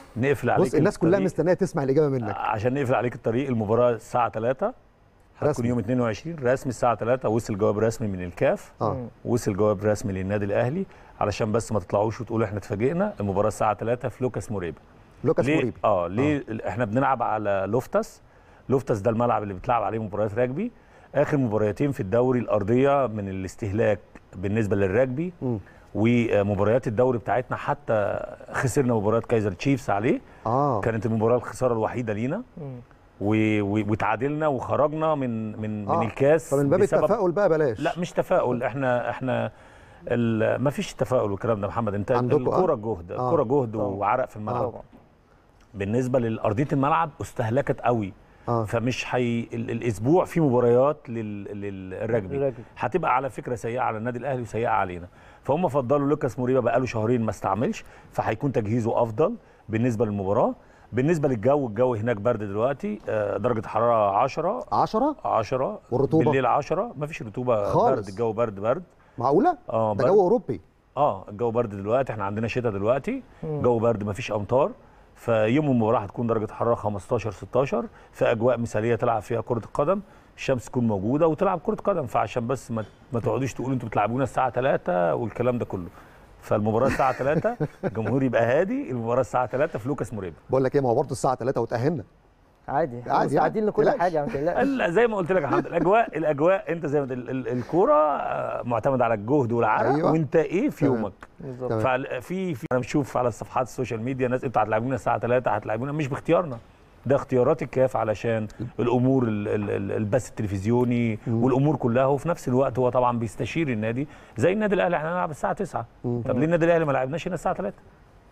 F: نقفل عليك
A: بص الناس كلها
F: الطريق.
A: مستنيه تسمع الاجابه منك
F: عشان نقفل عليك الطريق المباراه الساعه 3 هتكون
A: رسمي.
F: يوم 22 رسمي الساعه 3 وصل جواب رسمي من الكاف
A: اه
F: وصل جواب رسمي للنادي الاهلي علشان بس ما تطلعوش وتقولوا احنا اتفاجئنا المباراه الساعه 3 في لوكاس موريبا
A: لوكاس
F: ليه
A: موريب
F: اه ليه آه. احنا بنلعب على لوفتس لوفتس ده الملعب اللي بتلعب عليه مباريات راجبي اخر مباراتين في الدوري الارضيه من الاستهلاك بالنسبه للراجبي
A: مم.
F: ومباريات الدوري بتاعتنا حتى خسرنا مباراه كايزر تشيفز عليه
A: اه
F: كانت المباراه الخساره الوحيده لينا
B: مم.
F: و- و- وتعادلنا وخرجنا من من
A: آه.
F: من الكاس
A: فمن باب
F: بسبب-
A: التفاؤل بقى بلاش
F: لا مش تفاؤل احنا احنا ما فيش تفاؤل والكلام ده محمد انت
A: عندكم، آه؟
F: الكوره جهد
A: آه.
F: الكوره جهد
B: طبعا.
F: وعرق في الملعب
B: طبعا
F: بالنسبه لارضيه الملعب استهلكت قوي
A: اه
F: فمش حي... ال- الاسبوع في مباريات لل... للرجبي
B: الرجبي.
F: هتبقى على فكره سيئه على النادي الاهلي وسيئه علينا فهم فضلوا لوكاس موريبا بقاله شهرين ما استعملش فهيكون تجهيزه افضل بالنسبه للمباراه بالنسبه للجو الجو هناك برد دلوقتي آه، درجه حراره 10
A: 10
F: 10
A: والرطوبة؟
F: بالليل 10 مفيش رطوبه
A: خالص.
F: برد الجو برد برد
A: معقوله
F: اه
A: ده
F: برد.
A: جو اوروبي
F: اه الجو برد دلوقتي احنا عندنا شتاء دلوقتي
B: مم.
F: جو برد مفيش امطار فيوم المباراه هتكون درجه حراره 15 16 في اجواء مثاليه تلعب فيها كره القدم الشمس تكون موجوده وتلعب كره قدم فعشان بس ما, ما تقعدوش تقولوا انتوا بتلعبونا الساعه 3 والكلام ده كله فالمباراه الساعه 3 الجمهور يبقى هادي المباراه الساعه 3 في لوكاس موريبا
A: بقول لك ايه ما هو برضه الساعه 3 وتاهلنا
B: عادي احنا
A: عادي،
B: مستعدين
A: عادي.
B: لكل
A: تقلقش.
B: حاجه ما تقلقش
F: ال- زي ما قلت لك يا حمد الاجواء الاجواء انت زي ما ال- ال- الكوره آه، معتمده على الجهد والعرق
A: أيوة.
F: أيوة. وانت ايه في
A: تمام.
F: يومك
B: بالظبط
A: تمام.
F: ففي في انا بشوف على الصفحات السوشيال ميديا ناس انتوا هتلعبونا الساعه 3 هتلعبونا مش باختيارنا ده اختيارات الكاف علشان الامور ال- ال- ال- البث التلفزيوني والامور كلها وفي نفس الوقت هو طبعا بيستشير النادي زي النادي الاهلي احنا هنلعب الساعه 9 طب ليه النادي الاهلي ما لعبناش هنا الساعه 3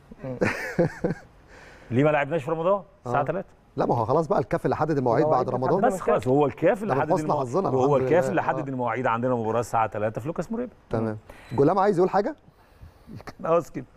F: ليه ما لعبناش في رمضان الساعه
A: آه.
F: 3
A: لا ما هو خلاص بقى الكاف اللي حدد المواعيد
B: المواعيد
A: بعد
B: بتاعت
A: رمضان
F: بس خلاص هو الكاف اللي
A: ده من
F: حدد
A: حسن
F: المو...
A: حظنا
F: هو
A: الحمد
F: الكاف
A: لله.
F: اللي حدد
A: آه.
F: المواعيد عندنا مباراه الساعه 3 في لوكاس موريبا
A: تمام جولام عايز يقول حاجه
F: خلاص كده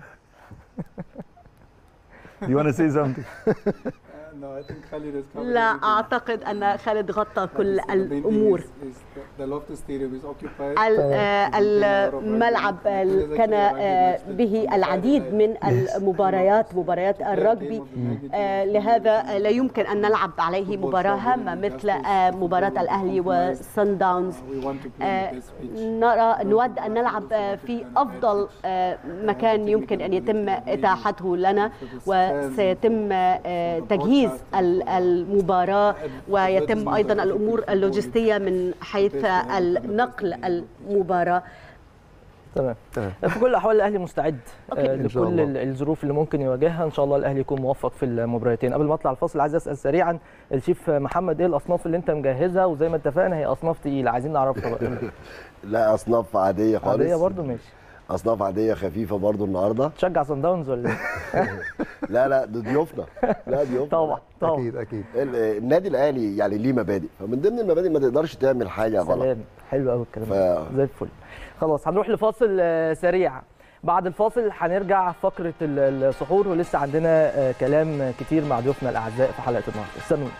F: You wanna say something?
D: Uh, no, I think Khalid has covered
E: لا
D: everything.
E: أعتقد أن خالد غطى كل
D: So the main thing
E: الأمور
D: is- is the- the Loftus Stadium is occupied.
E: ال- آه، الملعب ال- كان آه، به العديد من المباريات مباريات الرجبي آه، لهذا لا يمكن أن نلعب عليه مباراة هامة مثل آه، مباراة الأهلي وسان داونز
D: We want to play
E: آه،
D: the best pitch.
E: نرى نود أن نلعب آه، في أفضل آه، مكان يمكن أن يتم إتاحته لنا وسيتم آه، تجهيز ال- المباراة ويتم أيضا الأمور اللوجستية من حيث النقل المباراة
B: تمام
A: تمام.
B: في كل الاحوال الاهلي مستعد
E: أوكي.
B: آه،
A: إن شاء
B: لكل
A: الله.
B: ال- الظروف اللي ممكن يواجهها ان شاء الله الاهلي يكون موفق في المباراتين قبل ما اطلع الفاصل عايز اسال سريعا الشيف محمد ايه الاصناف اللي انت مجهزها وزي ما اتفقنا هي اصناف تقيله عايزين نعرفها بقى
G: لا اصناف عاديه خالص
B: عاديه برضو ماشي
G: اصناف عاديه خفيفه برضو النهارده
B: تشجع صن داونز ولا إيه؟
G: لا لا ده ضيوفنا لا ضيوفنا
B: طبعا طبعا
A: اكيد اكيد
G: ال- النادي الاهلي يعني ليه مبادئ فمن ضمن المبادئ ما تقدرش تعمل حاجه غلط
B: سلام حلو قوي الكلام
G: ف-
B: ده زي الفل خلاص هنروح لفاصل آه، سريع بعد الفاصل هنرجع فقره ال- السحور ولسه عندنا آه، كلام كتير مع ضيوفنا الاعزاء في حلقه النهارده استنوا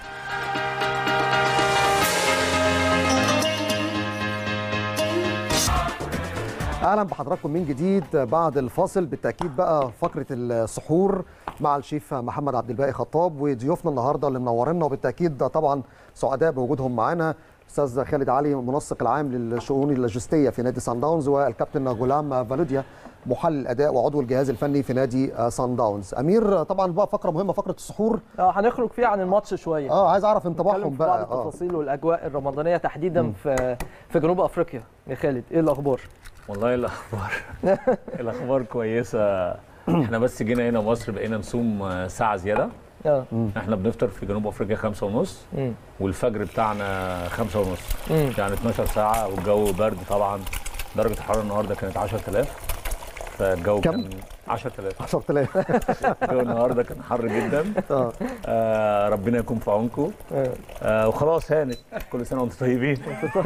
A: اهلا بحضراتكم من جديد بعد الفاصل بالتاكيد بقى فقره السحور مع الشيف محمد عبد الباقي خطاب وضيوفنا النهارده اللي منورنا وبالتاكيد ده طبعا سعداء بوجودهم معانا استاذ خالد علي المنسق العام للشؤون اللوجستيه في نادي سان داونز والكابتن غلام فالوديا محلل الاداء وعضو الجهاز الفني في نادي سان داونز امير طبعا بقى فقره مهمه فقره السحور
B: اه هنخرج فيها عن الماتش شويه
A: اه عايز اعرف
B: نتكلم
A: انطباعهم
B: في بعض
A: بقى اه
B: التفاصيل والاجواء الرمضانيه تحديدا في في جنوب افريقيا يا خالد ايه الاخبار
F: والله الاخبار الاخبار كويسه احنا بس جينا هنا مصر بقينا نصوم ساعه زياده
B: اه
F: احنا بنفطر في جنوب افريقيا خمسة ونص
B: مم.
F: والفجر بتاعنا خمسة ونص
B: مم.
F: يعني 12 ساعة والجو برد طبعا درجة الحرارة النهاردة كانت 10000 فالجو
A: كم؟
F: كان 10000
A: 10000
F: الجو النهاردة كان حر جدا
A: اه
F: آه ربنا يكون في عونكم
B: آه.
F: آه وخلاص هانت كل سنة وانتم طيبين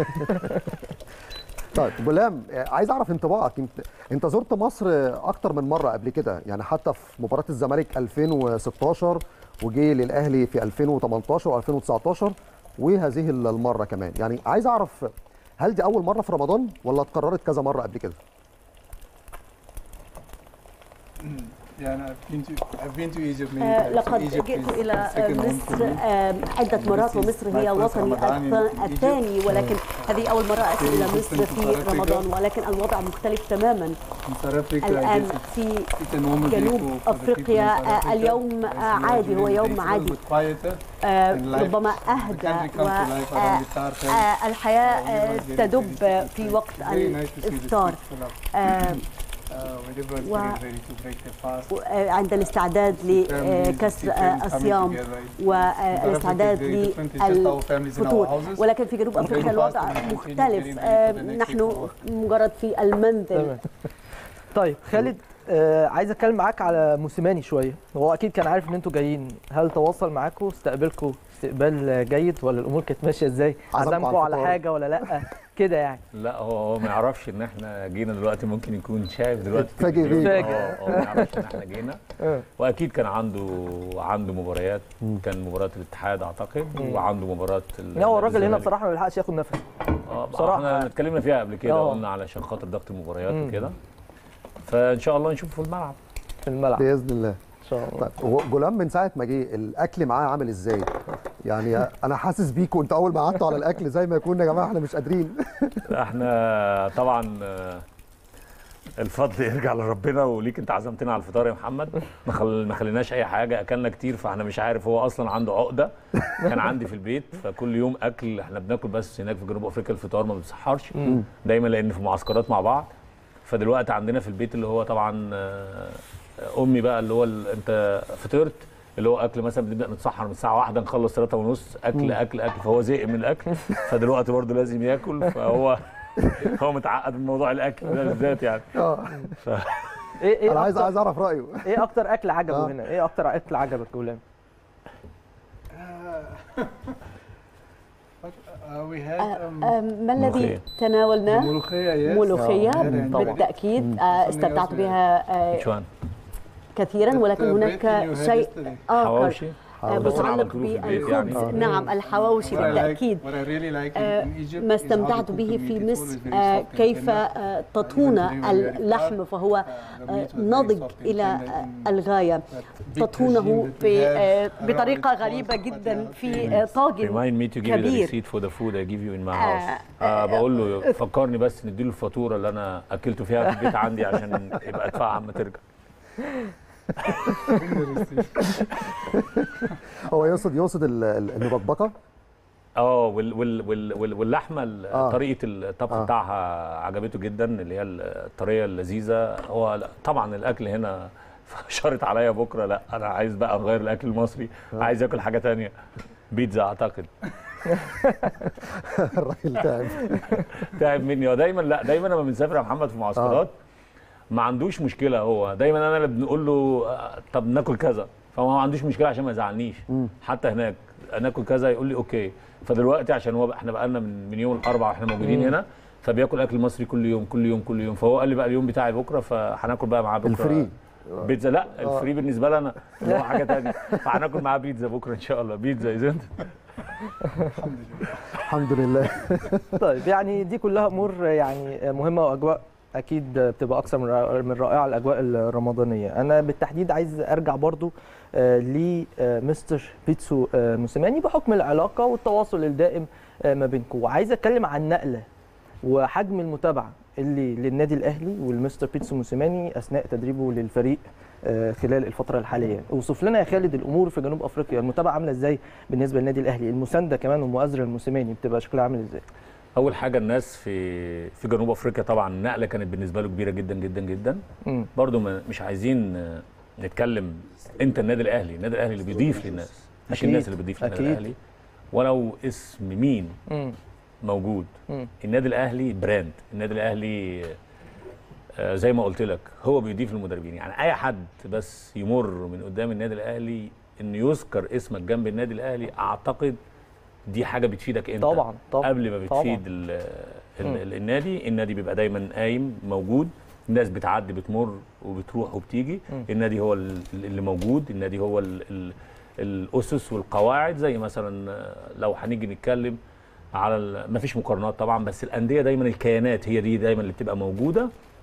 A: طيب غلام آه، عايز اعرف انطباعك انت انت زرت مصر اكتر من مره قبل كده يعني حتى في مباراه الزمالك 2016 وجي للاهلي في 2018 و2019 وهذه المره كمان يعني عايز اعرف هل دي اول مره في رمضان ولا اتكررت كذا مره قبل كده
E: لقد جئت إلى مصر عدة مرات ومصر هي وطني الثاني ولكن هذه أول مرة أتي إلى مصر في رمضان ولكن الوضع مختلف تماما الآن في جنوب أفريقيا اليوم عادي هو يوم عادي ربما أهدى والحياة تدب في وقت الإفطار و... عند الاستعداد لكسر الصيام والاستعداد للفطور ولكن في جنوب افريقيا الوضع مختلف نحن مجرد في المنزل
B: طيب خالد آه عايز اتكلم معاك على موسيماني شويه هو اكيد كان عارف ان انتوا جايين هل تواصل معاكم استقبلكم استقبال جيد ولا الامور كانت ماشيه ازاي عزمكم على حاجه ولا لا كده يعني
F: لا هو هو ما يعرفش ان احنا جينا دلوقتي ممكن يكون شايف دلوقتي
A: اتفاجئ بيه.
B: اتفاجئ.
F: اه هو ما يعرفش ان احنا جينا واكيد كان عنده عنده مباريات كان مباراه الاتحاد اعتقد وعنده مباراه ال-
B: لا هو الراجل هنا
F: الزمالك.
B: بصراحه ما بيلحقش ياخد نفس
F: اه
B: بصراحة.
F: احنا اتكلمنا فيها قبل كده
B: اه.
F: قلنا علشان خاطر ضغط المباريات وكده فان شاء الله نشوفه في الملعب
B: في الملعب
A: باذن الله
B: ان شاء الله
A: طيب هو جولان من ساعه ما جه الاكل معاه عامل ازاي؟ يعني انا حاسس بيكوا انتوا اول ما قعدتوا على الاكل زي ما يكون يا جماعه احنا مش قادرين
F: احنا طبعا آه، الفضل يرجع لربنا وليك انت عزمتنا على الفطار يا محمد ما خل... ما خليناش اي حاجه اكلنا كتير فاحنا مش عارف هو اصلا عنده عقده كان عندي في البيت فكل يوم اكل احنا بناكل بس هناك في جنوب افريقيا الفطار ما بنسحرش دايما لان في معسكرات مع بعض فدلوقتي عندنا في البيت اللي هو طبعا آه، امي بقى اللي هو ال... انت فطرت اللي هو اكل مثلا بنبدا نتسحر من الساعه واحدة نخلص ثلاثة ونص اكل اكل اكل فهو زهق من الاكل فدلوقتي برضه لازم ياكل فهو هو متعقد من موضوع الاكل ده بالذات يعني
A: اه
F: ف...
B: ايه ايه
A: انا عايز
B: أكتر-
A: عايز اعرف رايه
B: ايه اكتر اكل عجبه
A: آه.
B: هنا ايه اكتر اكل عجبك غلام
E: ما الذي
F: ملوخية.
E: تناولناه؟
D: ملوخية
E: ملوخية
D: طبعا.
E: بالتأكيد آه، استمتعت بها آه،
F: شوان
E: كثيرا ولكن هناك شيء آخر
F: حواوشي
E: آه،
F: بس أنا
E: متعلق
F: عملته له في البيت
E: بالخبز
F: يعني.
E: نعم الحواوشي بالتأكيد آه، ما استمتعت به في مصر آه، كيف آه، تطون اللحم فهو آه، نضج إلى آه، الغاية تطونه في آه، بطريقة غريبة جدا في آه، طاجن
F: remind me to give you the
E: كبير
F: receipt for the food I give you in my
E: آه،
F: house آه بقول له فكرني بس نديله الفاتوره اللي انا اكلته فيها في البيت عندي عشان يبقى ادفعها اما ترجع
A: هو يقصد يقصد ال- ال- المبكبكه
F: اه وال وال وال وال واللحمه ال-
A: آه.
F: طريقه الطبخ
A: آه.
F: بتاعها عجبته جدا اللي هي الطريقه اللذيذه هو لا، طبعا الاكل هنا شرط عليا بكره لا انا عايز بقى اغير الاكل المصري عايز اكل حاجه تانية بيتزا اعتقد
A: الراجل تعب
F: تعب مني هو دايما لا دايما لما بنسافر يا محمد في معسكرات ما عندوش مشكله هو دايما انا اللي بنقول له آه، طب ناكل كذا فهو ما عندوش مشكله عشان ما يزعلنيش حتى هناك ناكل كذا يقول لي اوكي فدلوقتي عشان هو احنا بقى لنا من, من يوم الاربعاء واحنا موجودين هنا فبياكل اكل مصري كل يوم كل يوم كل يوم فهو قال لي بقى اليوم بتاعي بكره فهناكل بقى معاه بكره
A: الفري.
F: بيتزا لا الفري بالنسبه لي انا اللي هو حاجه ثانيه فهناكل معاه بيتزا بكره ان شاء الله بيتزا اذا
A: الحمد لله
B: طيب يعني دي كلها امور يعني مهمه واجواء اكيد بتبقى اكثر من رائع- من رائعه الاجواء الرمضانيه انا بالتحديد عايز ارجع برضو آه، لمستر بيتسو آه، موسيماني بحكم العلاقه والتواصل الدائم آه، ما بينكم وعايز اتكلم عن نقله وحجم المتابعه اللي للنادي الاهلي والمستر بيتسو موسيماني اثناء تدريبه للفريق آه، خلال الفتره الحاليه اوصف لنا يا خالد الامور في جنوب افريقيا المتابعه عامله ازاي بالنسبه للنادي الاهلي المسانده كمان والمؤازره الموسيماني بتبقى شكلها عامل ازاي
F: اول حاجه الناس في في جنوب افريقيا طبعا النقله كانت بالنسبه له كبيره جدا جدا جدا
B: مم.
F: برضو ما مش عايزين آه، نتكلم انت النادي الاهلي النادي الاهلي اللي بيضيف للناس مش
B: أكيد،
F: الناس اللي بتضيف للنادي
B: أكيد.
F: الاهلي ولو اسم مين
B: مم.
F: موجود
B: مم.
F: النادي الاهلي براند النادي الاهلي آه، زي ما قلت لك هو بيضيف للمدربين يعني اي حد بس يمر من قدام النادي الاهلي ان يذكر اسمك جنب النادي الاهلي اعتقد دي حاجه بتفيدك انت
B: طبعا طبعا
F: قبل ما
B: طبعاً.
F: بتفيد ال ال
B: مم.
F: ال النادي النادي بيبقى دايما قايم موجود الناس بتعدي بتمر وبتروح وبتيجي
B: مم.
F: النادي هو ال- اللي موجود النادي هو ال ال الاسس والقواعد زي مثلا آه، لو هنيجي نتكلم على ما فيش مقارنات طبعا بس الانديه دايما الكيانات هي دي دايما اللي بتبقى موجوده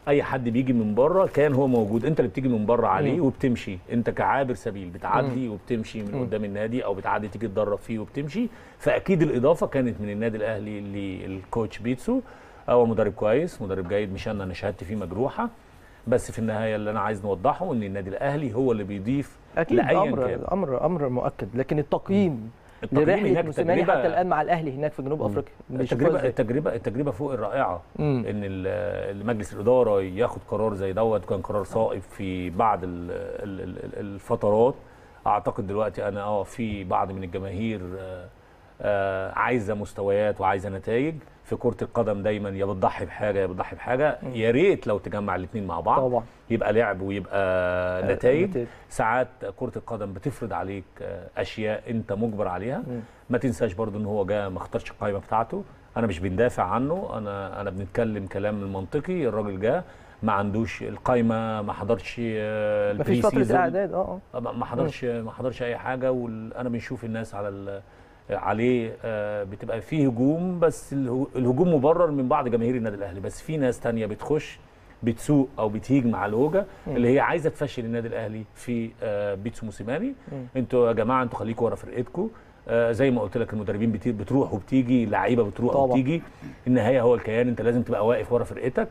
F: اي حد بيجي من بره كان هو موجود انت اللي بتيجي من بره عليه وبتمشي انت كعابر سبيل بتعدي وبتمشي من قدام النادي او بتعدي تيجي تدرب فيه وبتمشي فاكيد الاضافه كانت من النادي الاهلي للكوتش بيتسو هو مدرب كويس مدرب جيد مش انا انا شهادتي فيه مجروحه بس في النهايه اللي انا عايز نوضحه ان النادي الاهلي هو اللي بيضيف
B: اكيد
F: لأيا
B: امر
F: كان.
B: امر امر مؤكد لكن التقييم
F: التقييم
B: لرحله
F: هناك
B: موسيماني
F: تجربة-
B: حتى الان مع الاهلي هناك في جنوب افريقيا بيشوفوها
F: التجربه
B: إزاي؟
F: التجربه التجربه فوق الرائعه
B: مم.
F: ان ال- مجلس الاداره ياخد قرار زي دوت كان قرار صائب في بعض ال- ال- ال- الفترات اعتقد دلوقتي انا اه في بعض من الجماهير آه، آه، عايزه مستويات وعايزه نتائج في كره القدم دايما يا بتضحي بحاجه يا بتضحي بحاجه يا ريت لو تجمع الاثنين مع بعض
B: طبعا
F: يبقى لعب ويبقى نتائج
B: نتائج.
F: ساعات كرة القدم بتفرض عليك آه، أشياء أنت مجبر عليها
B: مم.
F: ما تنساش برضو إن هو جاء ما اختارش القائمة بتاعته أنا مش بندافع عنه أنا أنا بنتكلم كلام المنطقي الراجل جاء ما عندوش القائمة ما حضرش آه،
B: مفيش
F: البري
B: فتره
F: سيزون.
B: اعداد اه اه
F: ما ما حضرش ما حضرش اي حاجه وانا بنشوف الناس على ال- عليه آه، بتبقى فيه هجوم بس الهو- الهجوم مبرر من بعض جماهير النادي الاهلي بس في ناس تانية بتخش بتسوق او بتهيج مع الهوجه اللي هي عايزه تفشل النادي الاهلي في آه، بيتسو موسيماني انتوا يا جماعه انتوا خليكوا ورا فرقتكم آه، زي ما قلت لك المدربين بتي- بتروح وبتيجي لعيبه بتروح
B: طبعا.
F: وبتيجي النهايه هو الكيان انت لازم تبقى واقف ورا فرقتك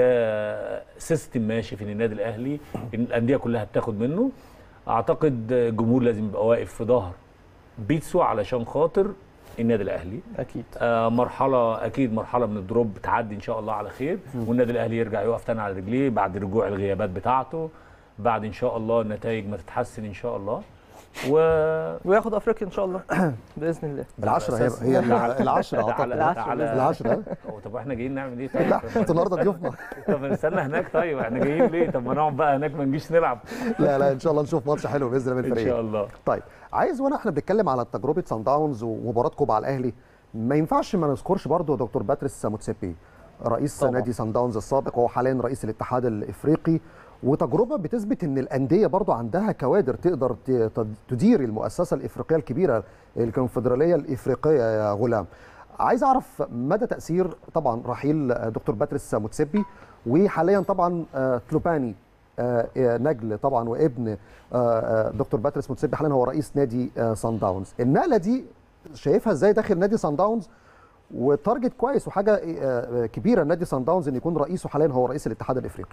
F: ده سيستم ماشي في النادي الاهلي إن الانديه كلها بتاخد منه اعتقد الجمهور لازم يبقى واقف في ظهر بيتسو علشان خاطر النادي الاهلي
B: اكيد
F: آه مرحله اكيد مرحله من الدروب بتعدي ان شاء الله على خير والنادي الاهلي يرجع يقف تاني على رجليه بعد رجوع الغيابات بتاعته بعد ان شاء الله النتائج ما تتحسن ان شاء الله و
B: وياخد افريقيا ان شاء الله باذن الله
A: بالعشرة هي
F: أساس-
A: هي ال- العشرة
F: ده على-
A: اعتقد
F: ده
B: العشرة
F: على-
A: العشرة
F: هو طب احنا جايين نعمل ايه طيب؟
A: لا انتوا النهارده ضيوفنا
F: طب نستنى هناك طيب احنا جايين ليه؟ طب ما نقعد بقى هناك ما نجيش نلعب
A: لا لا ان شاء الله نشوف ماتش حلو باذن الله من
F: ان شاء
A: الفريق
F: الله
A: طيب عايز وانا احنا بنتكلم على تجربه سان داونز ومباراتكم مع الاهلي ما ينفعش ما نذكرش برضو دكتور باتريس موتسيبي رئيس
B: طبعا.
A: نادي سان داونز السابق وهو حاليا رئيس الاتحاد الافريقي وتجربه بتثبت ان الانديه برضو عندها كوادر تقدر ت- ت- تدير المؤسسه الافريقيه الكبيره الكونفدراليه الافريقيه يا غلام عايز اعرف مدى تاثير طبعا رحيل دكتور باتريس موتسيبي وحاليا طبعا آه، تلوباني آه، آه، نجل طبعا وابن آه، آه، دكتور باتريس موتسيبي حاليا هو رئيس نادي آه، سان داونز النقله دي شايفها ازاي داخل نادي سان داونز وتارجت كويس وحاجه آه، آه، كبيره نادي سان داونز ان يكون رئيسه حاليا هو رئيس الاتحاد الافريقي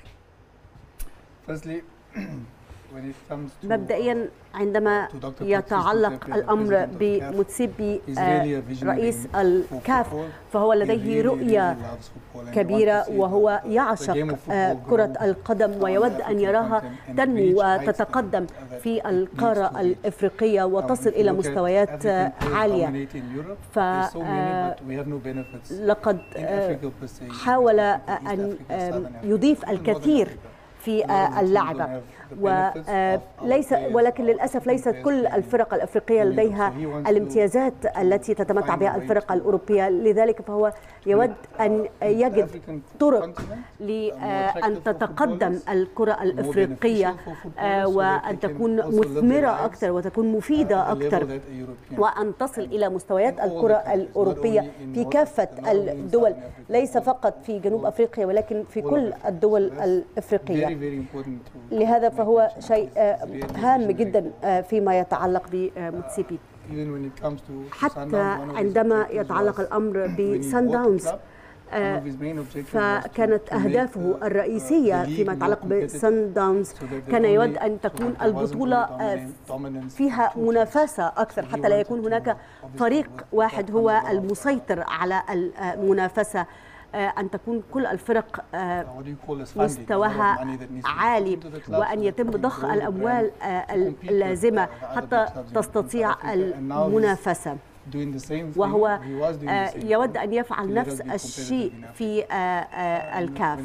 D: Firstly, when it comes to
E: مبدئيا عندما
D: to Dr.
E: يتعلق
D: Patrice Motsepe,
E: الامر
D: President of CAF,
E: بموتسيبي
D: he's
E: آه،
D: really a visionary
E: رئيس
D: in
E: الكاف
D: football.
E: فهو
D: He
E: لديه
D: really,
E: رؤيه
D: really loves football and he
E: كبيرة
D: wants to see
E: وهو
D: the- the
E: يعشق
D: game of
E: آه،
D: football
E: كرة
D: grow
E: القدم
D: on
E: ويود
D: the
E: أن
D: African
E: يراها
D: continent and
E: تنمو
D: reach heights
E: وتتقدم
D: that
E: في
D: it
E: القارة
D: needs to reach.
E: الإفريقية
D: Um,
E: وتصل
D: if you
E: إلى
D: look at
E: مستويات
D: African
E: آه،
D: players
E: عالية
D: dominate in Europe,
E: ف-
D: there's so many,
E: آه،
D: but we have no benefits
E: لقد
D: in
E: آه،
D: Africa per se, in
E: حاول
D: West Africa, East
E: أن
D: Africa,
E: آه،
D: Southern Africa,
E: يضيف
D: even Northern
E: الكثير
D: Africa.
E: في آه، اللعبة وليس ولكن للاسف ليست كل الفرق الافريقيه لديها الامتيازات التي تتمتع بها الفرق الاوروبيه لذلك فهو يود ان يجد طرق لان تتقدم الكره الافريقيه آه، وان تكون مثمره اكثر وتكون مفيده اكثر وان تصل الى مستويات الكره الاوروبيه في كافه الدول ليس فقط في جنوب افريقيا ولكن في كل الدول الافريقيه لهذا فهو شيء آه، هام جدا آه، فيما يتعلق بموتسيبي حتى عندما يتعلق الامر بسان داونز آه، فكانت أهدافه الرئيسية فيما يتعلق بسان داونز كان يود أن تكون البطولة آه، فيها منافسة أكثر حتى لا يكون هناك فريق واحد هو المسيطر على المنافسة آه، أن تكون كل الفرق آه، مستواها عالي وأن يتم ضخ الأموال آه، اللازمة حتى تستطيع المنافسة وهو آه، يود أن يفعل نفس الشيء في آه، آه، الكاف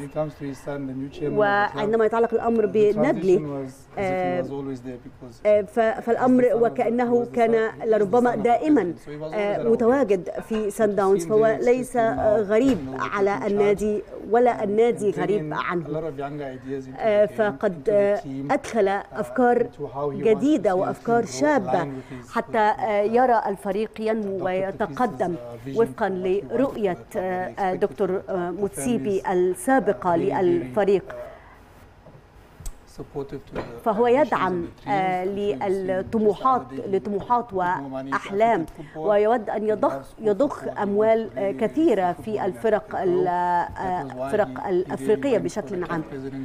E: وعندما يتعلق الأمر بنبلي آه، آه، ف- فالأمر وكأنه كان لربما دائما آه، متواجد في سان داونز فهو ليس آه، غريب على النادي ولا النادي غريب عنه آه، فقد آه، أدخل أفكار جديدة وأفكار شابة حتى آه، يرى الفريق ينمو ويتقدم وفقا لرؤية دكتور موتسيبي السابقة للفريق فهو يدعم للطموحات لطموحات واحلام ويود ان يضخ يضخ اموال كثيره في الفرق الفرق الافريقيه بشكل عام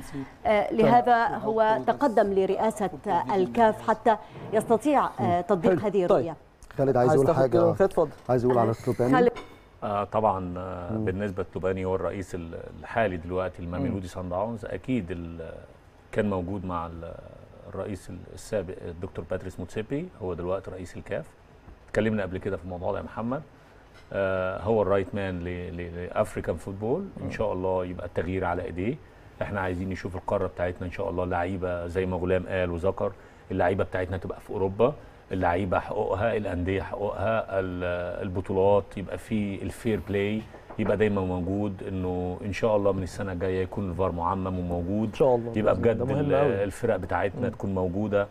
E: لهذا هو تقدم لرئاسه الكاف حتى يستطيع تطبيق هذه الرؤيه
A: خالد عايز يقول حاجه عايز يقول على السلوباني
F: آه طبعا آه بالنسبه لتوباني هو الرئيس الحالي دلوقتي الماميلودي سان داونز اكيد كان موجود مع الرئيس السابق الدكتور باتريس موتسيبي هو دلوقتي رئيس الكاف اتكلمنا قبل كده في الموضوع ده يا محمد آه هو الرايت مان لافريكان فوتبول ان شاء الله يبقى التغيير على ايديه احنا عايزين نشوف القاره بتاعتنا ان شاء الله لعيبه زي ما غلام قال وذكر اللعيبه بتاعتنا تبقى في اوروبا اللعيبه حقوقها الانديه حقوقها البطولات يبقى في الفير بلاي يبقى دايما موجود انه ان شاء الله من السنه الجايه يكون الفار معمم وموجود
B: ان شاء الله
F: يبقى بجد الفرق بتاعتنا م. تكون موجوده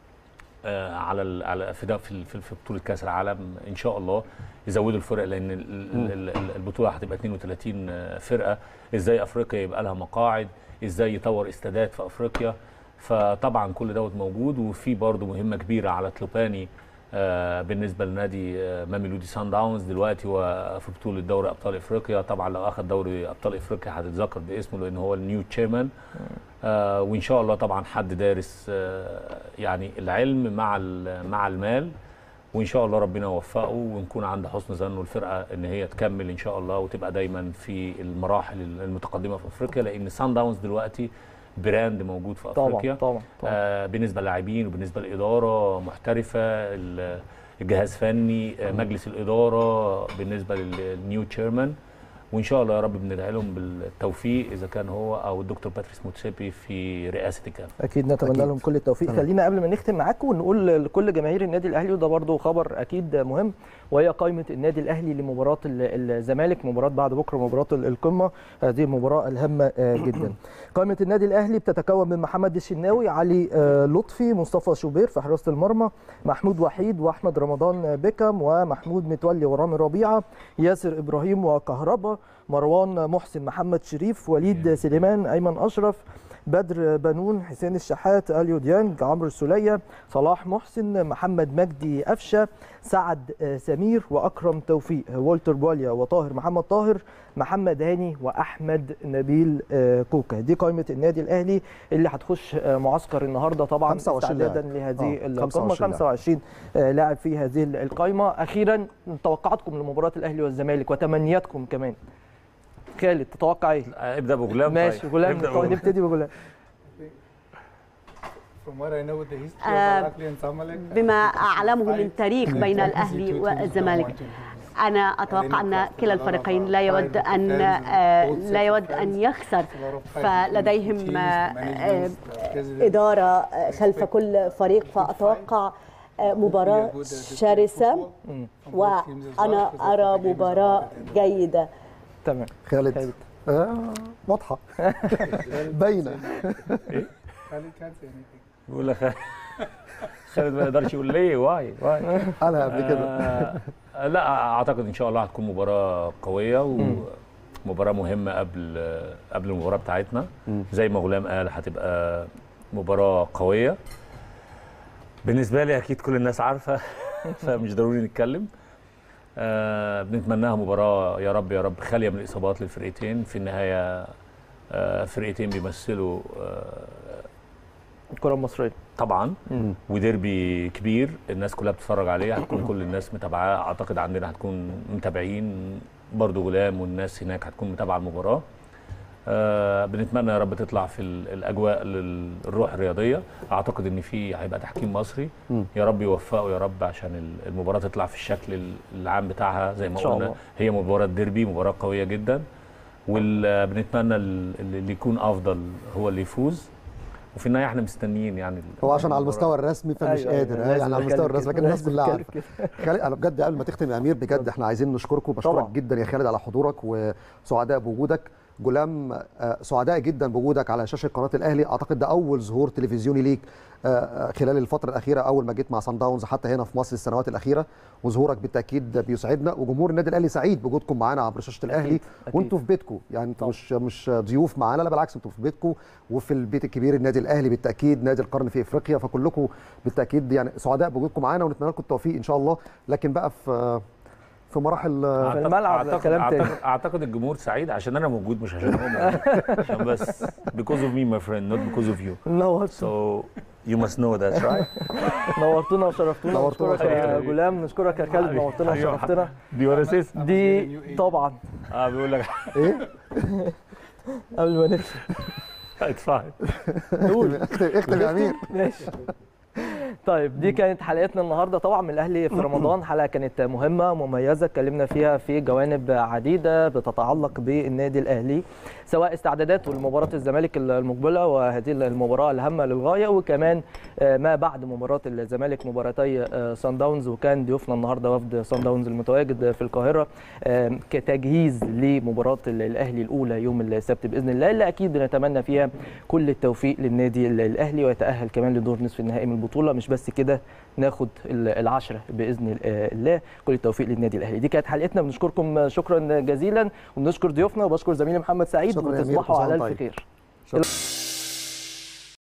F: آه على على في في في بطوله كاس العالم ان شاء الله يزودوا الفرق لان البطوله هتبقى 32 فرقه ازاي افريقيا يبقى لها مقاعد ازاي يطور استادات في افريقيا فطبعا كل دوت موجود وفي برضه مهمه كبيره على تلوباني آه بالنسبه لنادي آه ماميلودي سان داونز دلوقتي هو في بطوله دوري ابطال افريقيا طبعا لو اخذ دوري ابطال افريقيا هتتذكر باسمه لان هو النيو تشيرمان آه وان شاء الله طبعا حد دارس يعني العلم مع مع المال وان شاء الله ربنا يوفقه ونكون عند حسن ظنه الفرقه ان هي تكمل ان شاء الله وتبقى دايما في المراحل المتقدمه في افريقيا لان سان داونز دلوقتي براند موجود في افريقيا
B: طبعا طبعا, طبعا.
F: آه بالنسبه للاعبين وبالنسبه للاداره محترفه الجهاز فني آه مجلس الاداره بالنسبه للنيو تشيرمان وان شاء الله يا رب بندعي لهم بالتوفيق اذا كان هو او الدكتور باتريس موتسيبي في رئاسه الكاف
B: اكيد نتمنى أكيد. لهم كل التوفيق خلينا قبل ما نختم معاكم ونقول لكل جماهير النادي الاهلي وده برضو خبر اكيد مهم وهي قائمه النادي الاهلي لمباراه الزمالك مباراه بعد بكره مباراه القمه هذه المباراه الهامه جدا قائمه النادي الاهلي بتتكون من محمد الشناوي علي لطفي مصطفى شوبير في حراسه المرمى محمود وحيد واحمد رمضان بيكم ومحمود متولي ورامي ربيعه ياسر ابراهيم وكهربا مروان محسن محمد شريف وليد سليمان ايمن اشرف بدر بنون حسين الشحات اليو ديانج عمرو السوليه صلاح محسن محمد مجدي قفشه سعد سمير واكرم توفيق والتر بواليا وطاهر محمد طاهر محمد هاني واحمد نبيل كوكا دي قائمه النادي الاهلي اللي هتخش معسكر النهارده طبعا استعدادا لهذه القمه 25 لاعب في هذه القائمه اخيرا توقعاتكم لمباراه الاهلي والزمالك وتمنياتكم كمان خالد تتوقع ايه؟
F: ابدا بغلام
B: ماشي غلام نبتدي بغلام
E: بما اعلمه من تاريخ بين الاهلي والزمالك انا اتوقع ان كلا الفريقين لا يود ان لا يود ان يخسر فلديهم اداره خلف كل فريق فاتوقع مباراه شرسه وانا ارى مباراه جيده
B: تمام
A: خالد آه واضحه باينه
D: خالد كان
F: بيقول لك خالد ما يقدرش يقول ليه واي واي
A: انا قبل كده
F: آه لا اعتقد ان شاء الله هتكون مباراه قويه ومباراه مهمه قبل قبل المباراه بتاعتنا زي ما غلام قال هتبقى مباراه قويه بالنسبه لي اكيد كل الناس عارفه فمش ضروري نتكلم آه بنتمناها مباراه يا رب يا رب خاليه من الاصابات للفرقتين في النهايه آه فرقتين بيمثلوا آه
B: الكره المصريه
F: طبعا مم. وديربي كبير الناس كلها بتتفرج عليه هتكون كل الناس متابعاه اعتقد عندنا هتكون متابعين برضو غلام والناس هناك هتكون متابعه المباراه آه بنتمنى يا رب تطلع في الاجواء الروح الرياضيه اعتقد ان في هيبقى تحكيم مصري م. يا رب يوفقه يا رب عشان المباراه تطلع في الشكل العام بتاعها زي ما قلنا هي مباراه ديربي مباراه قويه جدا وبنتمنى اللي يكون افضل هو اللي يفوز وفي النهايه احنا مستنيين يعني
A: هو عشان على المستوى الرسمي فمش أيوة قادر أيوة يعني على المستوى الرسمي لكن الناس كلها عارفه خالد انا بجد قبل ما تختم يا امير بجد احنا عايزين نشكركم بشكرك جدا يا خالد على حضورك وسعداء بوجودك جولام آه، سعداء جدا بوجودك على شاشه قناه الاهلي اعتقد ده اول ظهور تلفزيوني ليك آه، آه، خلال الفتره الاخيره اول ما جيت مع سان داونز حتى هنا في مصر السنوات الاخيره وظهورك بالتاكيد بيسعدنا وجمهور النادي الاهلي سعيد بوجودكم معانا عبر شاشه الاهلي
B: أكيد.
A: وانتوا في بيتكم يعني انتوا مش مش ضيوف معانا لا بالعكس انتوا في بيتكم وفي البيت الكبير النادي الاهلي بالتاكيد نادي القرن في افريقيا فكلكم بالتاكيد يعني سعداء بوجودكم معانا ونتمنى لكم التوفيق ان شاء الله لكن بقى في في مراحل آه،
B: في الملعب
F: أعتقد
B: كلام تاني.
F: أعتقد, اعتقد الجمهور سعيد عشان انا موجود مش عشان هو موجود عشان بس because of me my friend not because of you
B: نورت
F: so you must know that right
B: نورتونا وشرفتونا
A: نورتونا
B: نشكرك يا
F: حبيبي.
B: جولام نشكرك يا خالد نورتونا
F: حبيبي.
B: وشرفتنا
F: دي ولا سيس
B: دي طبعا
F: اه بيقول لك
A: ايه
B: قبل ما نمشي
F: it's fine
B: نقول
A: اختم اختم يا امير
B: ماشي طيب دي كانت حلقتنا النهارده طبعا من الاهلي في رمضان حلقه كانت مهمه مميزه اتكلمنا فيها في جوانب عديده بتتعلق بالنادي الاهلي سواء استعداداته لمباراه الزمالك المقبله وهذه المباراه الهامه للغايه وكمان آه، ما بعد مباراه الزمالك مباراتي آه، سان داونز وكان ضيوفنا النهارده وفد سان داونز المتواجد في القاهره آه، كتجهيز لمباراه الاهلي الاولى يوم السبت باذن الله اللي اكيد نتمنى فيها كل التوفيق للنادي الاهلي ويتاهل كمان لدور نصف النهائي من البطوله مش بس كده ناخد ال- العشره باذن الله كل التوفيق للنادي الاهلي دي كانت حلقتنا بنشكركم شكرا جزيلا وبنشكر ضيوفنا وبشكر زميلي محمد سعيد
A: شكراً يا أمير،
B: وتصبحوا
A: كل سنة
B: على
A: وأنت
B: الف
A: طيب.
B: خير
A: شكراً.